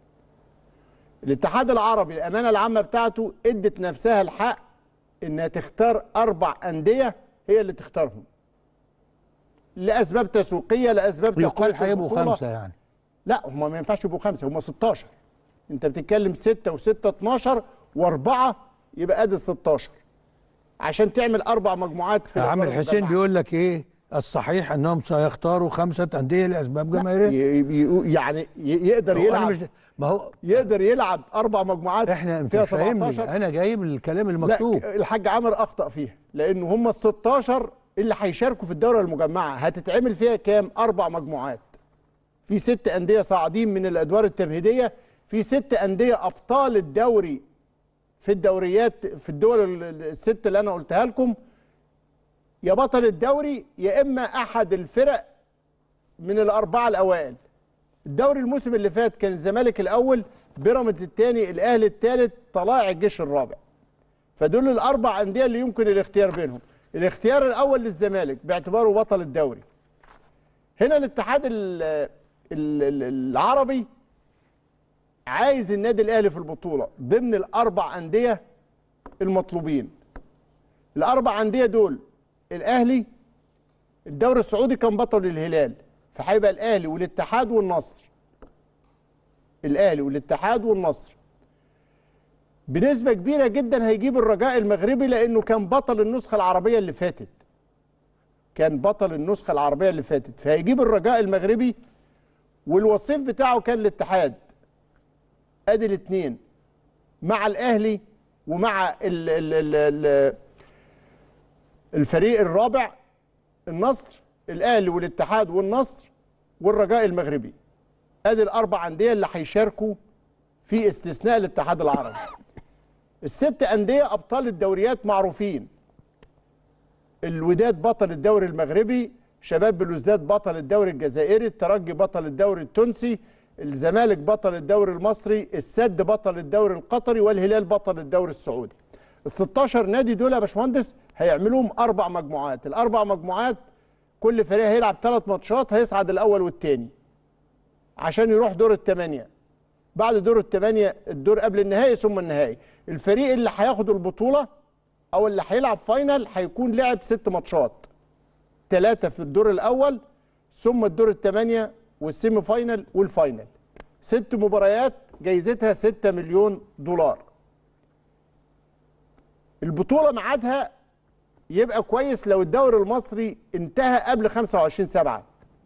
الاتحاد العربي الامانه العامه بتاعته ادت نفسها الحق انها تختار اربع انديه هي اللي تختارهم لاسباب تسويقيه لاسباب يقال تقوية هيبقوا البطولة. خمسه يعني لا هم ما ينفعش يبقوا خمسه هم 16 انت بتتكلم 6 و6 12 واربعه يبقى ادي ال 16 عشان تعمل اربع مجموعات في عامر الأدوار حسين المجمعة. بيقول لك ايه الصحيح انهم سيختاروا خمسه انديه لاسباب جماهيريه ي- ي- يعني ي- يقدر هو أنا يلعب مش ما هو يقدر يلعب اربع مجموعات احنا انت فيها مش فاهمني 17 انا جايب الكلام المكتوب لا الحاج عامر اخطا فيها لان هم ال 16 اللي هيشاركوا في الدوره المجمعه هتتعمل فيها كام اربع مجموعات في ست انديه صاعدين من الادوار التمهيديه في ست انديه ابطال الدوري في الدوريات في الدول ال- ال- الست اللي انا قلتها لكم يا بطل الدوري يا اما احد الفرق من الاربعه الاوائل الدوري الموسم اللي فات كان الزمالك الاول بيراميدز الثاني الاهلي الثالث طلائع الجيش الرابع فدول الاربع انديه اللي يمكن الاختيار بينهم الاختيار الاول للزمالك باعتباره بطل الدوري هنا الاتحاد ال- ال- ال- العربي عايز النادي الاهلي في البطوله ضمن الاربع انديه المطلوبين الاربع انديه دول الاهلي الدوري السعودي كان بطل الهلال فهيبقى الاهلي والاتحاد والنصر الاهلي والاتحاد والنصر بنسبه كبيره جدا هيجيب الرجاء المغربي لانه كان بطل النسخه العربيه اللي فاتت كان بطل النسخه العربيه اللي فاتت فهيجيب الرجاء المغربي والوصيف بتاعه كان الاتحاد ادي الاثنين مع الاهلي ومع ال ال ال ال الفريق الرابع النصر الاهلي والاتحاد والنصر والرجاء المغربي ادي الاربع انديه اللي هيشاركوا في استثناء الاتحاد العربي الست انديه ابطال الدوريات معروفين الوداد بطل الدوري المغربي شباب بلوزداد بطل الدوري الجزائري الترجي بطل الدوري التونسي الزمالك بطل الدوري المصري السد بطل الدوري القطري والهلال بطل الدوري السعودي ال 16 نادي دول يا باشمهندس هيعملوهم اربع مجموعات الاربع مجموعات كل فريق هيلعب ثلاث ماتشات هيصعد الاول والثاني عشان يروح دور الثمانيه بعد دور الثمانيه الدور قبل النهائي ثم النهائي الفريق اللي هياخد البطوله او اللي هيلعب فاينل هيكون لعب ست ماتشات ثلاثه في الدور الاول ثم الدور الثمانيه والسيمي فاينل والفاينل ست مباريات جايزتها 6 مليون دولار البطوله ميعادها يبقى كويس لو الدوري المصري انتهى قبل 25 7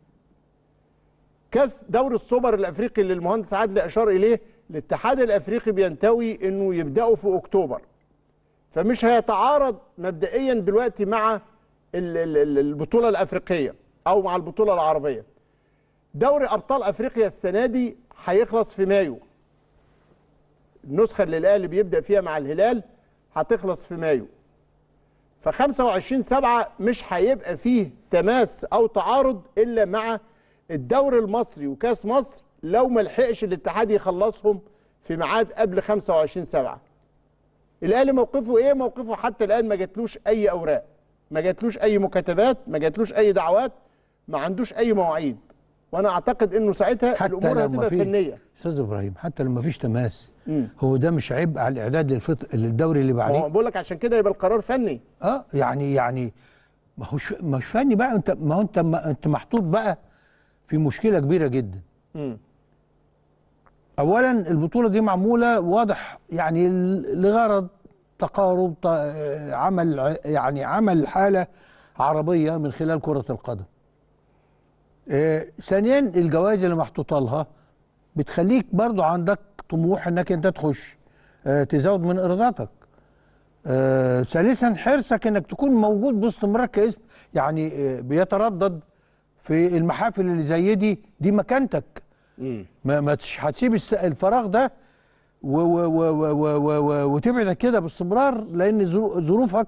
كاس دوري السوبر الافريقي اللي المهندس عادل اشار اليه الاتحاد الافريقي بينتوي انه يبداوا في اكتوبر فمش هيتعارض مبدئيا دلوقتي مع ال- ال- ال- البطوله الافريقيه او مع البطوله العربيه دوري ابطال افريقيا السنه دي هيخلص في مايو النسخه اللي الاهلي بيبدا فيها مع الهلال هتخلص في مايو ف 25 7 مش هيبقى فيه تماس او تعارض الا مع الدوري المصري وكاس مصر لو ما لحقش الاتحاد يخلصهم في ميعاد قبل 25 7 الاهلي موقفه ايه موقفه حتى الان ما جاتلوش اي اوراق ما جاتلوش اي مكاتبات ما جاتلوش اي دعوات ما عندوش اي مواعيد وانا اعتقد انه ساعتها حتى الامور لما هتبقى في فنيه استاذ ابراهيم حتى لما فيش تماس مم. هو ده مش عيب على الاعداد للفط... للدوري اللي هو بعديه بقول لك عشان كده يبقى القرار فني اه يعني يعني ما هوش مش فني بقى انت ما هو انت ما انت محطوط بقى في مشكله كبيره جدا مم. اولا البطوله دي معموله واضح يعني ل- لغرض تقارب ط- آه، عمل ع- يعني عمل حاله عربيه من خلال كره القدم آه، ثانيا الجوائز اللي محطوطه لها بتخليك برضو عندك طموح انك انت تخش آه، تزود من ايراداتك آه، ثالثا حرصك انك تكون موجود باستمرار كاسم يعني آه، بيتردد في المحافل اللي زي دي دي مكانتك ما ما تش- هتسيب الس- الفراغ ده و و و و و و و وتبعد كده باستمرار لان ظرو- ظروفك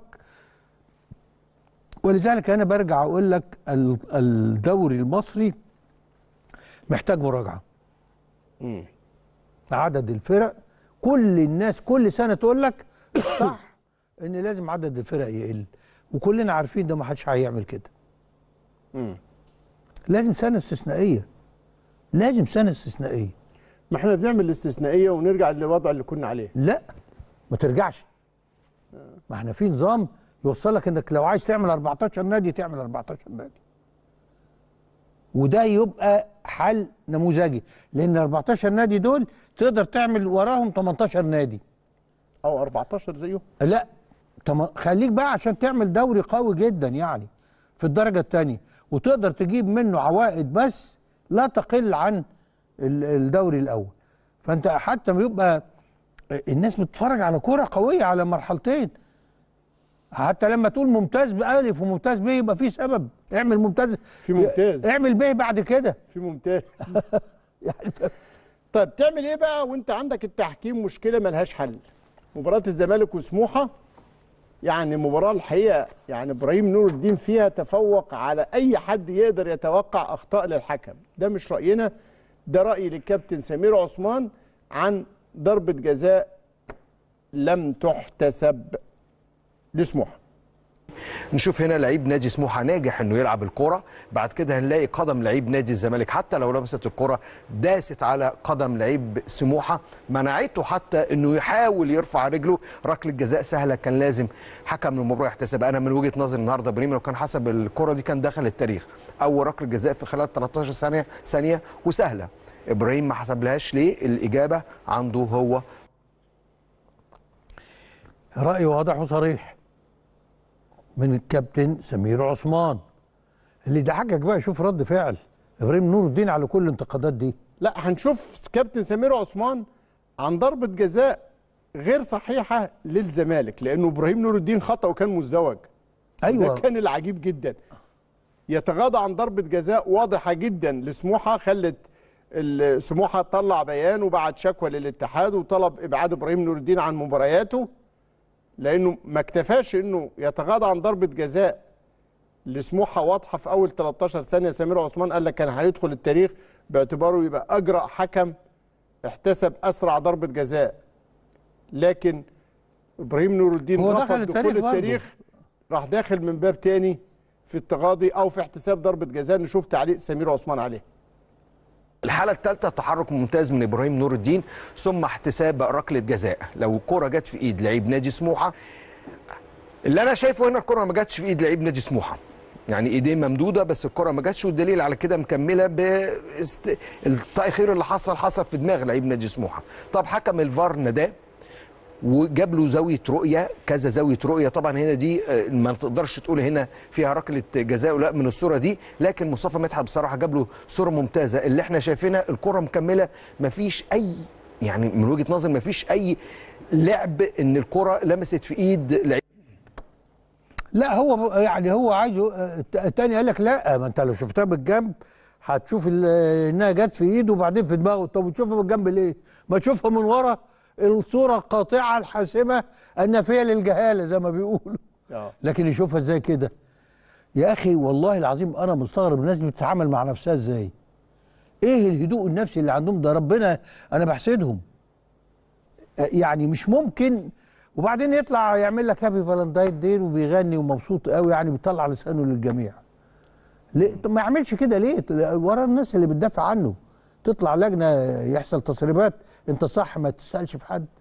ولذلك انا برجع اقول لك ال- الدوري المصري محتاج مراجعه عدد الفرق كل الناس كل سنه تقول لك صح ان لازم عدد الفرق يقل وكلنا عارفين ده ما حدش هيعمل كده لازم سنه استثنائيه لازم سنه استثنائيه ما احنا بنعمل الاستثنائيه ونرجع للوضع اللي كنا عليه لا ما ترجعش ما احنا في نظام يوصلك انك لو عايز تعمل 14 نادي تعمل 14 نادي وده يبقى حل نموذجي لان 14 نادي دول تقدر تعمل وراهم 18 نادي او 14 زيه لا تم... خليك بقى عشان تعمل دوري قوي جدا يعني في الدرجه الثانيه وتقدر تجيب منه عوائد بس لا تقل عن ال- الدوري الاول فانت حتى ما يبقى الناس بتتفرج على كوره قويه على مرحلتين حتى لما تقول ممتاز بألف وممتاز ب يبقى في سبب اعمل ممتاز في ممتاز. اعمل ب بعد كده في ممتاز طيب تعمل ايه بقى وانت عندك التحكيم مشكله ملهاش حل مباراه الزمالك وسموحه يعني مباراه الحقيقه يعني ابراهيم نور الدين فيها تفوق على اي حد يقدر يتوقع اخطاء للحكم ده مش راينا ده راي للكابتن سمير عثمان عن ضربه جزاء لم تحتسب لسموحه نشوف هنا لعيب نادي سموحه ناجح انه يلعب الكره بعد كده هنلاقي قدم لعيب نادي الزمالك حتى لو لمست الكره داست على قدم لعيب سموحه منعته حتى انه يحاول يرفع رجله ركله جزاء سهله كان لازم حكم المباراه يحتسب انا من وجهه نظري النهارده ابراهيم لو كان حسب الكره دي كان دخل التاريخ اول ركله جزاء في خلال 13 ثانيه ثانيه وسهله ابراهيم ما حسبلهاش ليه الاجابه عنده هو رأي واضح وصريح من الكابتن سمير عثمان اللي ضحكك بقى شوف رد فعل ابراهيم نور الدين على كل الانتقادات دي لا هنشوف كابتن سمير عثمان عن ضربه جزاء غير صحيحه للزمالك لانه ابراهيم نور الدين خطا وكان مزدوج أيوة. ده كان العجيب جدا يتغاضى عن ضربه جزاء واضحه جدا لسموحه خلت ال- سموحه طلع بيان وبعت شكوى للاتحاد وطلب ابعاد ابراهيم نور الدين عن مبارياته لانه ما اكتفاش انه يتغاضى عن ضربه جزاء لسموحه واضحه في اول 13 ثانيه سمير عثمان قال لك كان هيدخل التاريخ باعتباره يبقى اجرأ حكم احتسب اسرع ضربه جزاء لكن ابراهيم نور الدين هو رفض دخل دخول التاريخ برضه. التاريخ راح داخل من باب تاني في التغاضي او في احتساب ضربه جزاء نشوف تعليق سمير عثمان عليه الحالة الثالثة تحرك ممتاز من ابراهيم نور الدين ثم احتساب ركلة جزاء لو الكرة جت في ايد لعيب نادي سموحة اللي انا شايفه هنا الكرة ما جاتش في ايد لعيب نادي سموحة يعني ايديه ممدودة بس الكرة ما جاتش والدليل على كده مكملة باست... التأخير اللي حصل حصل في دماغ لعيب نادي سموحة طب حكم الفار نداه وجاب له زاويه رؤيه كذا زاويه رؤيه طبعا هنا دي آه، ما تقدرش تقول هنا فيها ركله جزاء لا من الصوره دي لكن مصطفى مدحت بصراحه جاب له صوره ممتازه اللي احنا شايفينها الكره مكمله ما فيش اي يعني من وجهه نظري ما فيش اي لعب ان الكره لمست في ايد لعيب لا هو ب- يعني هو عايزه آه، التاني قال لك لا ما انت لو شفتها بالجنب هتشوف ال- انها جت في ايده وبعدين في دماغه طب وتشوفها بالجنب ليه؟ ما تشوفها من ورا الصوره القاطعه الحاسمه النافيه للجهاله زي ما بيقولوا لكن يشوفها ازاي كده؟ يا اخي والله العظيم انا مستغرب الناس بتتعامل مع نفسها ازاي؟ ايه الهدوء النفسي اللي عندهم ده ربنا انا بحسدهم آه، يعني مش ممكن وبعدين يطلع يعمل لك هابي فالنتاين دي وبيغني ومبسوط قوي يعني بيطلع لسانه للجميع ليه طب ما يعملش كده ليه ورا الناس اللي بتدافع عنه تطلع لجنه يحصل تسريبات انت صح ما تسالش في حد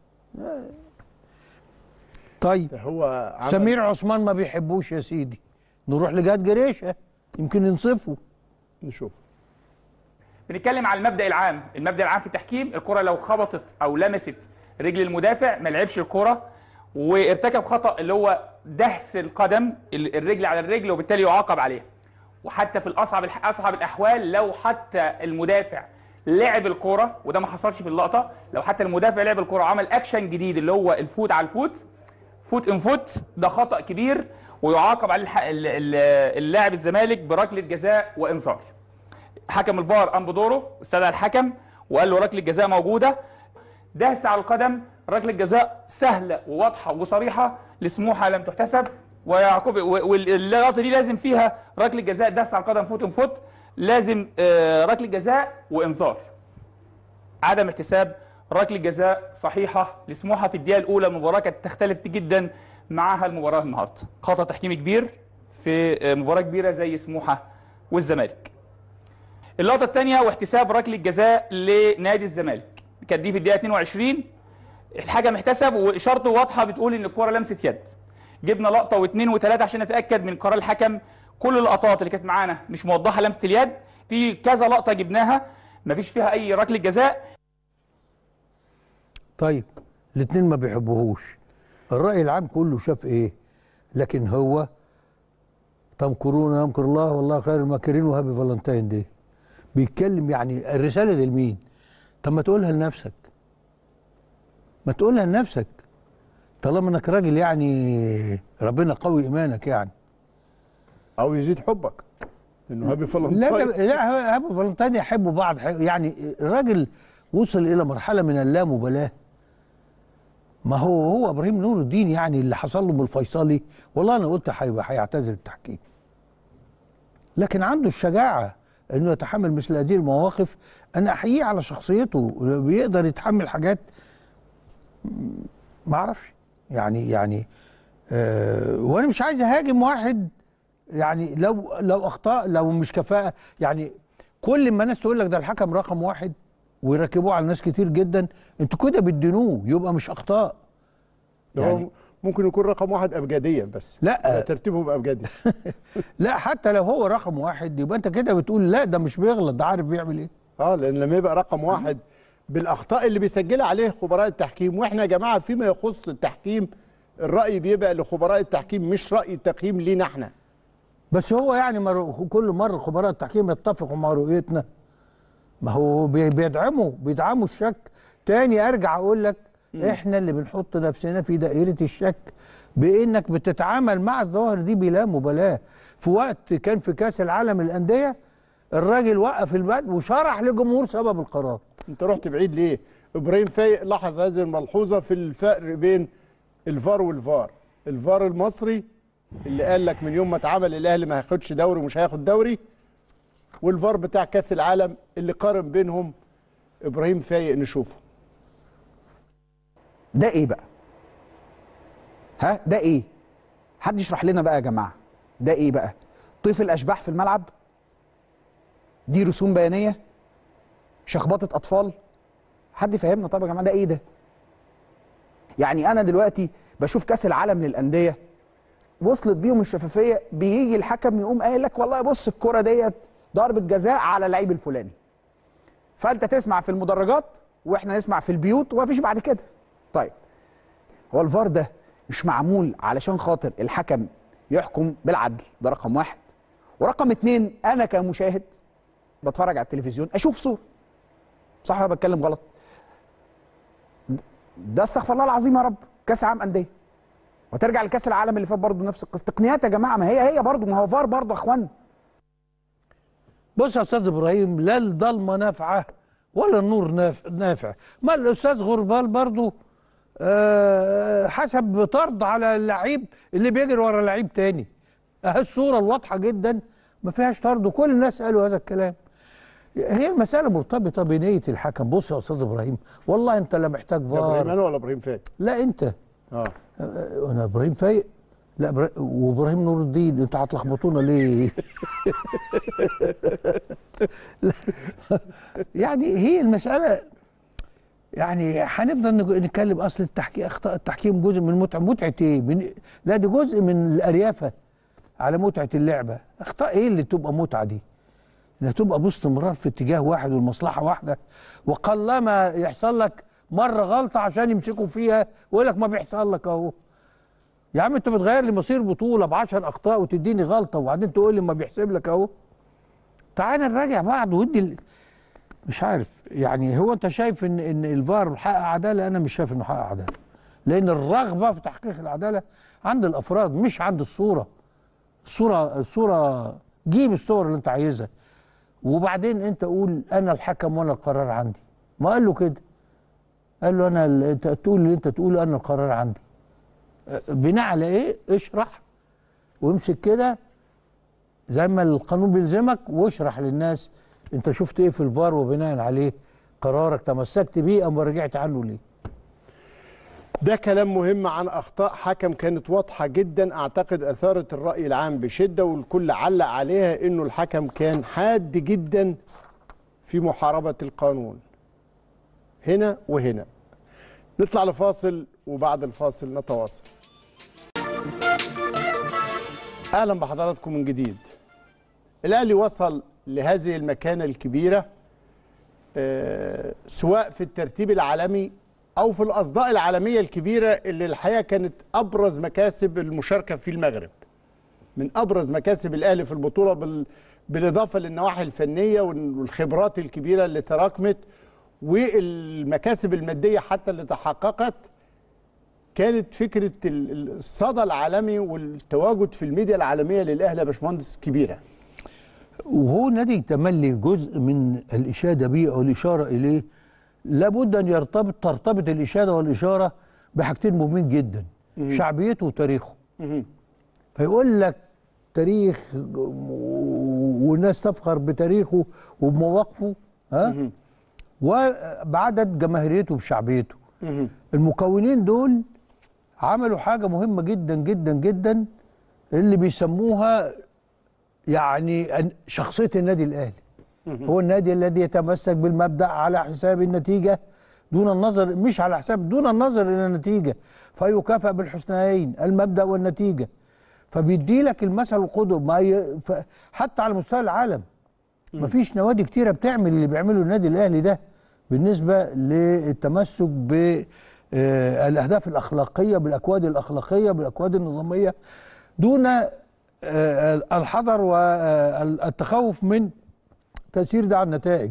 طيب هو عمل- سمير عثمان ما بيحبوش يا سيدي نروح لجهاد جريشه يمكن ينصفه نشوف بنتكلم على المبدا العام المبدا العام في التحكيم الكره لو خبطت او لمست رجل المدافع ما لعبش الكره وارتكب خطا اللي هو دهس القدم ال- الرجل على الرجل وبالتالي يعاقب عليها وحتى في الاصعب الح- اصعب الاحوال لو حتى المدافع لعب الكره وده ما حصلش في اللقطه لو حتى المدافع لعب الكره وعمل اكشن جديد اللي هو الفوت على الفوت فوت ان فوت ده خطا كبير ويعاقب عليه الح- ال- ال- اللاعب الزمالك بركله جزاء وانذار حكم الفار قام بدوره استدعى الحكم وقال له ركله جزاء موجوده دهس على القدم ركله جزاء سهله وواضحه وصريحه لسموحه لم تحتسب ويعقوب و- واللقطه دي لازم فيها ركله جزاء دهس على القدم فوت فوت لازم آه، ركله جزاء وانذار عدم احتساب ركله جزاء صحيحه لسموحه في الدقيقه الاولى المباراه كانت تختلف جدا معها المباراه النهارده خطا تحكيمي كبير في آه، مباراه كبيره زي سموحه والزمالك اللقطه الثانيه واحتساب ركله جزاء لنادي الزمالك كانت دي في الدقيقه 22 الحكم احتسب واشارته واضحه بتقول ان الكوره لمست يد جبنا لقطه واثنين وثلاثه عشان نتاكد من قرار الحكم كل اللقطات اللي كانت معانا مش موضحه لمسه اليد في كذا لقطه جبناها مفيش فيها اي ركله جزاء طيب الاثنين ما بيحبوهوش الرأي العام كله شاف ايه لكن هو تمكرون يمكر الله والله خير الماكرين وهابي فالنتاين دي بيتكلم يعني الرسالة دي لمين طب ما تقولها لنفسك ما تقولها لنفسك طالما انك راجل يعني ربنا قوي ايمانك يعني او يزيد حبك انه هابي لا فالنتاين ده- لا هابي فالنتاين يحبوا بعض يعني الراجل وصل الى مرحله من اللامبالاه ما هو هو ابراهيم نور الدين يعني اللي حصل له من الفيصلي والله انا قلت هيبقى هيعتزل التحكيم لكن عنده الشجاعه انه يتحمل مثل هذه المواقف انا احييه على شخصيته بيقدر يتحمل حاجات ما اعرفش يعني يعني آه وانا مش عايز اهاجم واحد يعني لو لو اخطاء لو مش كفاءه يعني كل ما الناس تقول لك ده الحكم رقم واحد ويركبوه على ناس كتير جدا انتوا كده بتدينوه يبقى مش اخطاء ده هو ممكن يكون رقم واحد ابجديا بس لا. ترتيبه بابجدي لا حتى لو هو رقم واحد يبقى انت كده بتقول لا ده مش بيغلط ده عارف بيعمل ايه اه لان لما يبقى رقم واحد بالاخطاء اللي بيسجلها عليه خبراء التحكيم واحنا يا جماعه فيما يخص التحكيم الراي بيبقى لخبراء التحكيم مش راي التقييم لينا احنا بس هو يعني مر... كل مره خبراء التحكيم يتفقوا مع رؤيتنا ما هو بي- بيدعموا بيدعموا الشك تاني ارجع اقول لك احنا اللي بنحط نفسنا في دائره الشك بانك بتتعامل مع الظواهر دي بلا مبالاه في وقت كان في كاس العالم للانديه الراجل وقف البدء وشرح للجمهور سبب القرار انت رحت بعيد ليه ابراهيم فايق لاحظ هذه الملحوظه في الفرق بين الفار والفار الفار المصري اللي قال لك من يوم ما اتعمل الاهلي ما هياخدش دوري ومش هياخد دوري والفار بتاع كاس العالم اللي قارن بينهم ابراهيم فايق نشوفه ده ايه بقى ها ده ايه حد يشرح لنا بقى يا جماعه ده ايه بقى طيف الاشباح في الملعب دي رسوم بيانيه شخبطه اطفال حد يفهمنا طب يا جماعه ده ايه ده يعني انا دلوقتي بشوف كاس العالم للانديه وصلت بيهم الشفافيه بيجي الحكم يقوم قايل لك والله بص الكره ديت ضربه جزاء على اللعيب الفلاني فانت تسمع في المدرجات واحنا نسمع في البيوت ومفيش بعد كده طيب هو الفار ده مش معمول علشان خاطر الحكم يحكم بالعدل ده رقم واحد ورقم اتنين انا كمشاهد بتفرج على التلفزيون اشوف صوره صح ولا بتكلم غلط ده استغفر الله العظيم يا رب كاس عام انديه وترجع لكاس العالم اللي فات برضه نفس القصه تقنيات يا جماعه ما هي هي برضه ما هو فار برضه يا اخوانا بص يا استاذ ابراهيم لا الضلمه نافعه ولا النور ناف- نافع ما الاستاذ غربال برضه آه، حسب طرد على اللعيب اللي بيجري ورا لعيب تاني اهي الصوره الواضحه جدا ما فيهاش طرد وكل الناس قالوا هذا الكلام هي المساله مرتبطه بنيه الحكم بص يا استاذ ابراهيم والله انت لا محتاج ده ابراهيم فار انا ولا ابراهيم فايق لا انت اه آه، انا ابراهيم فايق لا إبرا- وابراهيم نور الدين انتوا هتلخبطونا ليه لا. يعني هي المساله يعني هنفضل نج- نتكلم اصل التحكيم اخطاء التحكيم جزء من متعه متعه ايه من لا دي جزء من الاريافه على متعه اللعبه اخطاء ايه اللي تبقى متعه دي انها تبقى باستمرار في اتجاه واحد والمصلحه واحده وقلما يحصل لك مره غلطه عشان يمسكوا فيها ويقول لك ما بيحصل لك اهو يا عم انت بتغير لي مصير بطوله ب 10 اخطاء وتديني غلطه وبعدين تقول لي ما بيحسب لك اهو تعال نراجع بعض ودي ال- مش عارف يعني هو انت شايف ان ان الفار حقق عداله انا مش شايف انه حقق عداله لان الرغبه في تحقيق العداله عند الافراد مش عند الصوره الصوره الصوره جيب الصور اللي انت عايزها وبعدين انت قول انا الحكم وانا القرار عندي ما قال له كده قال له انا ال- انت تقول اللي انت تقوله انا القرار عندي أه، بناء على ايه اشرح وامسك كده زي ما القانون بيلزمك واشرح للناس انت شفت ايه في الفار وبناء عليه قرارك تمسكت بيه ام رجعت عنه ليه ده كلام مهم عن اخطاء حكم كانت واضحه جدا اعتقد اثارت الراي العام بشده والكل علق عليها انه الحكم كان حاد جدا في محاربه القانون هنا وهنا نطلع لفاصل وبعد الفاصل نتواصل اهلا بحضراتكم من جديد الاهلي وصل لهذه المكانه الكبيره آه، سواء في الترتيب العالمي او في الاصداء العالميه الكبيره اللي الحقيقه كانت ابرز مكاسب المشاركه في المغرب من ابرز مكاسب الاهلي في البطوله بال... بالاضافه للنواحي الفنيه وال- والخبرات الكبيره اللي تراكمت والمكاسب الماديه حتى اللي تحققت كانت فكره ال- ال- الصدى العالمي والتواجد في الميديا العالميه للاهلي يا باشمهندس كبيره وهو نادي تملي جزء من الإشادة به أو الإشارة إليه لابد أن يرتبط ترتبط الإشادة والإشارة بحاجتين مهمين جدا مم. شعبيته وتاريخه مهم. فيقول لك تاريخ والناس تفخر بتاريخه وبمواقفه ها وبعدد جماهيريته وبشعبيته مهم. المكونين دول عملوا حاجة مهمة جدا جدا جدا اللي بيسموها يعني أن- شخصية النادي الأهلي هو النادي الذي يتمسك بالمبدأ على حساب النتيجة دون النظر مش على حساب دون النظر إلى النتيجة فيكافئ بالحسنيين المبدأ والنتيجة فبيدي لك المثل القدوة ما ي... ف... حتى على مستوى العالم مفيش نوادي كتيرة بتعمل اللي بيعمله النادي الأهلي ده بالنسبة للتمسك بالأهداف الأخلاقية بالأكواد الأخلاقية بالأكواد النظامية دون آه، الحذر والتخوف من تأثير ده على النتائج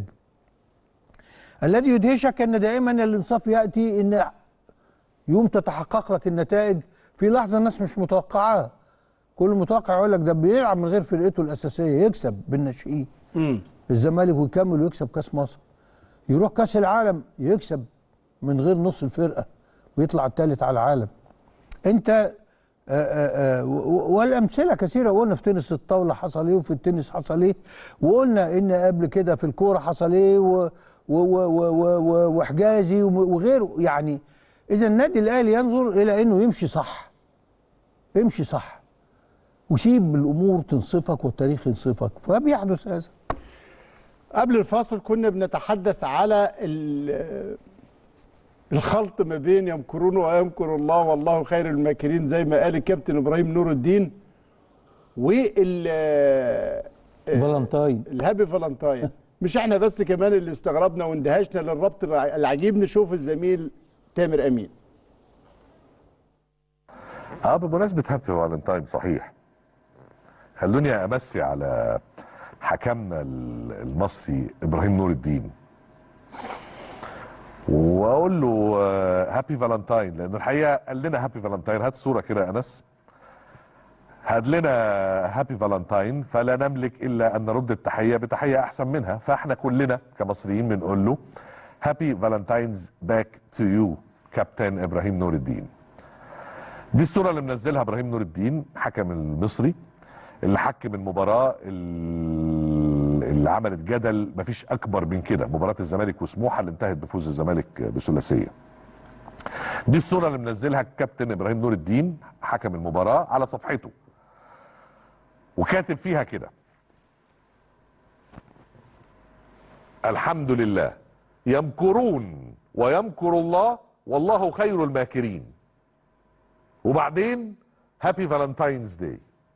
الذي يدهشك أن دائما الإنصاف يأتي أن يوم تتحقق لك النتائج في لحظة الناس مش متوقعاها كل متوقع يقول لك ده بيلعب من غير فرقته الأساسية يكسب بالناشئين الزمالك ويكمل ويكسب كاس مصر يروح كاس العالم يكسب من غير نص الفرقه ويطلع الثالث على العالم انت آآ آآ و- و- والامثله كثيره قلنا في تنس الطاوله حصل ايه وفي التنس حصل ايه وقلنا ان قبل كده في الكوره حصل ايه و- و- و- و- و- و- وحجازي وم- وغيره يعني اذا النادي الاهلي ينظر الى انه يمشي صح امشي صح وسيب الامور تنصفك والتاريخ ينصفك فبيحدث هذا قبل الفاصل كنا بنتحدث على ال- الخلط ما بين يمكرون ويمكر الله والله خير الماكرين زي ما قال الكابتن ابراهيم نور الدين وال فالنتاين الهابي فالنتاين مش احنا بس كمان اللي استغربنا واندهشنا للربط الع- العجيب نشوف الزميل تامر امين اه بمناسبة هابي فالنتاين صحيح خلوني امسي على حكمنا ال- المصري ابراهيم نور الدين واقول له هابي فالنتاين لانه الحقيقه قال لنا هابي فالنتاين هات صوره كده يا انس هات لنا هابي فالنتاين فلا نملك الا ان نرد التحيه بتحيه احسن منها فاحنا كلنا كمصريين بنقول له هابي فالنتاينز باك تو يو كابتن ابراهيم نور الدين دي الصوره اللي منزلها ابراهيم نور الدين حكم المصري اللي حكم المباراه ال- اللي عملت جدل مفيش اكبر من كده مباراه الزمالك وسموحه اللي انتهت بفوز الزمالك بثلاثيه دي الصوره اللي منزلها الكابتن ابراهيم نور الدين حكم المباراه على صفحته وكاتب فيها كده الحمد لله يمكرون ويمكر الله والله خير الماكرين وبعدين هابي فالنتاينز داي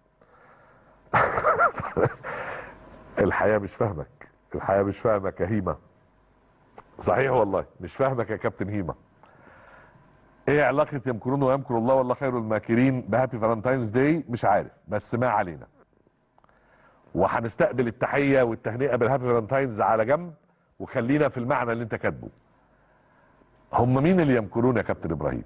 الحياه مش فاهمك الحياه مش فاهمك يا هيما صحيح والله مش فاهمك يا كابتن هيما ايه علاقه يمكرون ويمكر الله والله خير الماكرين بهابي فالنتاينز داي مش عارف بس ما علينا وهنستقبل التحيه والتهنئه بالهابي فالنتاينز على جنب وخلينا في المعنى اللي انت كاتبه هم مين اللي يمكرون يا كابتن ابراهيم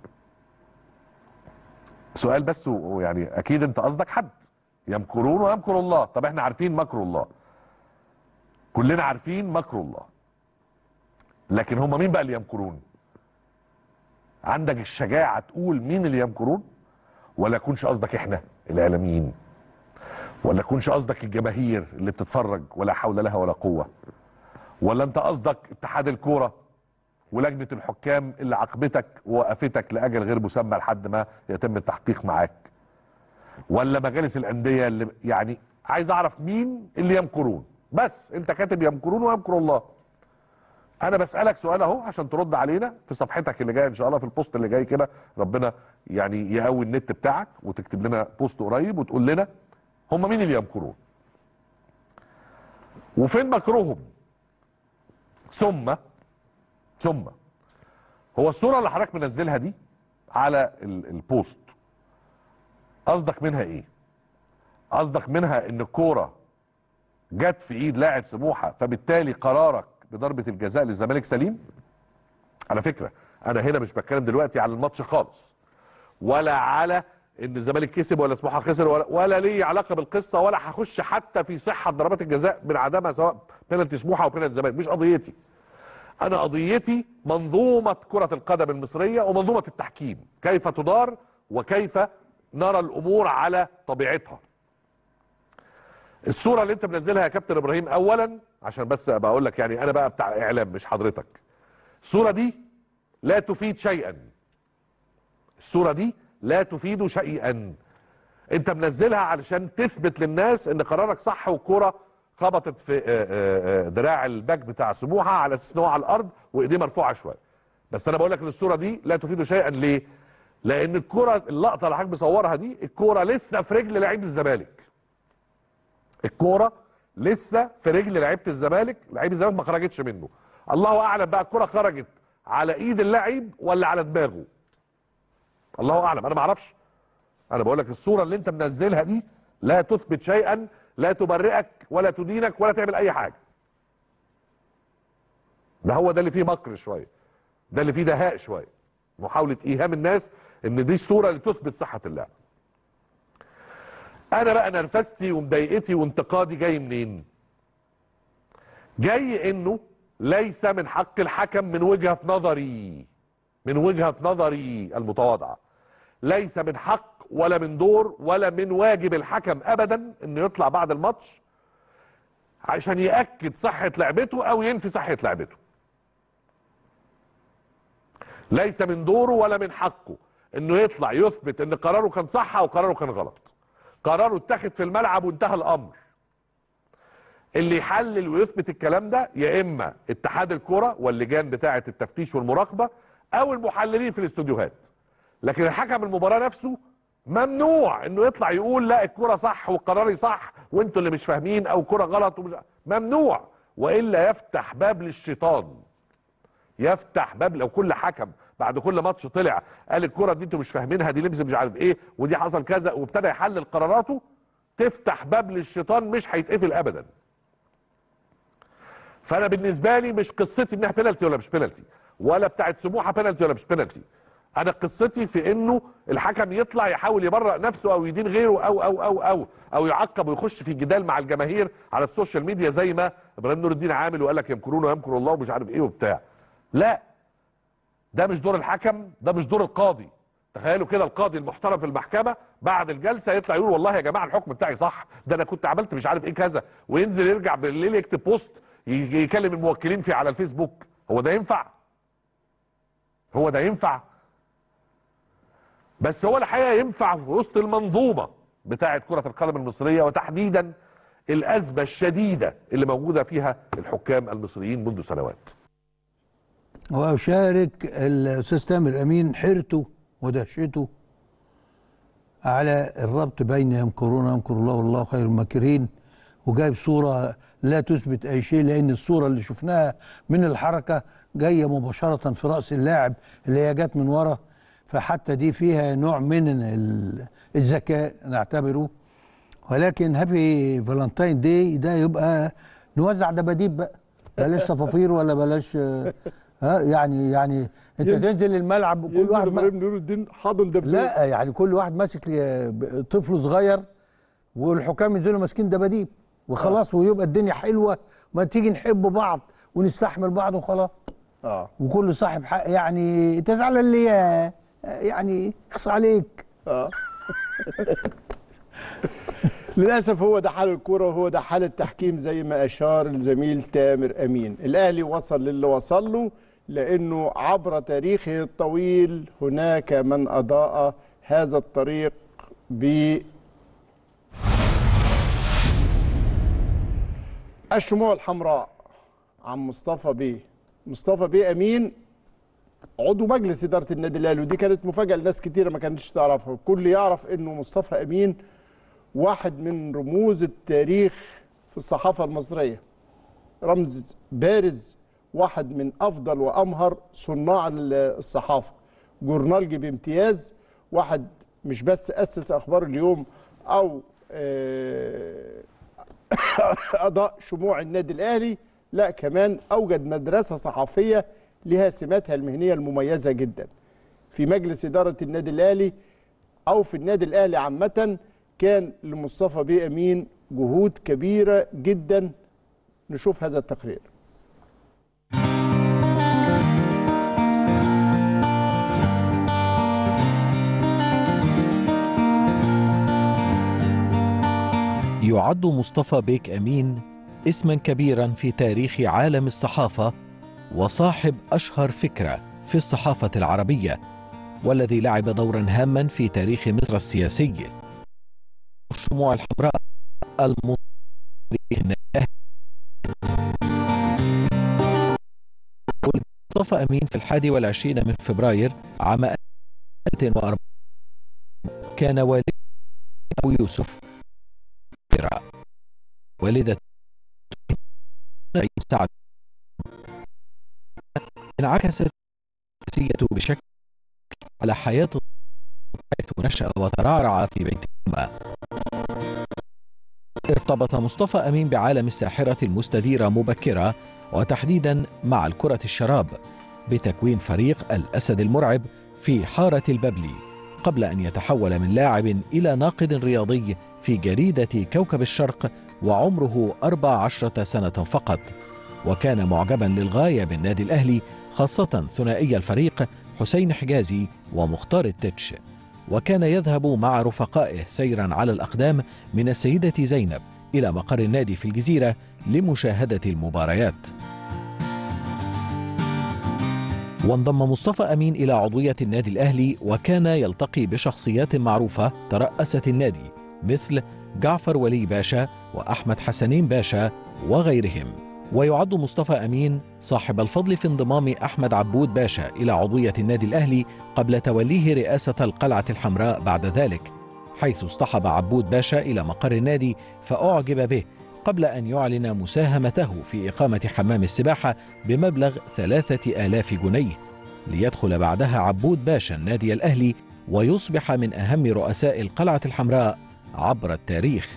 سؤال بس و- ويعني اكيد انت قصدك حد يمكرون ويمكر الله طب احنا عارفين مكر الله كلنا عارفين مكر الله لكن هم مين بقى اللي يمكرون عندك الشجاعة تقول مين اللي يمكرون ولا يكونش قصدك احنا الاعلاميين ولا يكونش قصدك الجماهير اللي بتتفرج ولا حول لها ولا قوة ولا انت قصدك اتحاد الكورة ولجنة الحكام اللي عاقبتك ووقفتك لأجل غير مسمى لحد ما يتم التحقيق معاك ولا مجالس الأندية اللي يعني عايز أعرف مين اللي يمكرون بس أنت كاتب يمكرون ويمكر الله أنا بسألك سؤال أهو عشان ترد علينا في صفحتك اللي جاية إن شاء الله في البوست اللي جاي كده ربنا يعني يقوي النت بتاعك وتكتب لنا بوست قريب وتقول لنا هم مين اللي يمكرون وفين مكرهم ثم ثم هو الصورة اللي حضرتك منزلها دي على ال- البوست قصدك منها ايه قصدك منها ان الكورة جت في ايد لاعب سموحة فبالتالي قرارك بضربة الجزاء للزمالك سليم على فكرة انا هنا مش بتكلم دلوقتي على الماتش خالص ولا على ان الزمالك كسب ولا سموحه خسر ولا, ولا ليه علاقه بالقصه ولا هخش حتى في صحه ضربات الجزاء من عدمها سواء بينالتي سموحه او بينالتي الزمالك مش قضيتي انا قضيتي منظومه كره القدم المصريه ومنظومه التحكيم كيف تدار وكيف نرى الامور على طبيعتها الصوره اللي انت منزلها يا كابتن ابراهيم اولا عشان بس ابقى اقول لك يعني انا بقى بتاع اعلام مش حضرتك الصوره دي لا تفيد شيئا الصوره دي لا تفيد شيئا انت منزلها علشان تثبت للناس ان قرارك صح والكوره خبطت في آه، آه، آه، دراع الباك بتاع سموحه على اساس ان هو على الارض وايديه مرفوعه شويه بس انا بقول لك ان الصوره دي لا تفيد شيئا ليه لان الكوره اللقطه اللي حضرتك مصورها دي الكوره لسه في رجل لعيب الزمالك الكوره لسه في رجل لعيبه الزمالك لعيب الزمالك ما خرجتش منه الله اعلم بقى الكوره خرجت على ايد اللاعب ولا على دماغه الله اعلم انا ما اعرفش انا بقول لك الصوره اللي انت منزلها دي لا تثبت شيئا لا تبرئك ولا تدينك ولا تعمل اي حاجه ده هو ده اللي فيه مكر شويه ده اللي فيه دهاء شويه محاوله ايهام الناس ان دي الصوره اللي تثبت صحه اللعبه انا بقى نرفزتي ومضايقتي وانتقادي جاي منين جاي انه ليس من حق الحكم من وجهه نظري من وجهه نظري المتواضعه ليس من حق ولا من دور ولا من واجب الحكم ابدا انه يطلع بعد الماتش عشان ياكد صحه لعبته او ينفي صحه لعبته ليس من دوره ولا من حقه انه يطلع يثبت ان قراره كان صح او قراره كان غلط قراره اتخذ في الملعب وانتهى الامر اللي يحلل ويثبت الكلام ده يا اما اتحاد الكره واللجان بتاعه التفتيش والمراقبه او المحللين في الاستوديوهات لكن الحكم المباراه نفسه ممنوع انه يطلع يقول لا الكره صح وقراري صح وانتوا اللي مش فاهمين او كره غلط ومش ممنوع والا يفتح باب للشيطان يفتح باب لو كل حكم بعد كل ماتش طلع قال الكره دي انتوا مش فاهمينها دي لبس مش عارف ايه ودي حصل كذا وابتدى يحلل قراراته تفتح باب للشيطان مش هيتقفل ابدا فانا بالنسبه لي مش قصتي انها بينالتي ولا مش بينالتي ولا بتاعت سموحه بينالتي ولا مش بينالتي انا قصتي في انه الحكم يطلع يحاول يبرأ نفسه او يدين غيره او او او او او يعقب ويخش في جدال مع الجماهير على السوشيال ميديا زي ما ابراهيم نور الدين عامل وقال لك يمكرون ويمكر الله ومش عارف ايه وبتاع لا ده مش دور الحكم ده مش دور القاضي تخيلوا كده القاضي المحترم في المحكمه بعد الجلسه يطلع يقول والله يا جماعه الحكم بتاعي صح ده انا كنت عملت مش عارف ايه كذا وينزل يرجع بالليل يكتب بوست ي- يكلم الموكلين فيه على الفيسبوك هو ده ينفع هو ده ينفع بس هو الحقيقه ينفع في وسط المنظومه بتاعه كره القدم المصريه وتحديدا الازمه الشديده اللي موجوده فيها الحكام المصريين منذ سنوات وأشارك الأستاذ تامر أمين حيرته ودهشته على الربط بين يمكرون ويمكر الله والله خير الماكرين وجايب صورة لا تثبت أي شيء لأن الصورة اللي شفناها من الحركة جاية مباشرة في رأس اللاعب اللي هي جت من ورا فحتى دي فيها نوع من ال- الذكاء نعتبره ولكن هابي فالنتاين داي ده يبقى نوزع دباديب بقى بلاش صفافير ولا بلاش آه، ها يعني يعني انت ينزل- تنزل الملعب كل ينزل واحد ابراهيم نور الدين حاضن دبدوب لا يعني كل واحد ماسك آه، ب- طفل صغير والحكام ينزلوا ماسكين دباديب وخلاص ويبقى الدنيا حلوه ما تيجي نحب بعض ونستحمل بعض وخلاص اه وكل صاحب حق يعني انت زعلان ليه يا- يعني اخص عليك اه للاسف هو ده حال الكوره وهو ده حال التحكيم زي ما اشار الزميل تامر امين الاهلي وصل للي وصل له لانه عبر تاريخه الطويل هناك من اضاء هذا الطريق ب الشموع الحمراء عن مصطفى بيه مصطفى بيه امين عضو مجلس اداره النادي الاهلي ودي كانت مفاجاه لناس كتيره ما كانتش تعرفها الكل يعرف انه مصطفى امين واحد من رموز التاريخ في الصحافه المصريه رمز بارز واحد من افضل وامهر صناع الصحافه جورنالجي بامتياز واحد مش بس اسس اخبار اليوم او آه، اضاء شموع النادي الاهلي لا كمان اوجد مدرسه صحفيه لها سماتها المهنيه المميزه جدا في مجلس اداره النادي الاهلي او في النادي الاهلي عامه كان لمصطفى بيه امين جهود كبيره جدا نشوف هذا التقرير يعد مصطفى بيك امين اسما كبيرا في تاريخ عالم الصحافه وصاحب اشهر فكره في الصحافه العربيه والذي لعب دورا هاما في تاريخ مصر السياسي الشموع الحمراء المنطقه ولد مصطفى امين في الحادي والعشرين من فبراير عام 2004 كان والد ابو يوسف والدة سعد انعكست السياسية بشكل على حياة حيث نشأ وترعرع في بيتهما ارتبط مصطفى أمين بعالم الساحرة المستديرة مبكرة وتحديدا مع الكرة الشراب بتكوين فريق الأسد المرعب في حارة الببلي قبل أن يتحول من لاعب إلى ناقد رياضي في جريدة كوكب الشرق وعمره أربع عشرة سنة فقط وكان معجبا للغاية بالنادي الأهلي خاصة ثنائي الفريق حسين حجازي ومختار التتش وكان يذهب مع رفقائه سيرا على الأقدام من السيدة زينب إلى مقر النادي في الجزيرة لمشاهدة المباريات وانضم مصطفى أمين إلى عضوية النادي الأهلي وكان يلتقي بشخصيات معروفة ترأست النادي مثل جعفر ولي باشا وأحمد حسنين باشا وغيرهم ويعد مصطفى أمين صاحب الفضل في انضمام أحمد عبود باشا إلى عضوية النادي الأهلي قبل توليه رئاسة القلعة الحمراء بعد ذلك حيث اصطحب عبود باشا إلى مقر النادي فأعجب به قبل أن يعلن مساهمته في إقامة حمام السباحة بمبلغ ثلاثة آلاف جنيه ليدخل بعدها عبود باشا النادي الأهلي ويصبح من أهم رؤساء القلعة الحمراء عبر التاريخ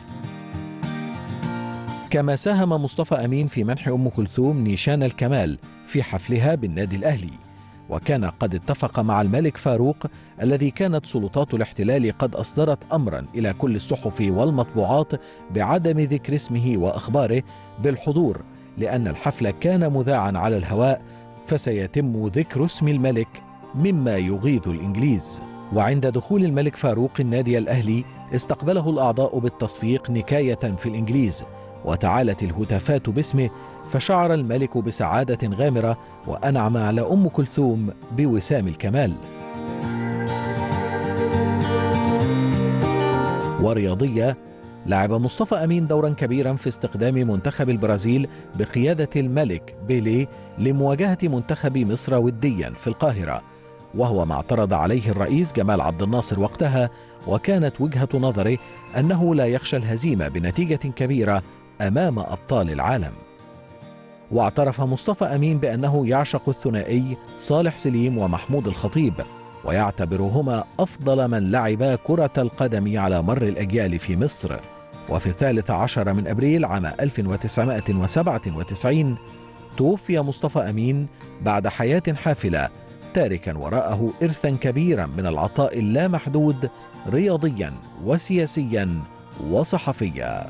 كما ساهم مصطفى أمين في منح أم كلثوم نيشان الكمال في حفلها بالنادي الأهلي وكان قد اتفق مع الملك فاروق الذي كانت سلطات الاحتلال قد أصدرت أمرا إلى كل الصحف والمطبوعات بعدم ذكر اسمه وأخباره بالحضور لأن الحفل كان مذاعا على الهواء فسيتم ذكر اسم الملك مما يغيظ الإنجليز وعند دخول الملك فاروق النادي الأهلي استقبله الأعضاء بالتصفيق نكاية في الإنجليز وتعالت الهتافات باسمه فشعر الملك بسعادة غامرة وأنعم على أم كلثوم بوسام الكمال ورياضية لعب مصطفى أمين دورا كبيرا في استخدام منتخب البرازيل بقيادة الملك بيلي لمواجهة منتخب مصر وديا في القاهرة وهو ما اعترض عليه الرئيس جمال عبد الناصر وقتها وكانت وجهة نظره أنه لا يخشى الهزيمة بنتيجة كبيرة أمام أبطال العالم واعترف مصطفى أمين بأنه يعشق الثنائي صالح سليم ومحمود الخطيب ويعتبرهما أفضل من لعبا كرة القدم على مر الأجيال في مصر وفي الثالث عشر من أبريل عام 1997 توفي مصطفى أمين بعد حياة حافلة تاركا وراءه إرثا كبيرا من العطاء اللامحدود رياضيا وسياسيا وصحفيا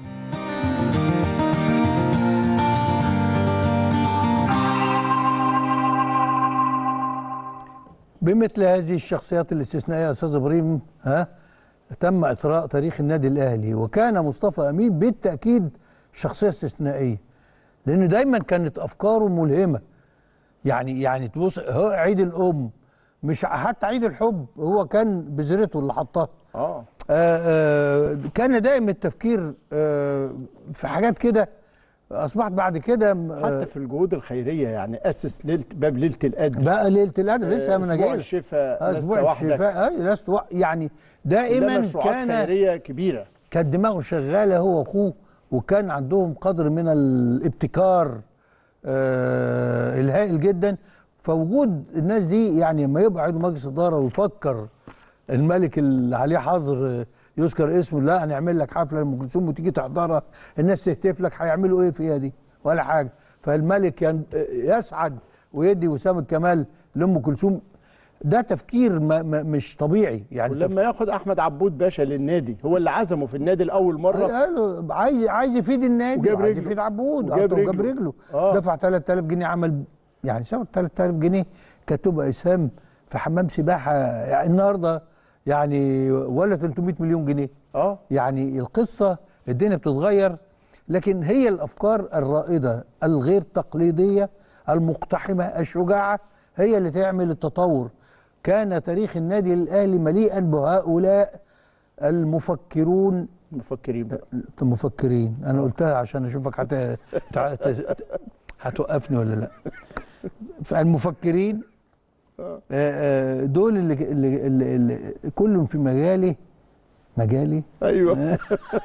بمثل هذه الشخصيات الاستثنائيه يا استاذ ابراهيم ها تم اثراء تاريخ النادي الاهلي وكان مصطفى امين بالتاكيد شخصيه استثنائيه لانه دايما كانت افكاره ملهمه يعني يعني تبص هو عيد الام مش حتى عيد الحب هو كان بذرته اللي حطها اه آه كان دائم التفكير آه في حاجات كده اصبحت بعد كده حتى في الجهود الخيريه يعني اسس ليله باب ليله القدر بقى ليله القدر لسه من اسبوع الشفاء اسبوع الشفاء اي لست يعني دائما كان خيريه كبيره كانت دماغه شغاله هو واخوه وكان عندهم قدر من الابتكار آه الهائل جدا فوجود الناس دي يعني لما يبقى عنده مجلس اداره ويفكر الملك اللي عليه حظر يذكر اسمه لا هنعمل لك حفله لام كلثوم وتيجي تحضرها الناس تهتف لك هيعملوا ايه فيها دي ولا حاجه فالملك يسعد ويدي وسام الكمال لام كلثوم ده تفكير ما ما مش طبيعي يعني ولما ياخد احمد عبود باشا للنادي هو اللي عزمه في النادي لاول مره قال عايز عايز يفيد النادي وجاب عايز رجله. يفيد عبود وجاب وجاب رجله. رجله آه. دفع 3000 جنيه عمل يعني سوى 3000 جنيه كانت تبقى اسهام في حمام سباحه يعني النهارده يعني ولا 300 مليون جنيه اه يعني القصه الدنيا بتتغير لكن هي الافكار الرائده الغير تقليديه المقتحمه الشجاعه هي اللي تعمل التطور كان تاريخ النادي الاهلي مليئا بهؤلاء المفكرون مفكرين بقى مفكرين انا قلتها عشان اشوفك هت... تع- ت- هتوقفني ولا لا فالمفكرين آه، آه، دول اللي, اللي, اللي, اللي كلهم في مجالي مجالي ايوه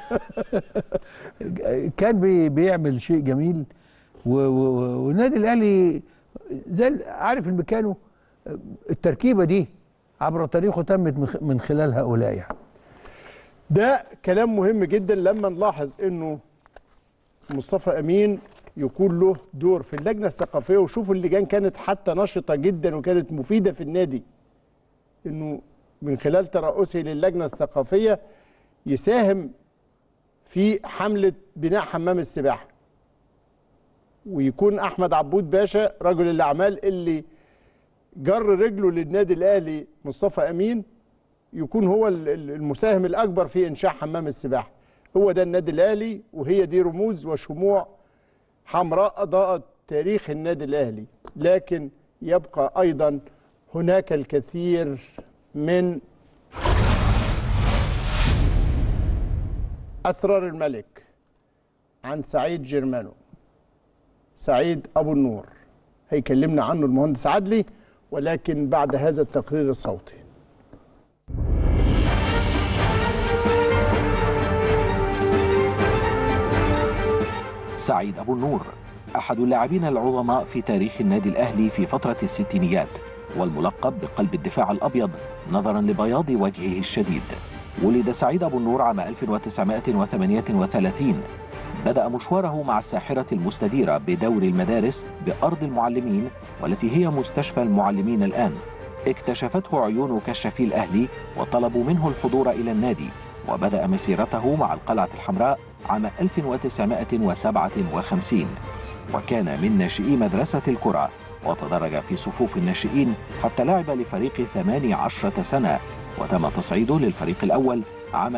كان بي بيعمل شيء جميل و- و- والنادي الاهلي زي ال- عارف المكانه التركيبه دي عبر تاريخه تمت من خ- من خلال هؤلاء يعني ده كلام مهم جدا لما نلاحظ انه مصطفى امين يكون له دور في اللجنه الثقافيه وشوفوا اللجان كانت حتى نشطه جدا وكانت مفيده في النادي انه من خلال ترأسه للجنه الثقافيه يساهم في حمله بناء حمام السباحه ويكون احمد عبود باشا رجل الاعمال اللي جر رجله للنادي الاهلي مصطفى امين يكون هو ال- ال- المساهم الاكبر في انشاء حمام السباحه هو ده النادي الاهلي وهي دي رموز وشموع حمراء اضاءت تاريخ النادي الاهلي لكن يبقى ايضا هناك الكثير من اسرار الملك عن سعيد جيرمانو سعيد ابو النور هيكلمنا عنه المهندس عدلي ولكن بعد هذا التقرير الصوتي سعيد أبو النور أحد اللاعبين العظماء في تاريخ النادي الأهلي في فترة الستينيات والملقب بقلب الدفاع الأبيض نظرا لبياض وجهه الشديد ولد سعيد أبو النور عام 1938 بدأ مشواره مع الساحرة المستديرة بدور المدارس بأرض المعلمين والتي هي مستشفى المعلمين الآن اكتشفته عيون كشافي الأهلي وطلبوا منه الحضور إلى النادي وبدأ مسيرته مع القلعة الحمراء عام 1957 وكان من ناشئي مدرسة الكرة وتدرج في صفوف الناشئين حتى لعب لفريق 18 سنة وتم تصعيده للفريق الأول عام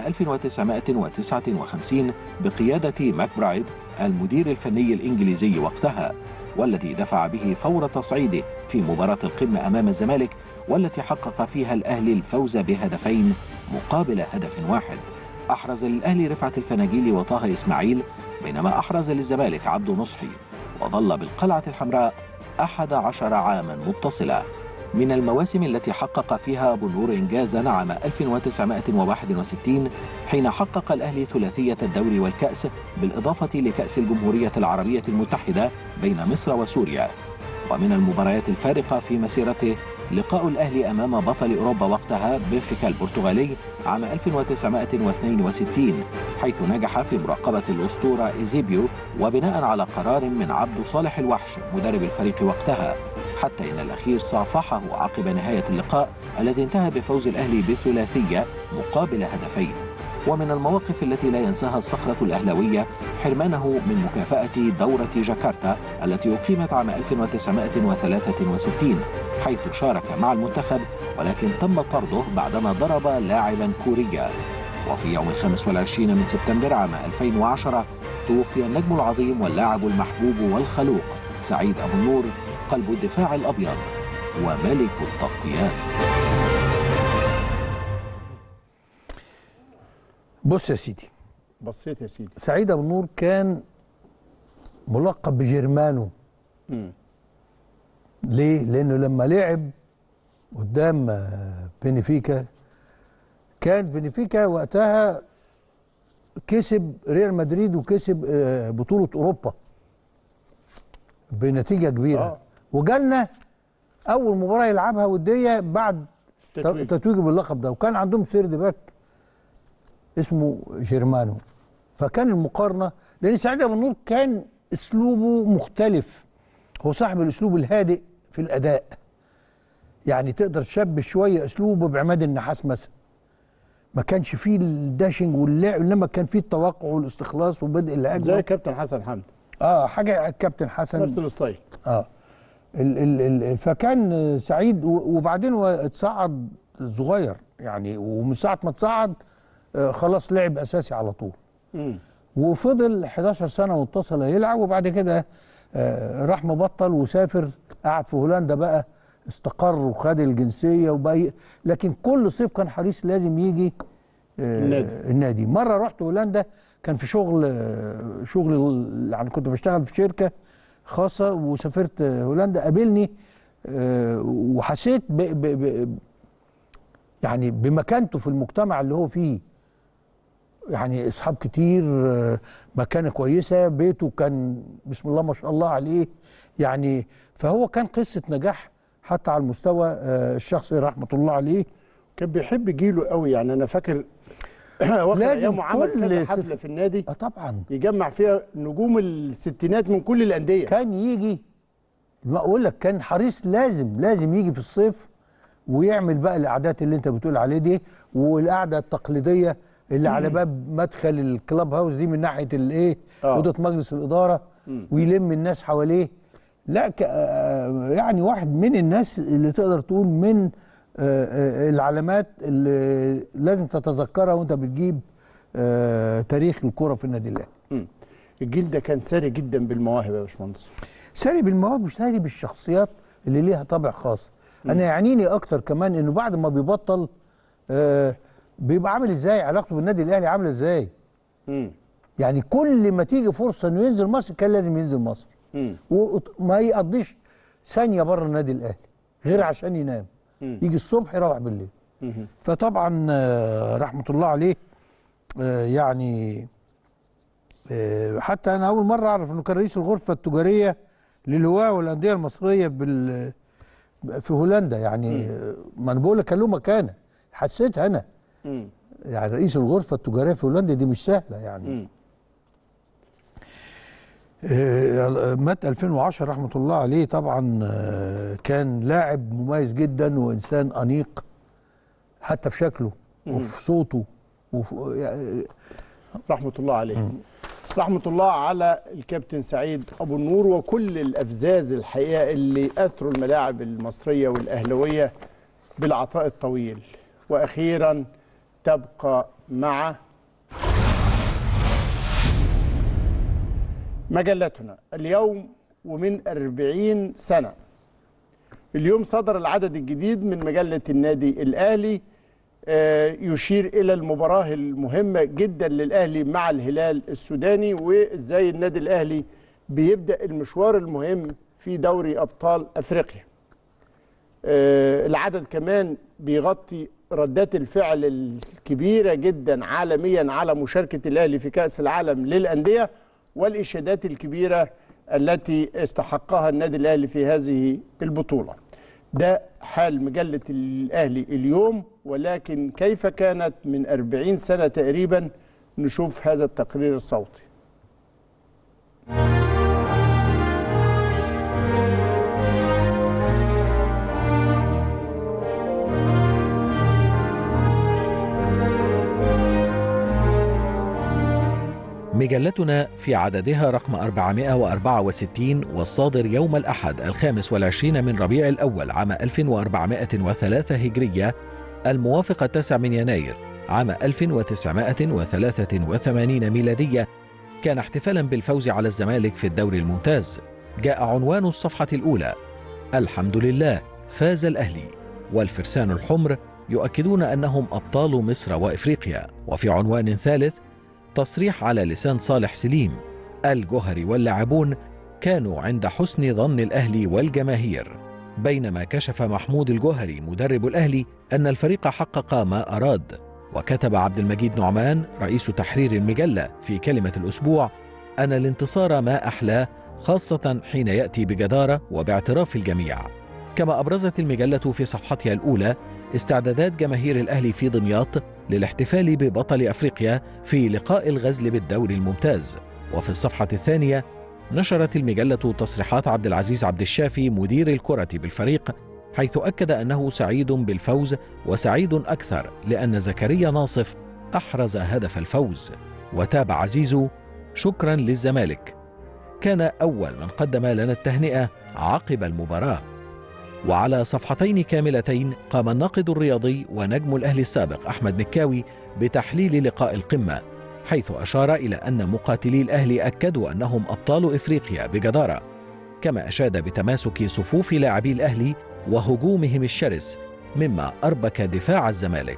1959 بقيادة ماكبرايد المدير الفني الإنجليزي وقتها والذي دفع به فور تصعيده في مباراة القمة أمام الزمالك والتي حقق فيها الأهلي الفوز بهدفين مقابل هدف واحد أحرز للأهلي رفعت الفناجيل وطه إسماعيل بينما أحرز للزمالك عبد نصحي وظل بالقلعة الحمراء أحد عشر عاما متصلة من المواسم التي حقق فيها أبو النور إنجازا عام 1961 حين حقق الأهلي ثلاثية الدوري والكأس بالإضافة لكأس الجمهورية العربية المتحدة بين مصر وسوريا ومن المباريات الفارقة في مسيرته لقاء الأهلي أمام بطل أوروبا وقتها بنفيكا البرتغالي عام 1962 حيث نجح في مراقبة الأسطورة إيزيبيو وبناء على قرار من عبد صالح الوحش مدرب الفريق وقتها حتى إن الأخير صافحه عقب نهاية اللقاء الذي انتهى بفوز الأهلي بثلاثية مقابل هدفين ومن المواقف التي لا ينساها الصخرة الأهلوية حرمانه من مكافأة دورة جاكرتا التي أقيمت عام 1963 حيث شارك مع المنتخب ولكن تم طرده بعدما ضرب لاعبا كوريا وفي يوم الخامس والعشرين من سبتمبر عام 2010 توفي النجم العظيم واللاعب المحبوب والخلوق سعيد أبو النور قلب الدفاع الأبيض وملك التغطيات بص يا سيدي بصيت يا سيدي سعيد ابو النور كان ملقب بجيرمانو مم. ليه؟ لانه لما لعب قدام آه، بنفيكا كان بنفيكا وقتها كسب ريال مدريد وكسب آه، بطولة أوروبا بنتيجة كبيرة آه. وجالنا أول مباراة يلعبها ودية بعد تتويج. تتويجه باللقب ده وكان عندهم سيرد باك اسمه جيرمانو فكان المقارنة لأن سعيد أبو النور كان أسلوبه مختلف هو صاحب الأسلوب الهادئ في الأداء يعني تقدر تشبه شوية أسلوبه بعماد النحاس مثلا ما كانش فيه الداشنج واللعب انما كان فيه التوقع والاستخلاص وبدء الهجمه زي كابتن حسن حمدي اه حاجه الكابتن حسن نفس الستايل اه ال ال ال فكان سعيد و- وبعدين هو اتصعد صغير يعني ومن ساعه ما اتصعد آه خلاص لعب اساسي على طول مم. وفضل 11 سنه متصله يلعب وبعد كده آه راح مبطل وسافر قعد في هولندا بقى استقر وخد الجنسيه وبقى ي- لكن كل صيف كان حريص لازم يجي آه النادي. النادي مره رحت هولندا كان في شغل آه، شغل يعني كنت بشتغل في شركه خاصه وسافرت آه، هولندا قابلني آه، وحسيت ب ب ب يعني بمكانته في المجتمع اللي هو فيه يعني اصحاب كتير آه، مكانه كويسه بيته كان بسم الله ما شاء الله عليه يعني فهو كان قصه نجاح حتى على المستوى آه، الشخصي رحمه الله عليه كان بيحب جيله قوي يعني انا فاكر واخد لازم ايامه عمل كل كذا صف- حفله في النادي اه طبعا يجمع فيها نجوم الستينات من كل الانديه كان يجي ما اقول لك كان حريص لازم لازم يجي في الصيف ويعمل بقى القعدات اللي انت بتقول عليه دي والقعده التقليديه اللي على باب مدخل الكلاب هاوس دي من ناحيه الايه آه. اوضه مجلس الاداره مم. ويلم الناس حواليه لا ك... آه، يعني واحد من الناس اللي تقدر تقول من آه، آه، العلامات اللي لازم تتذكرها وانت بتجيب آه، تاريخ الكره في النادي الاهلي مم. الجيل ده كان ساري جدا بالمواهب يا باشمهندس ساري بالمواهب وساري بالشخصيات اللي ليها طابع خاص انا يعنيني اكتر كمان انه بعد ما بيبطل آه بيبقى عامل ازاي علاقته بالنادي الاهلي عامله ازاي مم. يعني كل ما تيجي فرصه انه ينزل مصر كان لازم ينزل مصر مم. وما يقضيش ثانيه بره النادي الاهلي غير عشان ينام مم. يجي الصبح يروح بالليل مم. فطبعا آه، رحمه الله عليه آه، يعني آه، حتى انا اول مره اعرف انه كان رئيس الغرفه التجاريه للهواه والانديه المصريه بال في هولندا يعني آه، ما انا بقول لك كان له مكانه حسيتها انا مم. يعني رئيس الغرفه التجاريه في هولندا دي مش سهله يعني مم. آه، مات 2010 رحمه الله عليه طبعا آه، كان لاعب مميز جدا وانسان انيق حتى في شكله مم. وفي صوته وفي يعني رحمة الله عليه رحمة الله على الكابتن سعيد أبو النور وكل الأفزاز الحقيقة اللي أثروا الملاعب المصرية والأهلوية بالعطاء الطويل وأخيرا تبقى مع مجلتنا اليوم ومن أربعين سنة اليوم صدر العدد الجديد من مجلة النادي الأهلي آه، يشير إلى المباراة المهمة جدا للأهلي مع الهلال السوداني وإزاي النادي الأهلي بيبدأ المشوار المهم في دوري أبطال أفريقيا آه، العدد كمان بيغطي ردات الفعل الكبيرة جدا عالميا على مشاركة الأهلي في كأس العالم للأندية والإشادات الكبيرة التي استحقها النادي الأهلي في هذه البطولة ده حال مجلة الأهلي اليوم ولكن كيف كانت من أربعين سنة تقريبا نشوف هذا التقرير الصوتي مجلتنا في عددها رقم 464 والصادر يوم الأحد الخامس والعشرين من ربيع الأول عام 1403 هجرية الموافق التاسع من يناير عام 1983 ميلادية كان احتفالا بالفوز على الزمالك في الدوري الممتاز جاء عنوان الصفحة الأولى الحمد لله فاز الأهلي والفرسان الحمر يؤكدون أنهم أبطال مصر وإفريقيا وفي عنوان ثالث تصريح على لسان صالح سليم الجوهري واللاعبون كانوا عند حسن ظن الأهلي والجماهير بينما كشف محمود الجوهري مدرب الأهلي أن الفريق حقق ما أراد وكتب عبد المجيد نعمان رئيس تحرير المجلة في كلمة الأسبوع أن الانتصار ما أحلاه خاصة حين يأتي بجدارة وباعتراف الجميع كما أبرزت المجلة في صفحتها الأولى استعدادات جماهير الأهلي في دمياط للاحتفال ببطل أفريقيا في لقاء الغزل بالدوري الممتاز وفي الصفحة الثانية نشرت المجلة تصريحات عبد العزيز عبد الشافي مدير الكرة بالفريق حيث أكد أنه سعيد بالفوز وسعيد أكثر لأن زكريا ناصف أحرز هدف الفوز وتابع عزيزو شكرا للزمالك كان أول من قدم لنا التهنئة عقب المباراة وعلى صفحتين كاملتين قام الناقد الرياضي ونجم الأهلي السابق أحمد مكاوي بتحليل لقاء القمة حيث أشار إلى أن مقاتلي الأهلي أكدوا أنهم أبطال إفريقيا بجدارة كما أشاد بتماسك صفوف لاعبي الأهلي وهجومهم الشرس مما أربك دفاع الزمالك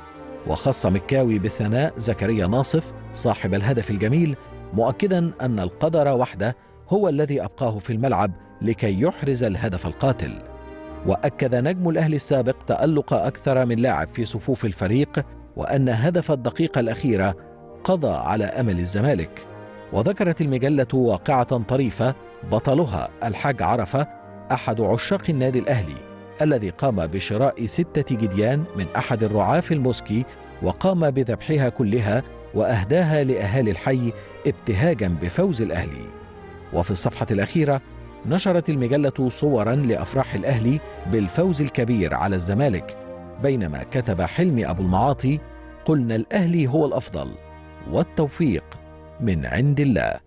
وخص مكاوي بالثناء زكريا ناصف صاحب الهدف الجميل مؤكدا أن القدر وحده هو الذي أبقاه في الملعب لكي يحرز الهدف القاتل واكد نجم الاهلي السابق تالق اكثر من لاعب في صفوف الفريق وان هدف الدقيقه الاخيره قضى على امل الزمالك وذكرت المجله واقعه طريفه بطلها الحاج عرفه احد عشاق النادي الاهلي الذي قام بشراء سته جديان من احد الرعاه في الموسكي وقام بذبحها كلها واهداها لاهالي الحي ابتهاجا بفوز الاهلي وفي الصفحه الاخيره نشرت المجلة صورا لأفراح الأهلي بالفوز الكبير على الزمالك بينما كتب حلمي أبو المعاطي قلنا الأهلي هو الأفضل والتوفيق من عند الله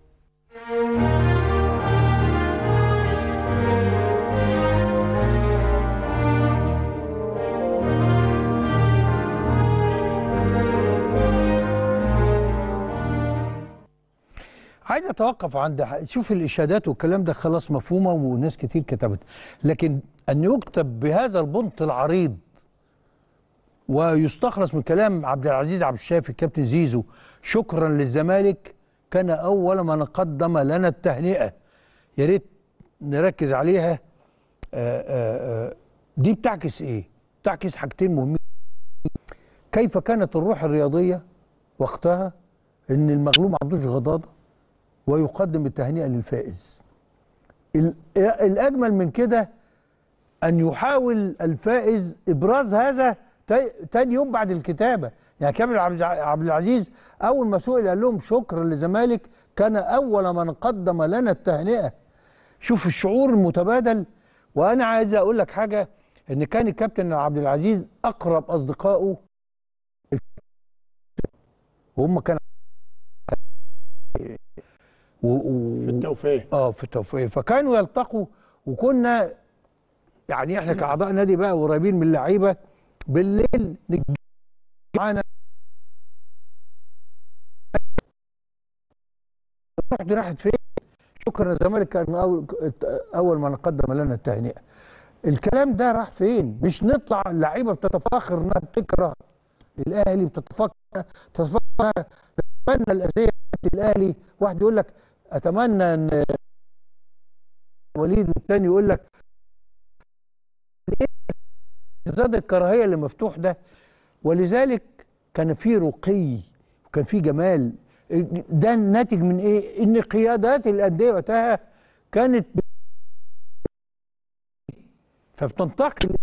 عايز اتوقف عند ح- شوف الاشادات والكلام ده خلاص مفهومه وناس كتير كتبت لكن ان يكتب بهذا البنط العريض ويستخلص من كلام عبد العزيز عبد الشافي كابتن زيزو شكرا للزمالك كان اول من قدم لنا التهنئه يا ريت نركز عليها آآ آآ آآ دي بتعكس ايه؟ بتعكس حاجتين مهمين كيف كانت الروح الرياضيه وقتها ان المغلوب ما عندوش غضاضه ويقدم التهنئه للفائز ال- الاجمل من كده ان يحاول الفائز ابراز هذا تا- تاني يوم بعد الكتابه يعني كامل عبد الع- عبد العزيز اول ما سئل قال لهم شكرا للزمالك كان اول من قدم لنا التهنئه شوف الشعور المتبادل وانا عايز اقول لك حاجه ان كان الكابتن عبد العزيز اقرب اصدقائه وهم كانوا و... و... في التوفيق اه في التوفيق فكانوا يلتقوا وكنا يعني احنا كاعضاء نادي بقى قريبين من اللعيبه بالليل نتجمع معانا الروح دي راحت فين؟ شكرا الزمالك كان اول اول من قدم لنا التهنئه. الكلام ده راح فين؟ مش نطلع اللعيبه بتتفاخر انها بتكره الاهلي بتتفاخر تتفاخر إنها تتمنى الاذيه الاهلي واحد يقول لك اتمنى ان وليد والتاني يقول لك زاد الكراهيه اللي مفتوح ده ولذلك كان في رقي وكان في جمال ده ناتج من ايه؟ ان قيادات الانديه وقتها كانت ب... فبتنتقل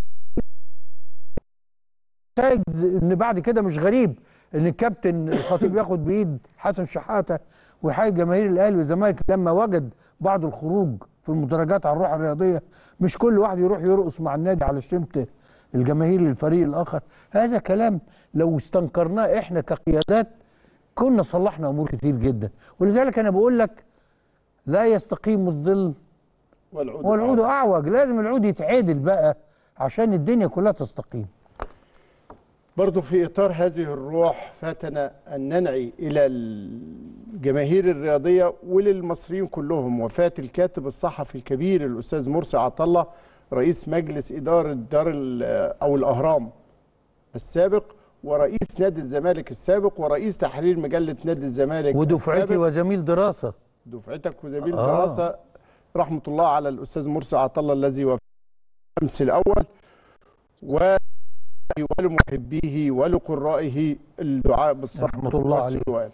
نتائج ان بعد كده مش غريب ان الكابتن الخطيب ياخد بايد حسن شحاته ويحيي جماهير الاهلي والزمالك لما وجد بعض الخروج في المدرجات على الروح الرياضيه مش كل واحد يروح يرقص مع النادي على شتيمه الجماهير للفريق الاخر هذا كلام لو استنكرناه احنا كقيادات كنا صلحنا امور كتير جدا ولذلك انا بقول لك لا يستقيم الظل والعود والعود اعوج لازم العود يتعدل بقى عشان الدنيا كلها تستقيم برضو في إطار هذه الروح فاتنا أن ننعي إلى الجماهير الرياضية وللمصريين كلهم وفاة الكاتب الصحفي الكبير الأستاذ مرسي عطلة رئيس مجلس إدارة دار ال- أو الأهرام السابق ورئيس نادي الزمالك السابق ورئيس تحرير مجلة نادي الزمالك ودفعتي السابق. وزميل دراسه دفعتك وزميل آه. دراسة رحمة الله على الأستاذ مرسي عطلة الذي وفى أمس الأول و ولمحبيه ولقرائه الدعاء بالصبر رحمة الله عليه. والسؤال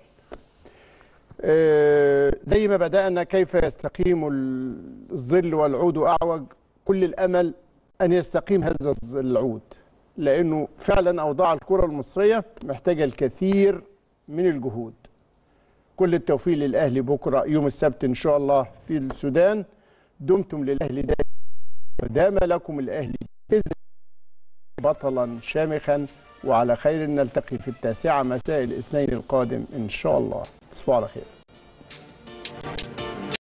آه، زي ما بدأنا كيف يستقيم الظل والعود أعوج كل الأمل أن يستقيم هذا الظ- العود لأنه فعلا أوضاع الكرة المصرية محتاجة الكثير من الجهود كل التوفيق للأهلي بكرة يوم السبت إن شاء الله في السودان دمتم للأهلي دائما ودام لكم الأهلي بإذن بطلا شامخا وعلى خير نلتقي في التاسعة مساء الاثنين القادم إن شاء الله تصبحوا على خير